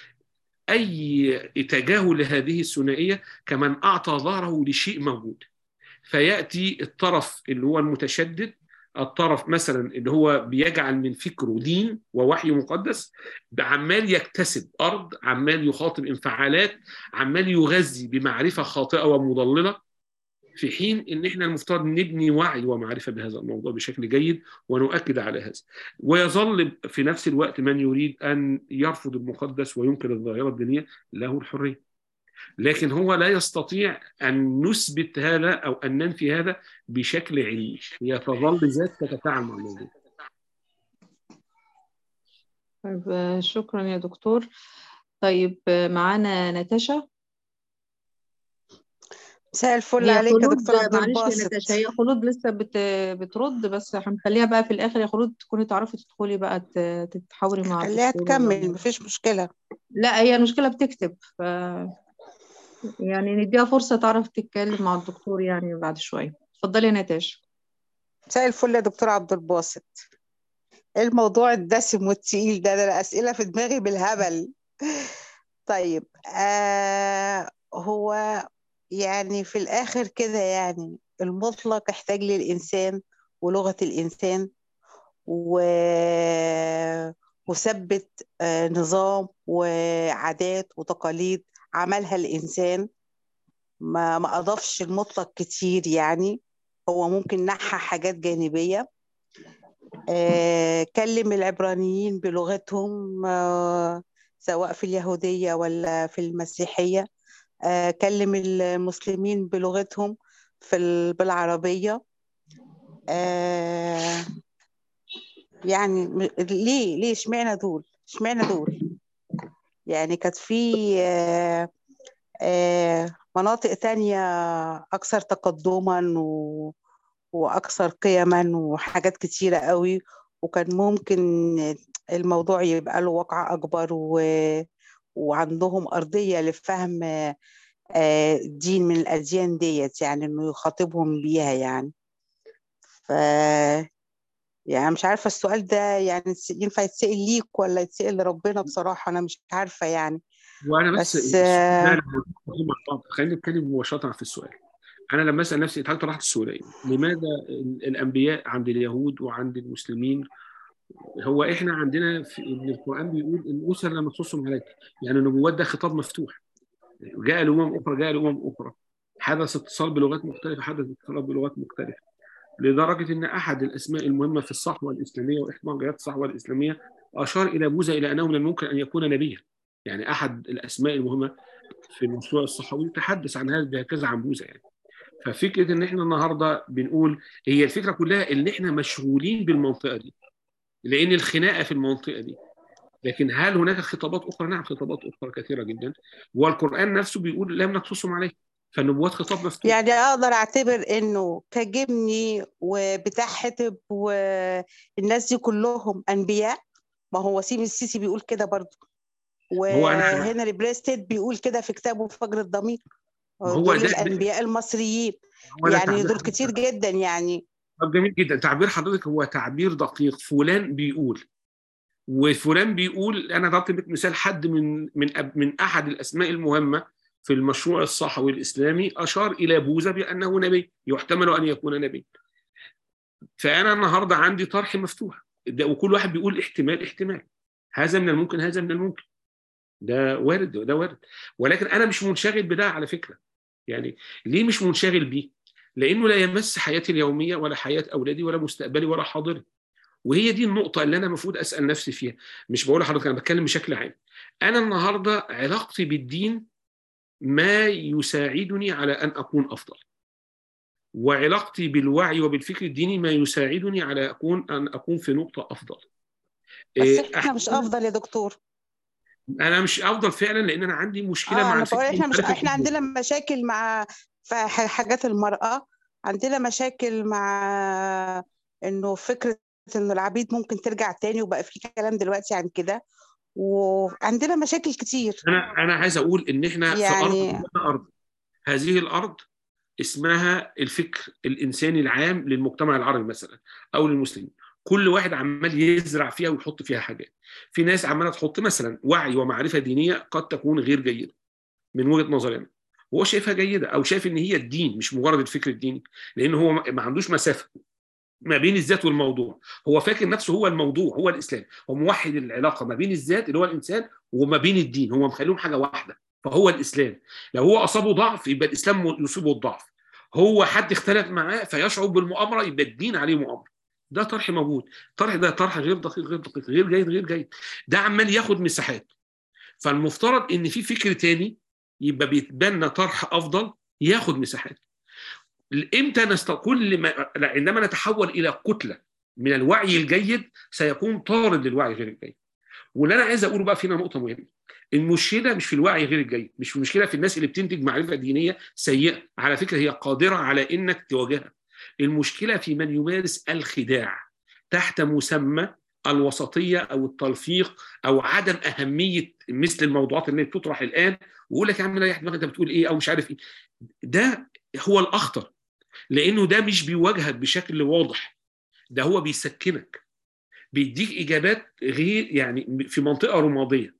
اي تجاهل لهذه الثنائيه كمن اعطى ظهره لشيء موجود فياتي الطرف اللي هو المتشدد الطرف مثلا اللي هو بيجعل من فكره دين ووحي مقدس عمال يكتسب ارض عمال يخاطب انفعالات عمال يغذي بمعرفه خاطئه ومضلله في حين ان احنا المفترض نبني وعي ومعرفه بهذا الموضوع بشكل جيد ونؤكد على هذا ويظل في نفس الوقت من يريد ان يرفض المقدس وينكر الظاهره الدينيه له الحريه لكن هو لا يستطيع ان نثبت هذا او ان ننفي هذا بشكل علمي هي تظل ذات تتفاعل مع الموضوع طيب شكرا يا دكتور طيب معانا ناتاشا مساء الفل عليك يا دكتور عبد الباسط ناتاشا هي خلود لسه بت... بترد بس هنخليها بقى في الاخر يا خلود تكوني تعرفي تدخلي بقى تتحاوري مع خليها تكمل مفيش مشكله لا هي المشكله بتكتب ف يعني نديها فرصه تعرف تتكلم مع الدكتور يعني بعد شويه اتفضلي يا ناتاشا مساء الفل يا دكتور عبد الباسط ايه الموضوع الدسم والتقيل ده ده الاسئله في دماغي بالهبل طيب آه هو يعني في الآخر كده يعني المطلق احتاج للإنسان ولغة الإنسان و... وثبت نظام وعادات وتقاليد عملها الإنسان ما ما أضافش المطلق كتير يعني هو ممكن نحى حاجات جانبية كلم العبرانيين بلغتهم سواء في اليهودية ولا في المسيحية كلم المسلمين بلغتهم في بالعربية يعني ليه ليه اشمعنى دول اشمعنى دول يعني كانت في مناطق تانية أكثر تقدما و... وأكثر قيما وحاجات كتيرة قوي وكان ممكن الموضوع يبقى له وقع أكبر و... وعندهم أرضية لفهم دين من الأديان ديت يعني إنه يخاطبهم بيها يعني ف يعني مش عارفة السؤال ده يعني ينفع يتسأل ليك ولا يتسأل لربنا بصراحة أنا مش عارفة يعني وانا بس, بس آه... خلينا نتكلم مباشره في السؤال انا لما اسال نفسي هل طرحت السؤالين لماذا الانبياء عند اليهود وعند المسلمين هو احنا عندنا في ابن القران بيقول الاسر لما تصم عليك يعني النبوات ده خطاب مفتوح جاء لامم اخرى جاء لامم اخرى حدث اتصال بلغات مختلفه حدث اتصال بلغات مختلفه لدرجه ان احد الاسماء المهمه في الصحوه الاسلاميه واحدى مجريات الصحوه الاسلاميه اشار الى بوذا الى انه من الممكن ان يكون نبيا يعني احد الاسماء المهمه في المشروع الصحوي تحدث عن هذا هكذا عن بوذا يعني ففكره ان احنا النهارده بنقول هي الفكره كلها ان احنا مشغولين بالمنطقه دي لان الخناقه في المنطقه دي لكن هل هناك خطابات اخرى؟ نعم خطابات اخرى كثيره جدا والقران نفسه بيقول لم نقصصهم عليه فالنبوات خطاب مفتوح يعني اقدر اعتبر انه كجبني وبتاع حتب والناس دي كلهم انبياء ما هو وسيم السيسي بيقول كده برضه هو أنا- وهنري بريستيد بيقول كده في كتابه فجر الضمير هو دول ده- الانبياء المصريين هو ده يعني تعبير دول كتير جدا يعني طب جميل جدا تعبير حضرتك هو تعبير دقيق فلان بيقول وفلان بيقول انا ضربت لك مثال حد من من أب- من احد الاسماء المهمه في المشروع الصحوي الاسلامي اشار الى بوذا بانه نبي يحتمل ان يكون نبي فانا النهارده عندي طرح مفتوح ده وكل واحد بيقول احتمال احتمال هذا من الممكن هذا من الممكن ده وارد ده وارد ولكن انا مش منشغل بده على فكره يعني ليه مش منشغل بيه لانه لا يمس حياتي اليوميه ولا حياه اولادي ولا مستقبلي ولا حاضري وهي دي النقطه اللي انا المفروض اسال نفسي فيها مش بقول لحضرتك انا بتكلم بشكل عام انا النهارده علاقتي بالدين ما يساعدني على ان اكون افضل وعلاقتي بالوعي وبالفكر الديني ما يساعدني على اكون ان اكون في نقطه افضل بس إيه، احنا مش افضل يا دكتور انا مش افضل فعلا لان انا عندي مشكله اه مع انا الفكر بقول احنا مش المختلف احنا الجديد. عندنا مشاكل مع في ح- حاجات المرأة عندنا مشاكل مع انه فكرة انه العبيد ممكن ترجع تاني وبقى في كلام دلوقتي عن كده وعندنا مشاكل كتير انا انا عايز اقول ان احنا في يعني- ارض قدامنا ارض هذه الارض اسمها الفكر الانساني العام للمجتمع العربي مثلا او للمسلمين كل واحد عمال يزرع فيها ويحط فيها حاجات في ناس عماله تحط مثلا وعي ومعرفه دينيه قد تكون غير جيده من وجهه نظري انا هو شايفها جيده او شايف ان هي الدين مش مجرد الفكر الديني لان هو ما ما عندوش مسافه ما بين الذات والموضوع هو فاكر نفسه هو الموضوع هو الاسلام هو موحد العلاقه ما بين الذات اللي هو الانسان وما بين الدين هو مخليهم حاجه واحده فهو الاسلام لو هو اصابه ضعف يبقى الاسلام يصيبه الضعف هو حد اختلف معاه فيشعر بالمؤامره يبقى الدين عليه مؤامره ده طرح موجود الطرح ده طرح غير دقيق غير دقيق غير جيد غير جيد ده عمال ياخد مساحات فالمفترض ان في فكر تاني يبقى بيتبنى طرح افضل ياخد مساحات امتى نست كل ما عندما نتحول الى كتله من الوعي الجيد سيكون طارد للوعي غير الجيد واللي انا عايز اقوله بقى فينا نقطه مهمه المشكله مش في الوعي غير الجيد مش في المشكله في الناس اللي بتنتج معرفه دينيه سيئه على فكره هي قادره على انك تواجهها المشكله في من يمارس الخداع تحت مسمى الوسطيه او التلفيق او عدم اهميه مثل الموضوعات اللي بتطرح الان ويقول لك يا عم ريح دماغك انت بتقول ايه او مش عارف ايه ده هو الاخطر لانه ده مش بيواجهك بشكل واضح ده هو بيسكنك بيديك اجابات غير يعني في منطقه رماديه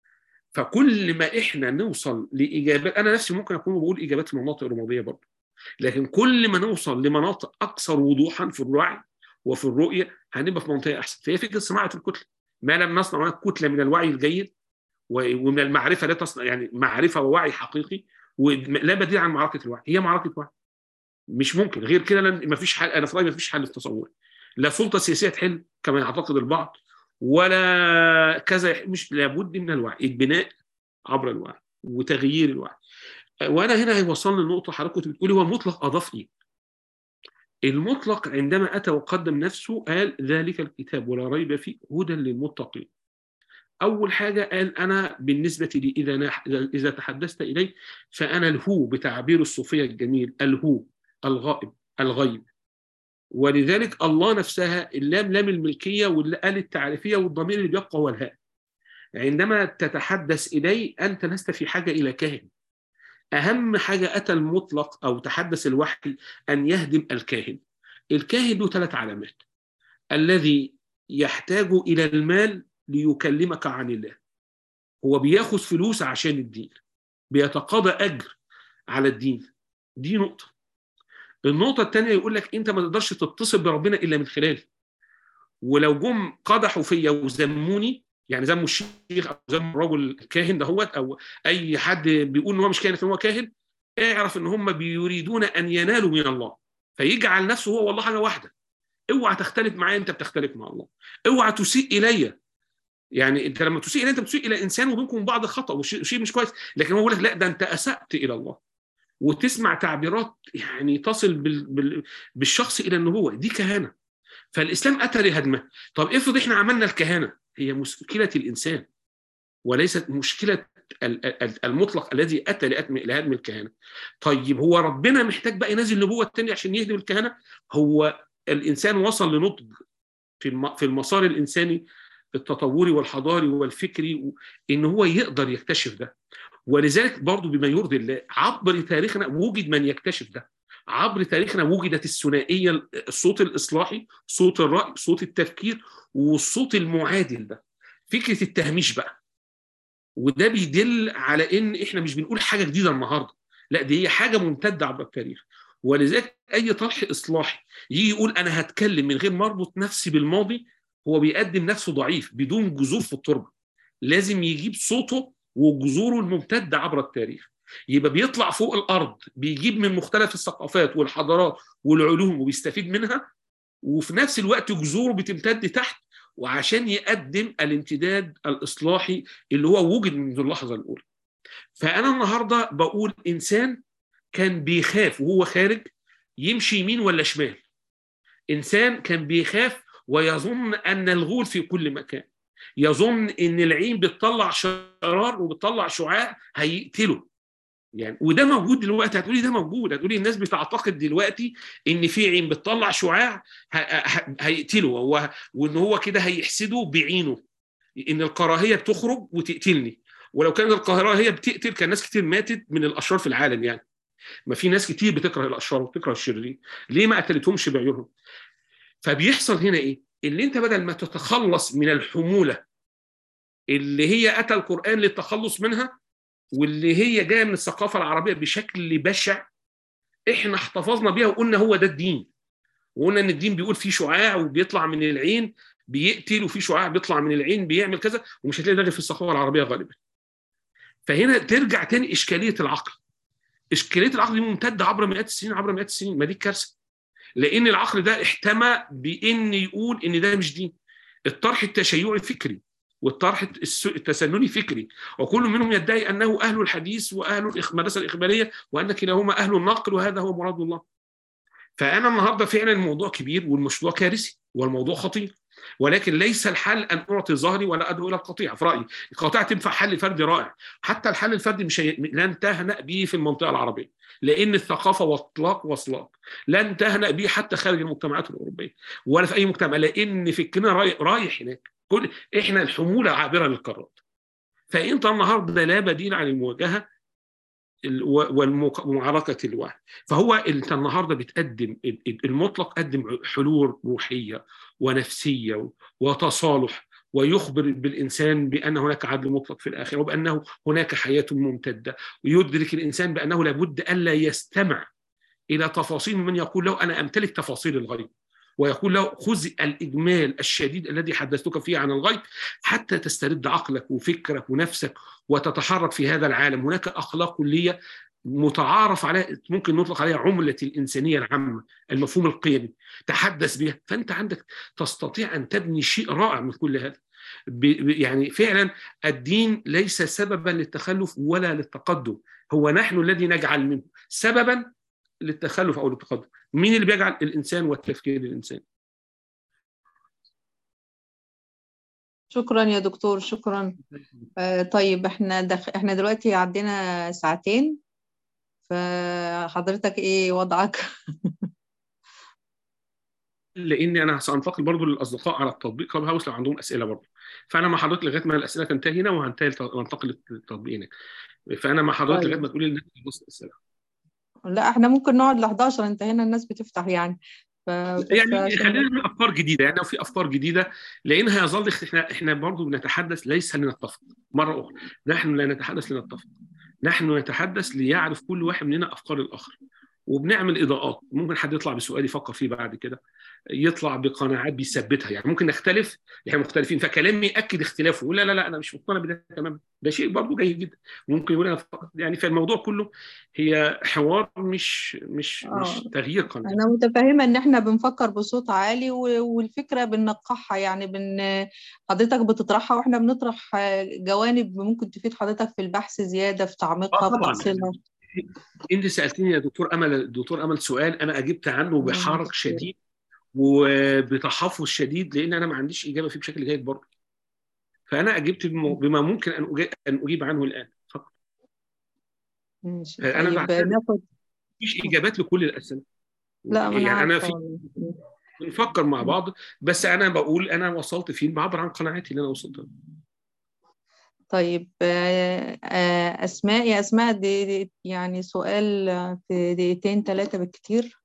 فكل ما احنا نوصل لاجابات انا نفسي ممكن اكون بقول اجابات في مناطق رماديه برضه لكن كل ما نوصل لمناطق اكثر وضوحا في الوعي وفي الرؤيه هنبقى في منطقه احسن فهي فكره صناعه الكتله ما لم نصنع هناك كتله من الوعي الجيد ومن المعرفه لا تصنع يعني معرفه ووعي حقيقي ولا بديل عن معركه الوعي هي معركه وعي مش ممكن غير كده ما فيش حل انا في رايي ما فيش حل في تصوري لا سلطه سياسيه تحل كما يعتقد البعض ولا كذا مش لابد من الوعي البناء عبر الوعي وتغيير الوعي وانا هنا هيوصلني النقطه حضرتك كنت بتقولي هو المطلق اضاف ايه المطلق عندما اتى وقدم نفسه قال ذلك الكتاب ولا ريب فيه هدى للمتقين اول حاجه قال انا بالنسبه لي اذا اذا تحدثت الي فانا الهو بتعبير الصوفيه الجميل الهو الغائب الغيب ولذلك الله نفسها اللام لام الملكيه والال التعريفيه والضمير اللي بيبقى هو الهاء عندما تتحدث الي انت لست في حاجه الى كاهن اهم حاجه اتى المطلق او تحدث الوحي ان يهدم الكاهن الكاهن له ثلاث علامات الذي يحتاج الى المال ليكلمك عن الله هو بياخذ فلوس عشان الدين بيتقاضى اجر على الدين دي نقطه النقطه الثانيه يقول لك انت ما تقدرش تتصل بربنا الا من خلالي ولو جم قدحوا فيا وذموني يعني ذموا الشيخ او ذموا الرجل الكاهن دهوت او اي حد بيقول ان هو مش كاهن هو كاهن اعرف ان هم بيريدون ان ينالوا من الله فيجعل نفسه هو والله حاجه واحده اوعى تختلف معايا انت بتختلف مع الله اوعى تسيء الي يعني انت لما تسيء الي انت بتسيء الى انسان وبينكم بعض خطا وشيء مش كويس لكن هو يقول لك لا ده انت اسات الى الله وتسمع تعبيرات يعني تصل بال... بال... بالشخص الى النبوه دي كهانه فالاسلام اتى لهدمه طب افرض احنا عملنا الكهانه هي مشكله الانسان وليست مشكله المطلق الذي اتى لهدم الكهنه. طيب هو ربنا محتاج بقى ينزل نبوه تانية عشان يهدم الكهنه؟ هو الانسان وصل لنضج في في المسار الانساني التطوري والحضاري والفكري ان هو يقدر يكتشف ده. ولذلك برضه بما يرضي الله عبر تاريخنا وجد من يكتشف ده. عبر تاريخنا وجدت الثنائيه الصوت الاصلاحي، صوت الراي، صوت التفكير والصوت المعادل ده. فكره التهميش بقى. وده بيدل على ان احنا مش بنقول حاجه جديده النهارده لا دي هي حاجه ممتده عبر التاريخ ولذلك اي طرح اصلاحي يجي يقول انا هتكلم من غير ما اربط نفسي بالماضي هو بيقدم نفسه ضعيف بدون جذور في التربه لازم يجيب صوته وجذوره الممتده عبر التاريخ يبقى بيطلع فوق الارض بيجيب من مختلف الثقافات والحضارات والعلوم وبيستفيد منها وفي نفس الوقت جذوره بتمتد تحت وعشان يقدم الامتداد الاصلاحي اللي هو وجد منذ اللحظه الاولى. فانا النهارده بقول انسان كان بيخاف وهو خارج يمشي يمين ولا شمال. انسان كان بيخاف ويظن ان الغول في كل مكان. يظن ان العين بتطلع شرار وبتطلع شعاع هيقتله. يعني وده موجود دلوقتي هتقولي ده موجود هتقولي الناس بتعتقد دلوقتي ان في عين بتطلع شعاع هيقتله هو وان هو كده هيحسده بعينه ان الكراهيه بتخرج وتقتلني ولو كانت الكراهيه بتقتل كان ناس كتير ماتت من الاشرار في العالم يعني ما في ناس كتير بتكره الاشرار وبتكره الشريرين ليه ما قتلتهمش بعيونهم فبيحصل هنا ايه اللي انت بدل ما تتخلص من الحموله اللي هي اتى القران للتخلص منها واللي هي جايه من الثقافه العربيه بشكل بشع احنا احتفظنا بيها وقلنا هو ده الدين وقلنا ان الدين بيقول في شعاع وبيطلع من العين بيقتل وفي شعاع بيطلع من العين بيعمل كذا ومش هتلاقي ده غير في الثقافه العربيه غالبا فهنا ترجع تاني اشكاليه العقل اشكاليه العقل دي ممتده عبر مئات السنين عبر مئات السنين ما دي الكارثه لان العقل ده احتمى بان يقول ان ده مش دين الطرح التشيعي فكري والطرح التسنني فكري وكل منهم يدعي انه اهل الحديث واهل المدرسه الاخباريه وان كلاهما اهل النقل وهذا هو مراد الله. فانا النهارده فعلا الموضوع كبير والمشروع كارثي والموضوع خطير ولكن ليس الحل ان اعطي ظهري ولا ادعو الى القطيعه في رايي، القطيعه تنفع حل فردي رائع، حتى الحل الفردي مش هي... لن تهنأ به في المنطقه العربيه، لان الثقافه واطلاق واصلاق لن تهنأ به حتى خارج المجتمعات الاوروبيه ولا في اي مجتمع لان فكرنا رايح هناك كل احنا الحموله عابره للقارات فانت النهارده لا بديل عن المواجهه ومعركه الوعي فهو انت النهارده بتقدم المطلق قدم حلول روحيه ونفسيه وتصالح ويخبر بالانسان بان هناك عدل مطلق في الاخره وبانه هناك حياه ممتده ويدرك الانسان بانه لابد الا يستمع الى تفاصيل من يقول له انا امتلك تفاصيل الغيب ويقول له خذ الإجمال الشديد الذي حدثتك فيه عن الغيب حتى تسترد عقلك وفكرك ونفسك وتتحرك في هذا العالم هناك أخلاق كلية متعارف عليها ممكن نطلق عليها عملة الإنسانية العامة المفهوم القيمي تحدث بها فأنت عندك تستطيع أن تبني شيء رائع من كل هذا يعني فعلا الدين ليس سببا للتخلف ولا للتقدم هو نحن الذي نجعل منه سببا للتخلف او للتقدم مين اللي بيجعل الانسان والتفكير الانسان شكرا يا دكتور شكرا آه طيب احنا دخ... احنا دلوقتي عدينا ساعتين فحضرتك ايه وضعك لاني انا سانتقل برضو للاصدقاء على التطبيق كلاب هاوس لو عندهم اسئله برضو فانا مع حضرتك لغايه ما الاسئله تنتهي هنا وهنتهي وانتقل للتطبيق هناك فانا مع حضرتك لغايه ما تقولي للناس بص الاسئله لا احنا ممكن نقعد ل 11 انت هنا الناس بتفتح يعني ف... يعني خلينا نعمل افكار جديده يعني لو في افكار جديده لانها يظل احنا احنا برضه بنتحدث ليس لنتفق مره اخرى نحن لا نتحدث لنتفق نحن نتحدث ليعرف كل واحد مننا افكار الاخر وبنعمل اضاءات ممكن حد يطلع بسؤال يفكر فيه بعد كده يطلع بقناعات بيثبتها يعني ممكن نختلف احنا مختلفين فكلامي ياكد اختلافه يقول لا لا لا انا مش مقتنع بده تماما ده شيء برضه جيد جدا ممكن يقول انا فقط يعني فالموضوع كله هي حوار مش مش آه. مش تغيير قناعات أنا متفهمة إن إحنا بنفكر بصوت عالي و- والفكرة بننقحها يعني بن حضرتك بتطرحها وإحنا بنطرح جوانب ممكن تفيد حضرتك في البحث زيادة في تعميقها اه في طبعا تفصيلها انت سالتني يا دكتور امل الدكتور امل سؤال انا اجبت عنه بحرج مم. شديد وبتحفظ شديد لان انا ما عنديش اجابه فيه بشكل جيد برضه فانا اجبت بم- بما ممكن ان أجي- ان اجيب عنه الان فقط ماشي انا طيب بعتبر ناخد مفيش اجابات لكل الاسئله لا ما أنا يعني انا عارفة في بنفكر مع بعض بس انا بقول انا وصلت فين بعبر عن قناعاتي اللي انا وصلت لها طيب آه، آه، أسماء يا أسماء دي دي يعني سؤال آه، في دقيقتين ثلاثة بالكتير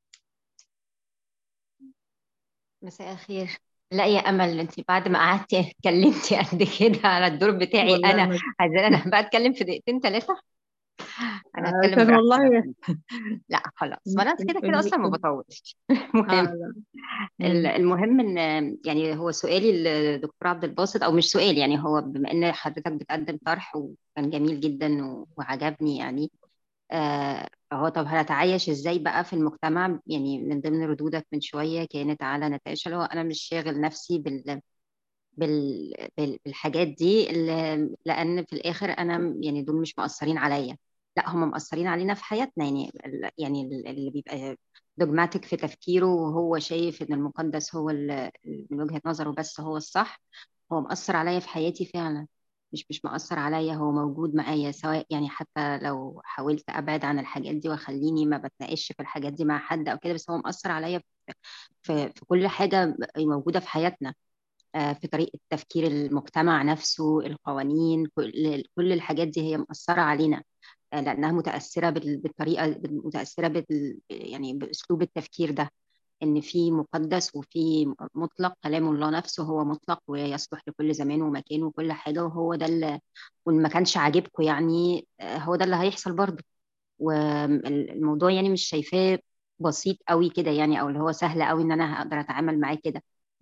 مساء الخير لا يا امل انت بعد ما قعدتي اتكلمتي قد كده على الدور بتاعي والله انا أنا عايزه انا بقى اتكلم في دقيقتين ثلاثه انا هتكلم عشان براحتي والله بقى. لا خلاص ما انا كده كده اصلا ما بطولش آه المهم لا. ال- مم. المهم ان يعني هو سؤالي للدكتور عبد الباسط او مش سؤال يعني هو بما ان حضرتك بتقدم طرح وكان جميل جدا و- وعجبني يعني آه، فهو طب هنتعايش ازاي بقى في المجتمع يعني من ضمن ردودك من شوية كانت على نتائج اللي هو انا مش شاغل نفسي بال بال بال- بالحاجات دي اللي- لان في الاخر انا يعني دول مش مؤثرين عليا لا هم مؤثرين علينا في حياتنا يعني ال- يعني ال- اللي بيبقى دوجماتيك في تفكيره وهو شايف ان المقدس هو ال- من وجهة نظره بس هو الصح هو مؤثر عليا في حياتي فعلا مش مش مؤثر عليا هو موجود معايا سواء يعني حتى لو حاولت ابعد عن الحاجات دي واخليني ما بتناقش في الحاجات دي مع حد او كده بس هو مؤثر عليا في في في كل حاجة موجودة في حياتنا آه، في طريقة تفكير المجتمع نفسه القوانين كل كل الحاجات دي هي مؤثرة علينا آه، لأنها متأثرة بال- بالطريقة متأثرة بال يعني بأسلوب التفكير ده إن في مقدس وفي مطلق كلام الله نفسه هو مطلق ويصلح لكل زمان ومكان وكل حاجة وهو ده اللي وإن ما كانش عاجبكم يعني آه، هو ده اللي هيحصل برضه والموضوع يعني مش شايفاه بسيط قوي كده يعني أو اللي هو سهل قوي إن أنا هقدر أتعامل معاه كده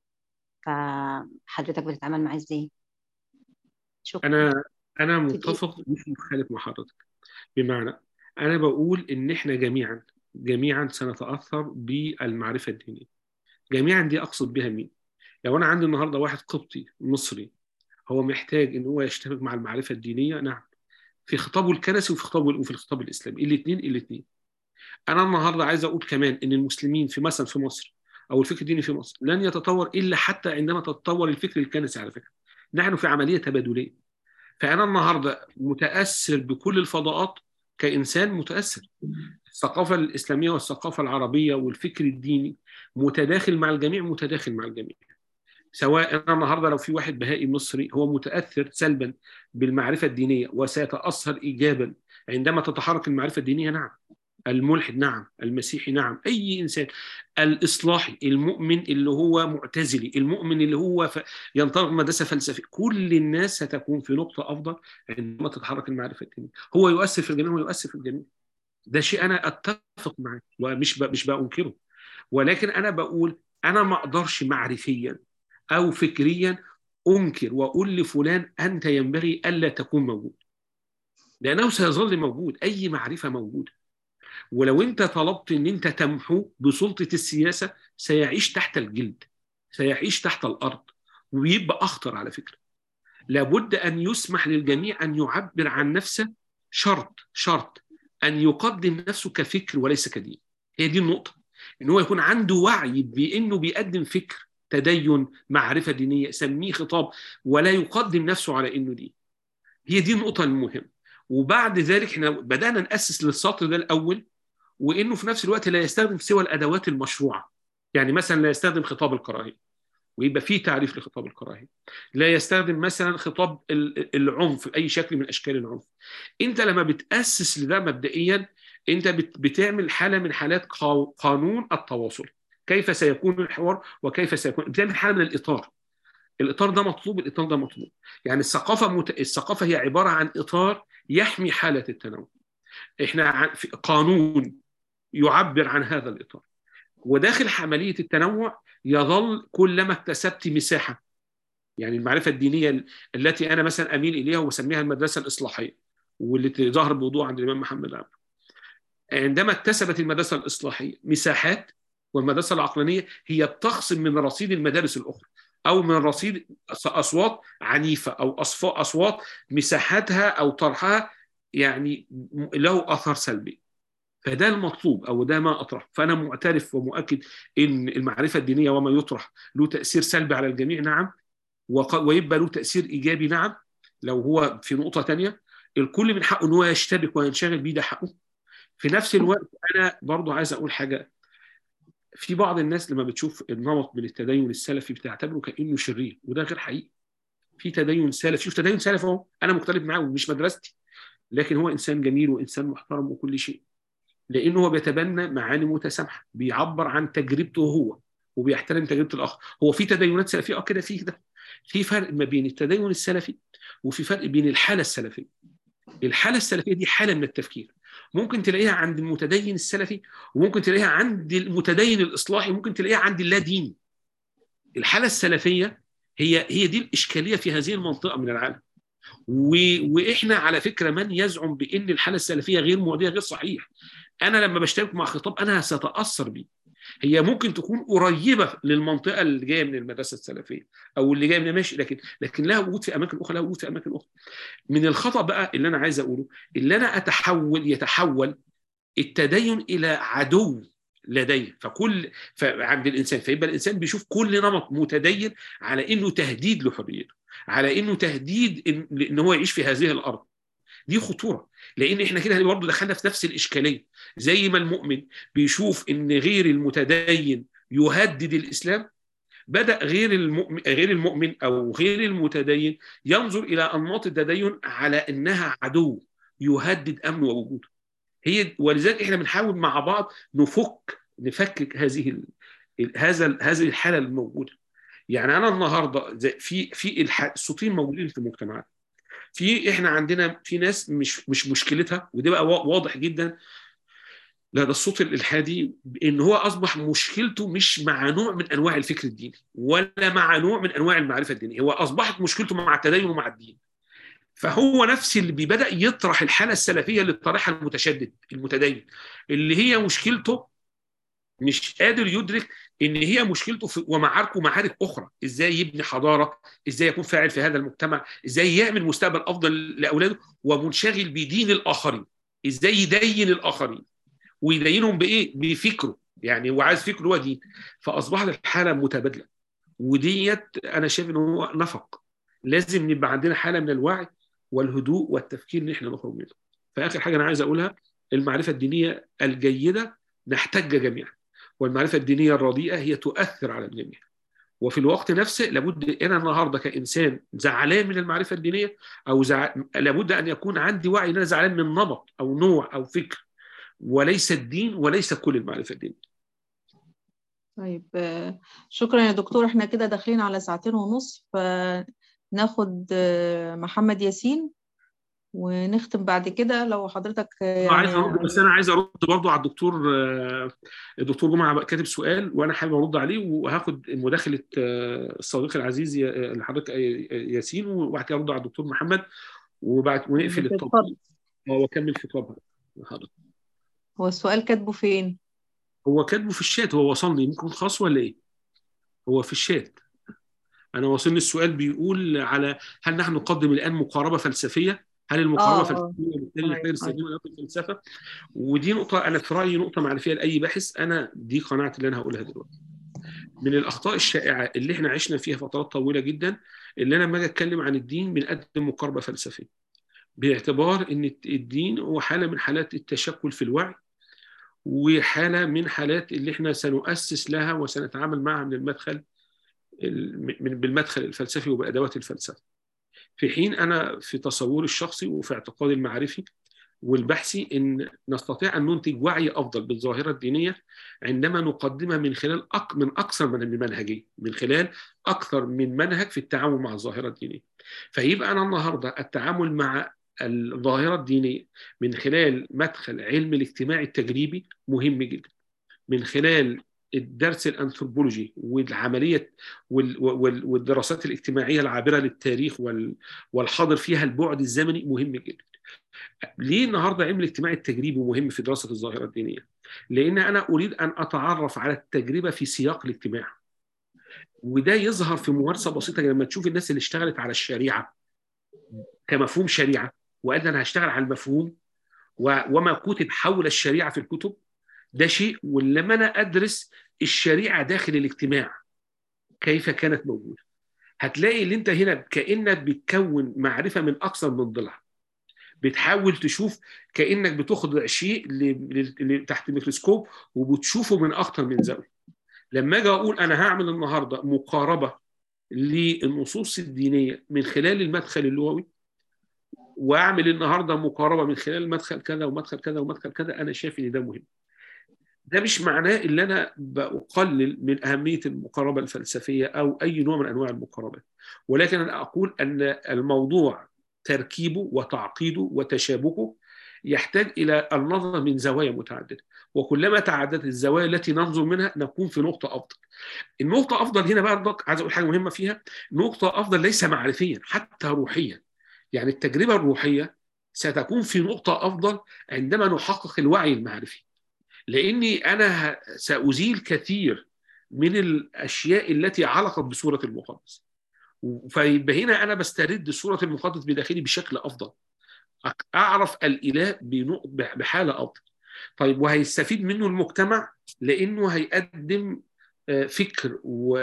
فحضرتك بتتعامل معاه ازاي؟ شكرا انا انا في دقيقة متفق مش مختلف مع حضرتك بمعنى انا بقول ان احنا جميعا جميعا سنتاثر بالمعرفه الدينيه جميعا دي اقصد بها مين لو انا عندي النهارده واحد قبطي مصري هو محتاج ان هو يشتبك مع المعرفه الدينيه نعم في خطابه الكنسي وفي خطابه وفي الخطاب الاسلامي الاثنين الاثنين انا النهارده عايز اقول كمان ان المسلمين في مثلا في مصر او الفكر الديني في مصر لن يتطور الا حتى عندما تتطور الفكر الكنسي على فكره نحن في عمليه تبادليه فانا النهارده متاثر بكل الفضاءات كانسان متاثر الثقافه الاسلاميه والثقافه العربيه والفكر الديني متداخل مع الجميع متداخل مع الجميع سواء انا النهارده لو في واحد بهائي مصري هو متاثر سلبا بالمعرفه الدينيه وسيتاثر ايجابا عندما تتحرك المعرفه الدينيه نعم الملحد نعم المسيحي نعم اي انسان الاصلاحي المؤمن اللي هو معتزلي المؤمن اللي هو ف... ينطلق مدرسه فلسفيه كل الناس ستكون في نقطه افضل عندما تتحرك المعرفه الدينيه هو يؤثر في الجميع ويؤثر في الجميع ده شيء انا اتفق معاه ومش ب... مش بانكره ولكن انا بقول انا ما اقدرش معرفيا او فكريا انكر واقول لفلان انت ينبغي الا تكون موجود لانه سيظل موجود اي معرفه موجوده ولو انت طلبت ان انت تمحو بسلطه السياسه سيعيش تحت الجلد سيعيش تحت الارض ويبقى اخطر على فكره لابد ان يسمح للجميع ان يعبر عن نفسه شرط شرط ان يقدم نفسه كفكر وليس كدين هي دي النقطه ان هو يكون عنده وعي بانه بيقدم فكر تدين معرفه دينيه سميه خطاب ولا يقدم نفسه على انه دين هي دي النقطه المهمه وبعد ذلك احنا بدانا ناسس للسطر ده الاول وانه في نفس الوقت لا يستخدم سوى الادوات المشروعه يعني مثلا لا يستخدم خطاب الكراهيه ويبقى فيه تعريف لخطاب الكراهيه لا يستخدم مثلا خطاب العنف اي شكل من اشكال العنف انت لما بتاسس لده مبدئيا انت بتعمل حاله من حالات قانون التواصل كيف سيكون الحوار وكيف سيكون بتعمل حاله من الاطار الاطار ده مطلوب الاطار ده مطلوب يعني الثقافه مت... الثقافه هي عباره عن اطار يحمي حاله التنوع احنا في قانون يعبر عن هذا الاطار وداخل عمليه التنوع يظل كلما اكتسبت مساحه يعني المعرفه الدينيه التي انا مثلا اميل اليها واسميها المدرسه الاصلاحيه والتي ظهر بوضوح عند الامام محمد عبد عندما اكتسبت المدرسه الاصلاحيه مساحات والمدرسه العقلانيه هي بتخصم من رصيد المدارس الاخرى او من رصيد اصوات عنيفه او اصوات مساحتها او طرحها يعني له اثر سلبي فده المطلوب او ده ما اطرح فانا معترف ومؤكد ان المعرفه الدينيه وما يطرح له تاثير سلبي على الجميع نعم ويبقى له تاثير ايجابي نعم لو هو في نقطه ثانيه الكل من حقه ان هو يشتبك وينشغل بيه ده حقه في نفس الوقت انا برضو عايز اقول حاجه في بعض الناس لما بتشوف النمط من التدين السلفي بتعتبره كانه شرير وده غير حقيقي في تدين سلفي شوف تدين سلفي اهو انا مختلف معاه ومش مدرستي لكن هو انسان جميل وانسان محترم وكل شيء لانه هو بيتبنى معاني متسامحه بيعبر عن تجربته هو وبيحترم تجربه الاخر هو في تدينات سلفيه اه كده فيه ده في فرق ما بين التدين السلفي وفي فرق بين الحاله السلفيه الحاله السلفيه دي حاله من التفكير ممكن تلاقيها عند المتدين السلفي وممكن تلاقيها عند المتدين الاصلاحي ممكن تلاقيها عند اللاديني الحاله السلفيه هي هي دي الاشكاليه في هذه المنطقه من العالم و... واحنا على فكره من يزعم بان الحاله السلفيه غير مؤديه غير صحيح انا لما بشترك مع خطاب انا ساتاثر بيه هي ممكن تكون قريبه للمنطقه اللي جايه من المدرسه السلفيه او اللي جايه من ماشي لكن لكن لها وجود في اماكن اخرى لها وجود في اماكن اخرى من الخطا بقى اللي انا عايز اقوله اللي انا اتحول يتحول التدين الى عدو لدي فكل عند الانسان فيبقى الانسان بيشوف كل نمط متدين على انه تهديد لحريته على انه تهديد ان, إن هو يعيش في هذه الارض دي خطوره لان احنا كده برضه دخلنا في نفس الاشكاليه زي ما المؤمن بيشوف ان غير المتدين يهدد الاسلام بدا غير المؤمن غير المؤمن او غير المتدين ينظر الى انماط التدين على انها عدو يهدد امن ووجوده هي ولذلك احنا بنحاول مع بعض نفك نفكك هذه هذا هذه الحاله الموجوده يعني انا النهارده في في الصوتين موجودين في المجتمعات في احنا عندنا في ناس مش مش مشكلتها وده بقى واضح جدا لا ده الصوت الالحادي ان هو اصبح مشكلته مش مع نوع من انواع الفكر الديني ولا مع نوع من انواع المعرفه الدينيه هو اصبحت مشكلته مع التدين ومع الدين فهو نفس اللي بدا يطرح الحاله السلفيه اللي طرحها المتشدد المتدين اللي هي مشكلته مش قادر يدرك ان هي مشكلته في ومعاركه معارك اخرى ازاي يبني حضاره ازاي يكون فاعل في هذا المجتمع ازاي يعمل مستقبل افضل لاولاده ومنشغل بدين الاخرين ازاي يدين الاخرين ويدينهم بايه بفكره يعني هو عايز فكره هو دين فاصبحت الحاله متبادله وديت انا شايف ان هو نفق لازم نبقى عندنا حاله من الوعي والهدوء والتفكير اللي احنا نخرج منه فاخر حاجه انا عايز اقولها المعرفه الدينيه الجيده نحتاجها جميعا والمعرفه الدينيه الرديئه هي تؤثر على الجميع وفي الوقت نفسه لابد انا النهارده كانسان زعلان من المعرفه الدينيه او زع... لابد ان يكون عندي وعي ان انا زعلان من نمط او نوع او فكر وليس الدين وليس كل المعرفه الدينيه طيب شكرا يا دكتور احنا كده داخلين على ساعتين ونص فناخد محمد ياسين ونختم بعد كده لو حضرتك يعني عايز ارد بس انا عايز ارد برضه على الدكتور الدكتور جمعه كاتب سؤال وانا حابب ارد عليه وهاخد مداخله الصديق العزيز اللي حضرتك ياسين وبعد كده ارد على الدكتور محمد وبعد ونقفل التطبيق واكمل في كلاب حضرتك هو السؤال كاتبه فين؟ هو كاتبه في الشات هو وصلني ممكن خاص ولا ايه؟ هو في الشات انا وصلني السؤال بيقول على هل نحن نقدم الان مقاربه فلسفيه؟ هل المقاربه آه، فلسفيه بالتالي نحتاج نستخدمها في الفلسفه؟ ودي نقطه انا في رايي نقطه معرفيه لاي باحث انا دي قناعتي اللي انا هقولها دلوقتي. من الاخطاء الشائعه اللي احنا عشنا فيها فترات طويله جدا اللي انا لما اجي اتكلم عن الدين بنقدم مقاربه فلسفيه. باعتبار ان الدين هو حاله من حالات التشكل في الوعي وحاله من حالات اللي احنا سنؤسس لها وسنتعامل معها من المدخل من بالمدخل الفلسفي وبادوات الفلسفه. في حين انا في تصوري الشخصي وفي اعتقادي المعرفي والبحثي ان نستطيع ان ننتج وعي افضل بالظاهره الدينيه عندما نقدمها من خلال أك من اكثر من المنهجيه، من خلال اكثر من منهج في التعامل مع الظاهره الدينيه. فيبقى انا النهارده التعامل مع الظاهره الدينيه من خلال مدخل علم الاجتماع التجريبي مهم جدا من خلال الدرس الانثروبولوجي والعمليه والدراسات الاجتماعيه العابره للتاريخ والحاضر فيها البعد الزمني مهم جدا. ليه النهارده علم الاجتماع التجريبي مهم في دراسه الظاهره الدينيه؟ لان انا اريد ان اتعرف على التجربه في سياق الاجتماع. وده يظهر في ممارسه بسيطه لما تشوف الناس اللي اشتغلت على الشريعه كمفهوم شريعه وقال انا هشتغل على المفهوم وما كتب حول الشريعه في الكتب ده شيء ولما انا ادرس الشريعه داخل الاجتماع كيف كانت موجوده هتلاقي اللي انت هنا كانك بتكون معرفه من اكثر من ضلع بتحاول تشوف كانك بتخضع شيء تحت الميكروسكوب وبتشوفه من اكثر من زاويه لما اجي اقول انا هعمل النهارده مقاربه للنصوص الدينيه من خلال المدخل اللغوي واعمل النهارده مقاربه من خلال مدخل كذا ومدخل كذا ومدخل كذا انا شايف ان ده مهم ده مش معناه ان انا بقلل من اهميه المقاربه الفلسفيه او اي نوع من انواع المقاربات ولكن انا اقول ان الموضوع تركيبه وتعقيده وتشابكه يحتاج الى النظر من زوايا متعدده وكلما تعددت الزوايا التي ننظر منها نكون في نقطه افضل النقطه افضل هنا بقى عايز اقول حاجه مهمه فيها نقطه افضل ليس معرفيا حتى روحيا يعني التجربه الروحيه ستكون في نقطه افضل عندما نحقق الوعي المعرفي لاني انا سازيل كثير من الاشياء التي علقت بصوره المقدس فيبقى هنا انا بسترد صوره المقدس بداخلي بشكل افضل اعرف الاله بحاله افضل طيب وهيستفيد منه المجتمع لانه هيقدم فكر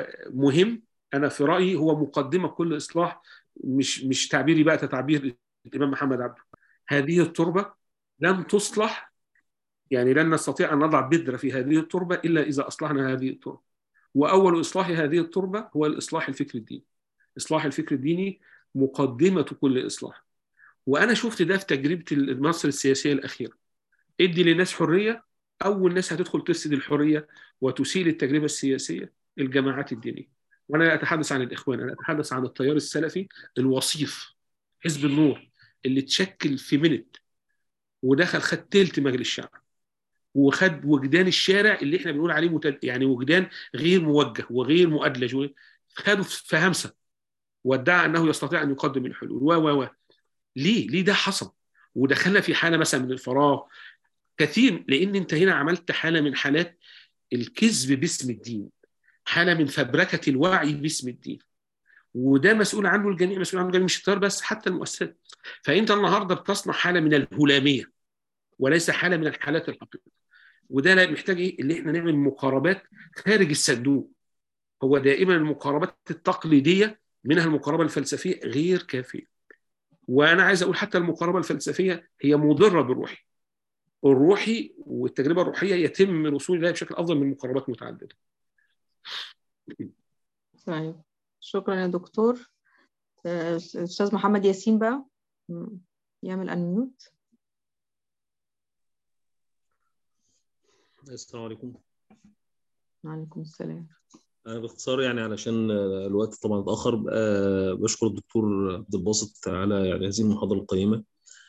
مهم انا في رايي هو مقدمه كل اصلاح مش مش تعبيري بقى تعبير الامام محمد عبده هذه التربه لن تصلح يعني لن نستطيع ان نضع بذره في هذه التربه الا اذا اصلحنا هذه التربه واول اصلاح هذه التربه هو الاصلاح الفكر الديني اصلاح الفكر الديني مقدمه كل اصلاح وانا شفت ده في تجربه مصر السياسيه الاخيره ادي للناس حريه اول ناس هتدخل تفسد الحريه وتسيل التجربه السياسيه الجماعات الدينيه وانا لا اتحدث عن الاخوان انا اتحدث عن التيار السلفي الوصيف حزب النور اللي تشكل في منت ودخل خد تلت مجلس الشعب وخد وجدان الشارع اللي احنا بنقول عليه متد... يعني وجدان غير موجه وغير مؤدلج خده في همسه وادعى انه يستطيع ان يقدم الحلول و و و ليه؟ ليه ده حصل؟ ودخلنا في حاله مثلا من الفراغ كثير لان انت هنا عملت حاله من حالات الكذب باسم الدين حاله من فبركه الوعي باسم الدين وده مسؤول عنه الجميع مسؤول عنه الجميع مش التيار بس حتى المؤسسات فانت النهارده بتصنع حاله من الهلاميه وليس حاله من الحالات الحقيقيه وده محتاج ايه اللي احنا نعمل مقاربات خارج الصندوق هو دائما المقاربات التقليديه منها المقاربه الفلسفيه غير كافيه وانا عايز اقول حتى المقاربه الفلسفيه هي مضره بالروحي الروحي والتجربه الروحيه يتم الوصول اليها بشكل افضل من مقاربات متعدده طيب شكرا يا دكتور استاذ محمد ياسين بقى يعمل انميوت السلام عليكم وعليكم السلام أنا باختصار يعني علشان الوقت طبعا اتأخر أه بشكر الدكتور عبد الباسط على يعني هذه المحاضرة القيمة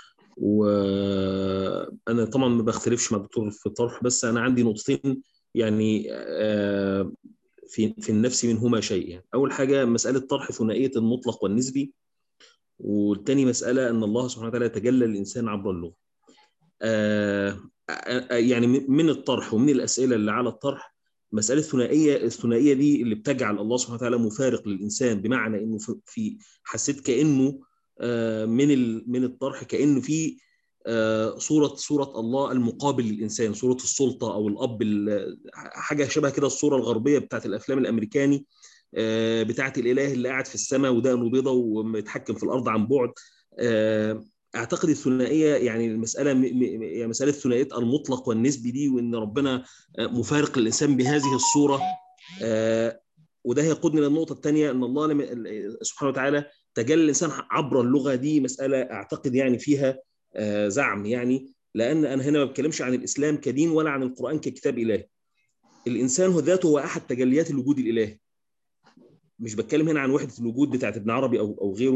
وأنا طبعا ما بختلفش مع الدكتور في الطرح بس أنا عندي نقطتين يعني أه في في النفس منهما شيء يعني أول حاجة مسألة طرح ثنائية المطلق والنسبي والتاني مسألة أن الله سبحانه وتعالى تجلى الإنسان عبر اللغة أه يعني من الطرح ومن الأسئلة اللي على الطرح مساله الثنائيه الثنائيه دي اللي بتجعل الله سبحانه وتعالى مفارق للانسان بمعنى انه في حسيت كانه من من الطرح كانه في صوره صوره الله المقابل للانسان صوره السلطه او الاب حاجه شبه كده الصوره الغربيه بتاعت الافلام الامريكاني بتاعت الاله اللي قاعد في السماء ودقنه بيضه ومتحكم في الارض عن بعد اعتقد الثنائيه يعني المساله يعني مساله ثنائيه المطلق والنسبي دي وان ربنا مفارق للانسان بهذه الصوره وده يقودنا للنقطه الثانيه ان الله سبحانه وتعالى تجلى الانسان عبر اللغه دي مساله اعتقد يعني فيها زعم يعني لان انا هنا ما بتكلمش عن الاسلام كدين ولا عن القران ككتاب الهي الانسان ذاته هو احد تجليات الوجود الالهي مش بتكلم هنا عن وحده الوجود بتاعت ابن عربي او او غيره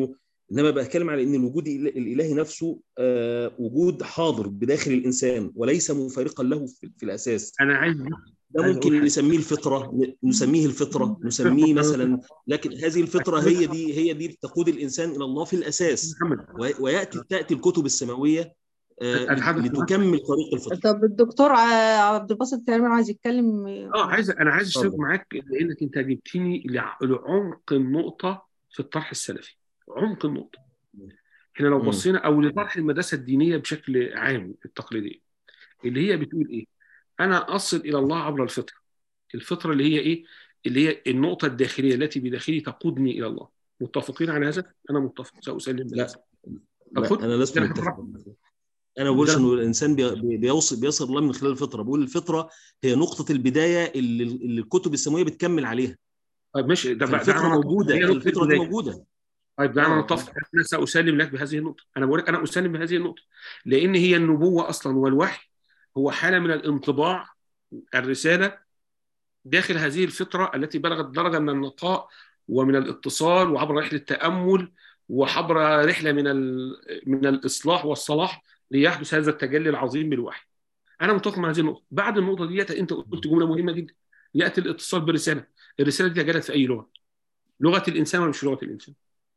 انما بتكلم على ان الوجود الإله- الالهي نفسه آه، وجود حاضر بداخل الانسان وليس مفارقا له في في الاساس انا عايز ده عايز ممكن أقول حاجة. نسميه الفطره نسميه الفطره نسميه مثلا لكن هذه الفطره هي دي هي دي تقود الانسان الى الله في الاساس محمد و- وياتي تاتي الكتب السماويه آه، أتحدث معك. لتكمل طريق الفطره طب الدكتور ع- عبد الباسط تقريبا عايز يتكلم اه عايز انا عايز اشترك اتفضل. معاك لانك انت جبتني لع- لعمق النقطه في الطرح السلفي عمق النقطه احنا لو مم. بصينا او لطرح المدرسه الدينيه بشكل عام التقليديه اللي هي بتقول ايه انا اصل الى الله عبر الفطره الفطره اللي هي ايه اللي هي النقطه الداخليه التي بداخلي تقودني الى الله متفقين على هذا انا متفق ساسلم لا بهذا. لا خد. انا لست ده أنا متفق هفرح. انا ما بقولش ده- انه الانسان بي- بي- بيوصل بيصل الله من خلال الفطره بقول الفطره هي نقطه البدايه اللي, اللي الكتب السماويه بتكمل عليها طيب ماشي ده بقى- ده فالفطره أنا- موجوده هي نقطة الفطره دي البداية. موجوده طيب ده انا آه. متفق انا ساسلم لك بهذه النقطه انا بقول لك انا اسلم بهذه النقطه لان هي النبوه اصلا والوحي هو حاله من الانطباع الرساله داخل هذه الفطره التي بلغت درجه من النقاء ومن الاتصال وعبر رحله تامل وعبر رحله من ال- من الاصلاح والصلاح ليحدث هذا التجلي العظيم بالوحي. انا متفق مع هذه النقطه، بعد النقطه دي انت قلت جمله مهمه جدا ياتي الاتصال برساله، الرساله دي جالت في اي لغه؟ لغه الانسان ولا مش لغه الانسان؟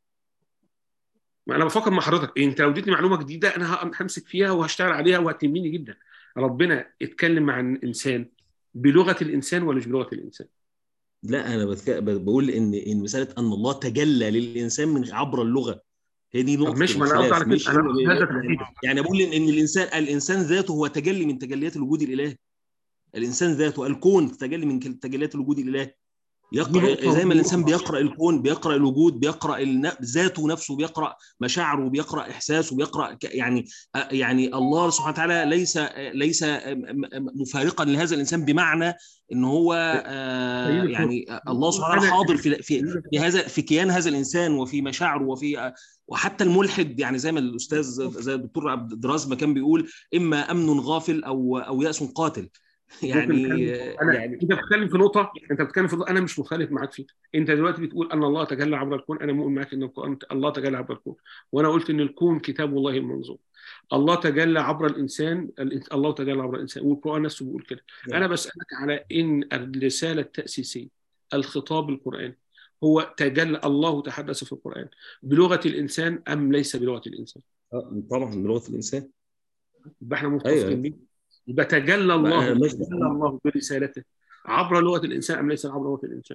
ما انا بفكر مع حضرتك انت لو اديتني معلومه جديده انا ه- همسك فيها وهشتغل عليها وهتهمني جدا ربنا اتكلم مع الانسان بلغه الانسان ولا مش بلغه الانسان لا انا بتك... بقول ان ان مساله ان الله تجلى للانسان من عبر اللغه هي دي نقطه ماشي، ما أنا الخلاف. قصدي على مش كده، أنا إن- قصدي هذا يعني- تحديدا. يعني بقول ان إن الانسان الانسان ذاته هو تجلي من تجليات الوجود الالهي الانسان ذاته الكون تجلي من تجليات الوجود الالهي دي يقرا نقطة زي ما ودي الانسان نقطة. بيقرا الكون بيقرا الوجود بيقرا الن- ذاته نفسه بيقرا مشاعره بيقرا احساسه بيقرا ك- يعني آه، يعني الله سبحانه وتعالى ليس آه، ليس آه، م- م- مفارقا لهذا الانسان بمعنى ان هو آه، سيدي يعني آه، الله سبحانه وتعالى أنا- حاضر في في في هذا في كيان هذا الانسان وفي مشاعره وفي آه، وحتى الملحد يعني زي ما الاستاذ زي الدكتور عبد الدراز ما كان بيقول اما امن غافل او او ياس قاتل يعني آه، انا يعني انت بتتكلم في نقطه انت بتتكلم في نقطه انا مش مختلف معاك فيها انت دلوقتي بتقول ان الله تجلى عبر الكون انا مؤمن معاك ان القرآن الله تجلى عبر الكون وانا قلت ان الكون كتاب الله المنظور الله تجلى عبر الانسان الإنس- الله تجلى عبر الانسان والقران نفسه بيقول كده انا بسالك على ان الرساله التاسيسيه الخطاب القراني هو تجلى الله تحدث في القران بلغه الانسان ام ليس بلغه الانسان آه، طبعا بلغه الانسان يبقى احنا متفقين أيوة. بيه يبقى تجلى الله أنا ماشي. تجلى الله برسالته عبر لغه الانسان ام ليس عبر لغه الانسان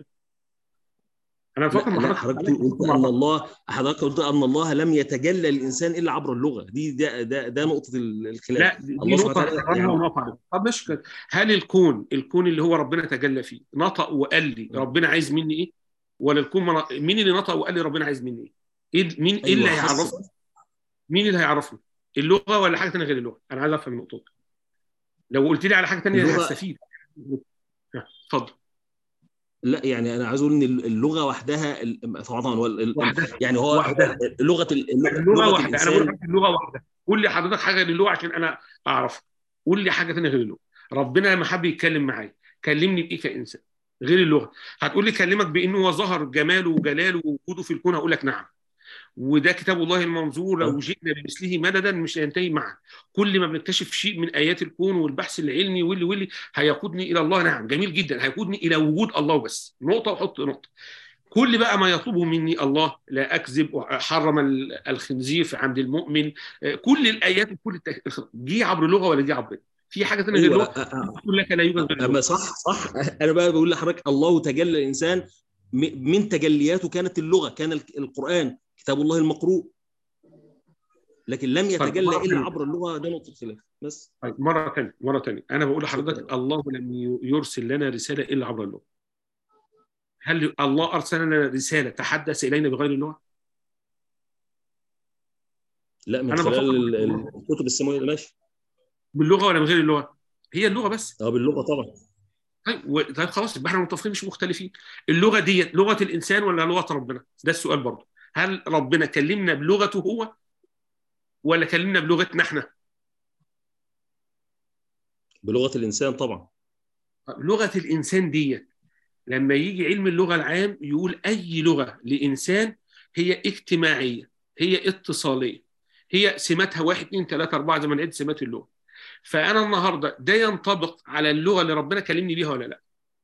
انا بفكر لا, مع لا حضرتك قلت ان الله حضرتك قلت ان الله لم يتجلى للانسان الا عبر اللغه دي ده ده, ده نقطه ال- الخلاف لا دي الله سبحانه نقطة وتعالى نكررها يعني ونقف عليها. طب ماشي كده هل الكون الكون اللي هو ربنا تجلى فيه نطق وقال لي ربنا عايز مني ايه؟ ولا الكون من... مين اللي نطق وقال لي ربنا عايز مني ايه؟ ايه مين ايه اللي أيوة، خاصة. هيعرفني؟ مين اللي هيعرفني؟ اللغة ولا حاجة ثانية غير اللغة؟ أنا عايز أفهم النقطة دي. لو قلت لي على حاجة ثانية اللغة- هستفيد. ها، اتفضل. لا يعني انا عايز اقول ان اللغه وحدها ال- طبعا هو ال- ال- وحدها. يعني هو وحدها. لغه ال- اللغة لغه واحدة أنا بقول الانسان لك اللغة واحدة قول لي حضرتك حاجة غير اللغة عشان أنا أعرف قول لي حاجة ثانية غير اللغة ربنا لما حب يتكلم معايا كلمني بإيه كإنسان غير اللغة هتقول لي كلمك بأنه هو ظهر جماله وجلاله ووجوده في الكون هقول لك نعم وده كتاب الله المنظور لو جئنا بمثله مددا مش هينتهي معا كل ما بنكتشف شيء من ايات الكون والبحث العلمي واللي واللي هيقودني الى الله نعم جميل جدا هيقودني الى وجود الله بس نقطه وحط نقطه كل بقى ما يطلبه مني الله لا اكذب حرم ال- الخنزير في عند المؤمن آه، كل الايات وكل التك... دي عبر لغه ولا دي عبر دي حاجه ثانيه غير ايوه اللغه أ- أ- تقول لك لا يوجد غير اما اللغه صح صح انا بقى بقول لحضرتك الله تجلى الانسان م- من تجلياته كانت اللغه كان ال- القران كتاب الله المقروء لكن لم يتجلى مرة الا ثانية. عبر اللغه ده نقطه خلاف بس طيب مره ثانيه مره ثانيه انا بقول لحضرتك الله لم ي- يرسل لنا رساله الا عبر اللغه هل الله ارسل لنا رساله تحدث الينا بغير اللغه؟ لا من أنا خلال بفكر- ال- ال- الكتب السماويه ماشي باللغه ولا من غير اللغه؟ هي اللغه بس اه باللغه طبعا طيب و... طيب خلاص يبقى احنا متفقين مش مختلفين اللغه ديت لغه الانسان ولا لغه ربنا؟ ده السؤال برضه هل ربنا كلمنا بلغته هو ولا كلمنا بلغتنا احنا؟ بلغه الانسان طبعا طيب لغه الانسان ديت لما يجي علم اللغه العام يقول اي لغه لانسان هي اجتماعيه هي اتصاليه هي سماتها واحد اثنين ثلاثه اربعه زي ما نعد سمات اللغه فانا النهارده ده ينطبق على اللغه اللي ربنا كلمني بيها ولا لا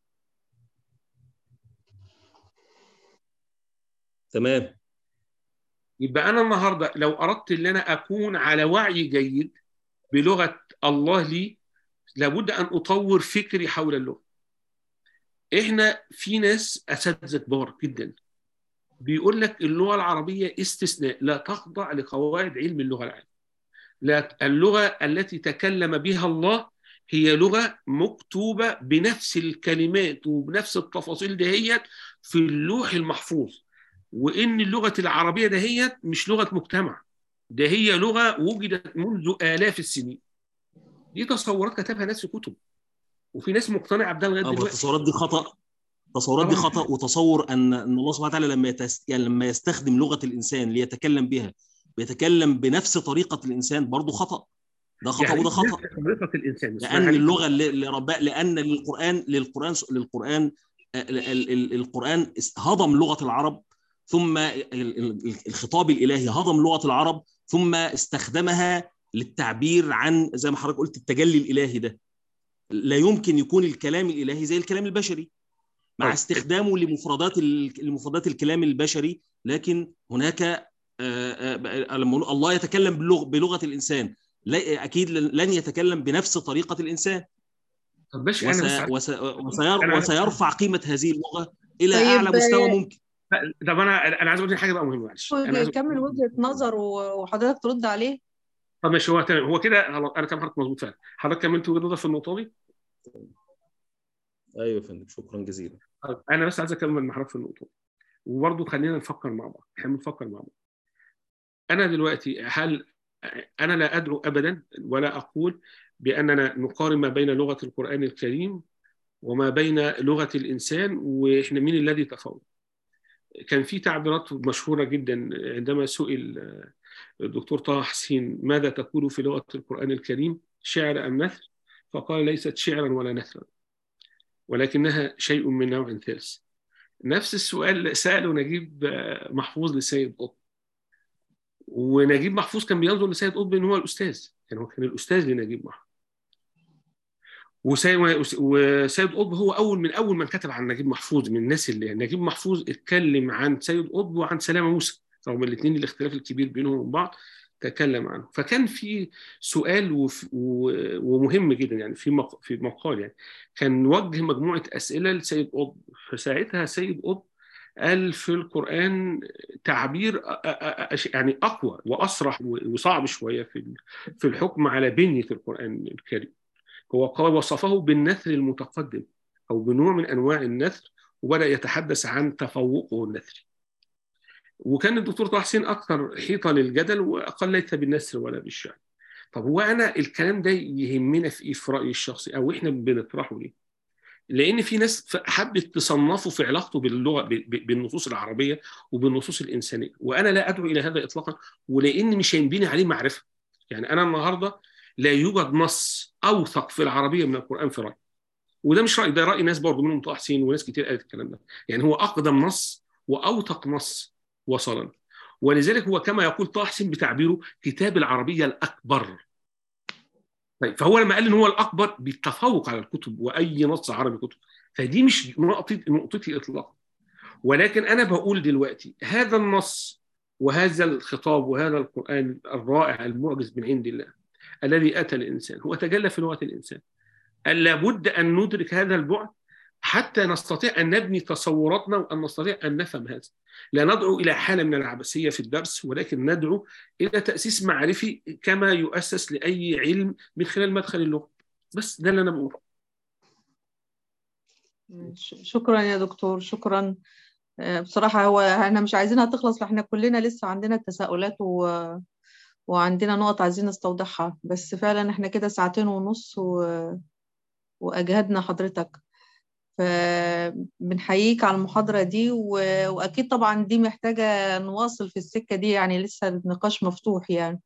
تمام يبقى انا النهارده لو اردت ان انا اكون على وعي جيد بلغه الله لي لابد ان اطور فكري حول اللغه احنا في ناس اساتذه كبار جدا بيقول لك اللغه العربيه استثناء لا تخضع لقواعد علم اللغه العامه لا اللغه التي تكلم بها الله هي لغه مكتوبه بنفس الكلمات وبنفس التفاصيل دهيت في اللوح المحفوظ وان اللغه العربيه دهيت مش لغه مجتمع ده هي لغه وجدت منذ الاف السنين دي تصورات كتبها ناس في كتب وفي ناس مقتنعه بده لغايه اه دلوقتي التصورات دي خطا التصورات دي طبعاً. خطا وتصور ان ان الله سبحانه وتعالى لما يتس... يعني لما يستخدم لغه الانسان ليتكلم بها بيتكلم بنفس طريقه الانسان برضه خطا ده خطا يعني وده خطا نفس طريقه الانسان لان اللغه اللي اللي رب... لان للقران للقران للقران ال- ال- ال- القران هضم لغه العرب ثم ال- ال- الخطاب الالهي هضم لغه العرب ثم استخدمها للتعبير عن زي ما حضرتك قلت التجلي الالهي ده لا يمكن يكون الكلام الالهي زي الكلام البشري مع طيب. استخدامه لمفردات ال- لمفردات الكلام البشري لكن هناك آه، آه، لما نقول الله يتكلم بلغ- بلغه الانسان لا اكيد لن يتكلم بنفس طريقه الانسان طب باش انا وس... بس وس... وسير... أنا- وسيرفع قيمه هذه اللغه الى طيب، اعلى مستوى ممكن طب انا انا عايز اقول لك حاجه بقى مهمه معلش انا عايز كمل وجهة نظر و- وحضرتك ترد عليه طب ماشي هو تمام هو كده خلاص، انا كلام حضرتك مظبوط فعلا حضرتك كملت وجهه نظر في النقطه دي ايوه يا فندم شكرا جزيلا طيب، انا بس عايز اكمل مع حضرتك في النقطه دي وبرضه خلينا نفكر مع بعض احنا بنفكر مع بعض انا دلوقتي هل انا لا ادعو ابدا ولا اقول باننا نقارن ما بين لغه القران الكريم وما بين لغه الانسان واحنا مين الذي تفوق كان في تعبيرات مشهوره جدا عندما سئل الدكتور طه حسين ماذا تقول في لغه القران الكريم شعر ام نثر فقال ليست شعرا ولا نثرا ولكنها شيء من نوع ثالث نفس السؤال سأله نجيب محفوظ لسيد قطب ونجيب محفوظ كان بينظر لسيد قطب ان هو الاستاذ يعني هو كان الاستاذ لنجيب محفوظ وسيد وسيد قطب هو اول من اول من كتب عن نجيب محفوظ من الناس اللي يعني نجيب محفوظ اتكلم عن سيد قطب وعن سلامه موسى رغم الاثنين الاختلاف الكبير بينهم وبين بعض تكلم عنه فكان في سؤال وف- و- ومهم جدا يعني في مق- في مقال يعني كان وجه مجموعه اسئله لسيد قطب فساعتها سيد قطب قال في القران تعبير أ- أ- أ- يعني اقوى واصرح و- وصعب شويه في ال- في الحكم على بنيه القران الكريم هو قال وصفه بالنثر المتقدم او بنوع من انواع النثر وبدا يتحدث عن تفوقه النثري وكان الدكتور طه حسين اكثر حيطه للجدل وقال ليس بالنثر ولا بالشعر طب هو انا الكلام ده يهمنا في ايه في رايي الشخصي او احنا بنطرحه ليه لان في ناس ف- حبت تصنفه في علاقته باللغه ب- ب- بالنصوص العربيه وبالنصوص الانسانيه وانا لا ادعو الى هذا اطلاقا ولان مش هينبني عليه معرفه يعني انا النهارده لا يوجد نص اوثق في العربيه من القران في رايي وده مش راي ده راي ناس برضه منهم طه حسين وناس كتير قالت الكلام ده يعني هو اقدم نص واوثق نص وصلا ولذلك هو كما يقول طه حسين بتعبيره كتاب العربيه الاكبر طيب فهو لما قال ان هو الاكبر بيتفوق على الكتب واي نص عربي كتب فدي مش نقطتي نقطتي اطلاقا ولكن انا بقول دلوقتي هذا النص وهذا الخطاب وهذا القران الرائع المعجز من عند الله الذي اتى الانسان هو تجلى في لغه الانسان لابد ان ندرك هذا البعد حتى نستطيع ان نبني تصوراتنا وان نستطيع ان نفهم هذا لا ندعو الى حاله من العبثيه في الدرس ولكن ندعو الى تاسيس معرفي كما يؤسس لاي علم من خلال مدخل اللغه بس ده اللي انا بقوله ش- شكرا يا دكتور شكرا آه، بصراحة هو احنا مش عايزينها تخلص احنا كلنا لسه عندنا تساؤلات و... وعندنا نقط عايزين نستوضحها بس فعلا احنا كده ساعتين ونص و... وأجهدنا حضرتك فبنحييك على المحاضرة دي و... وأكيد طبعا دي محتاجة نواصل في السكة دي يعني لسه النقاش مفتوح يعني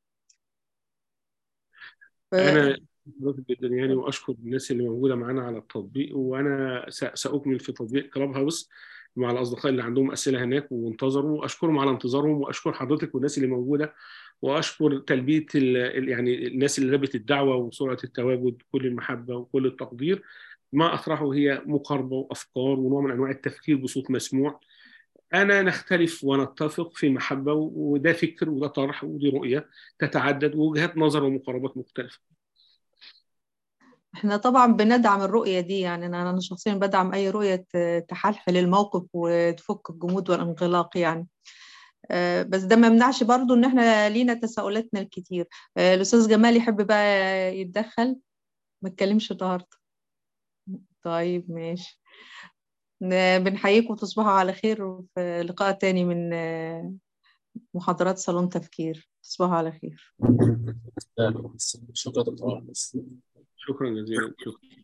ف... انا مبسوط جدا يعني واشكر الناس اللي موجوده معانا على التطبيق وانا س- ساكمل في تطبيق كلاب هاوس مع الاصدقاء اللي عندهم اسئله هناك وانتظروا واشكرهم على انتظارهم واشكر حضرتك والناس اللي موجوده واشكر تلبيه يعني الناس اللي لبت الدعوه وسرعه التواجد كل المحبه وكل التقدير ما اطرحه هي مقاربه وافكار ونوع من انواع التفكير بصوت مسموع انا نختلف ونتفق في محبه وده فكر وده طرح ودي رؤيه تتعدد وجهات نظر ومقاربات مختلفه احنا طبعا بندعم الرؤية دي يعني انا شخصيا بدعم اي رؤية تحلحل الموقف وتفك الجمود والانغلاق يعني بس ده ما يمنعش برضو ان احنا لينا تساؤلاتنا الكتير الاستاذ جمال يحب بقى يتدخل ما اتكلمش النهارده طيب ماشي بنحييكم وتصبحوا على خير وفي لقاء تاني من محاضرات صالون تفكير تصبحوا على خير شكرا شكرا جزيلا شكرا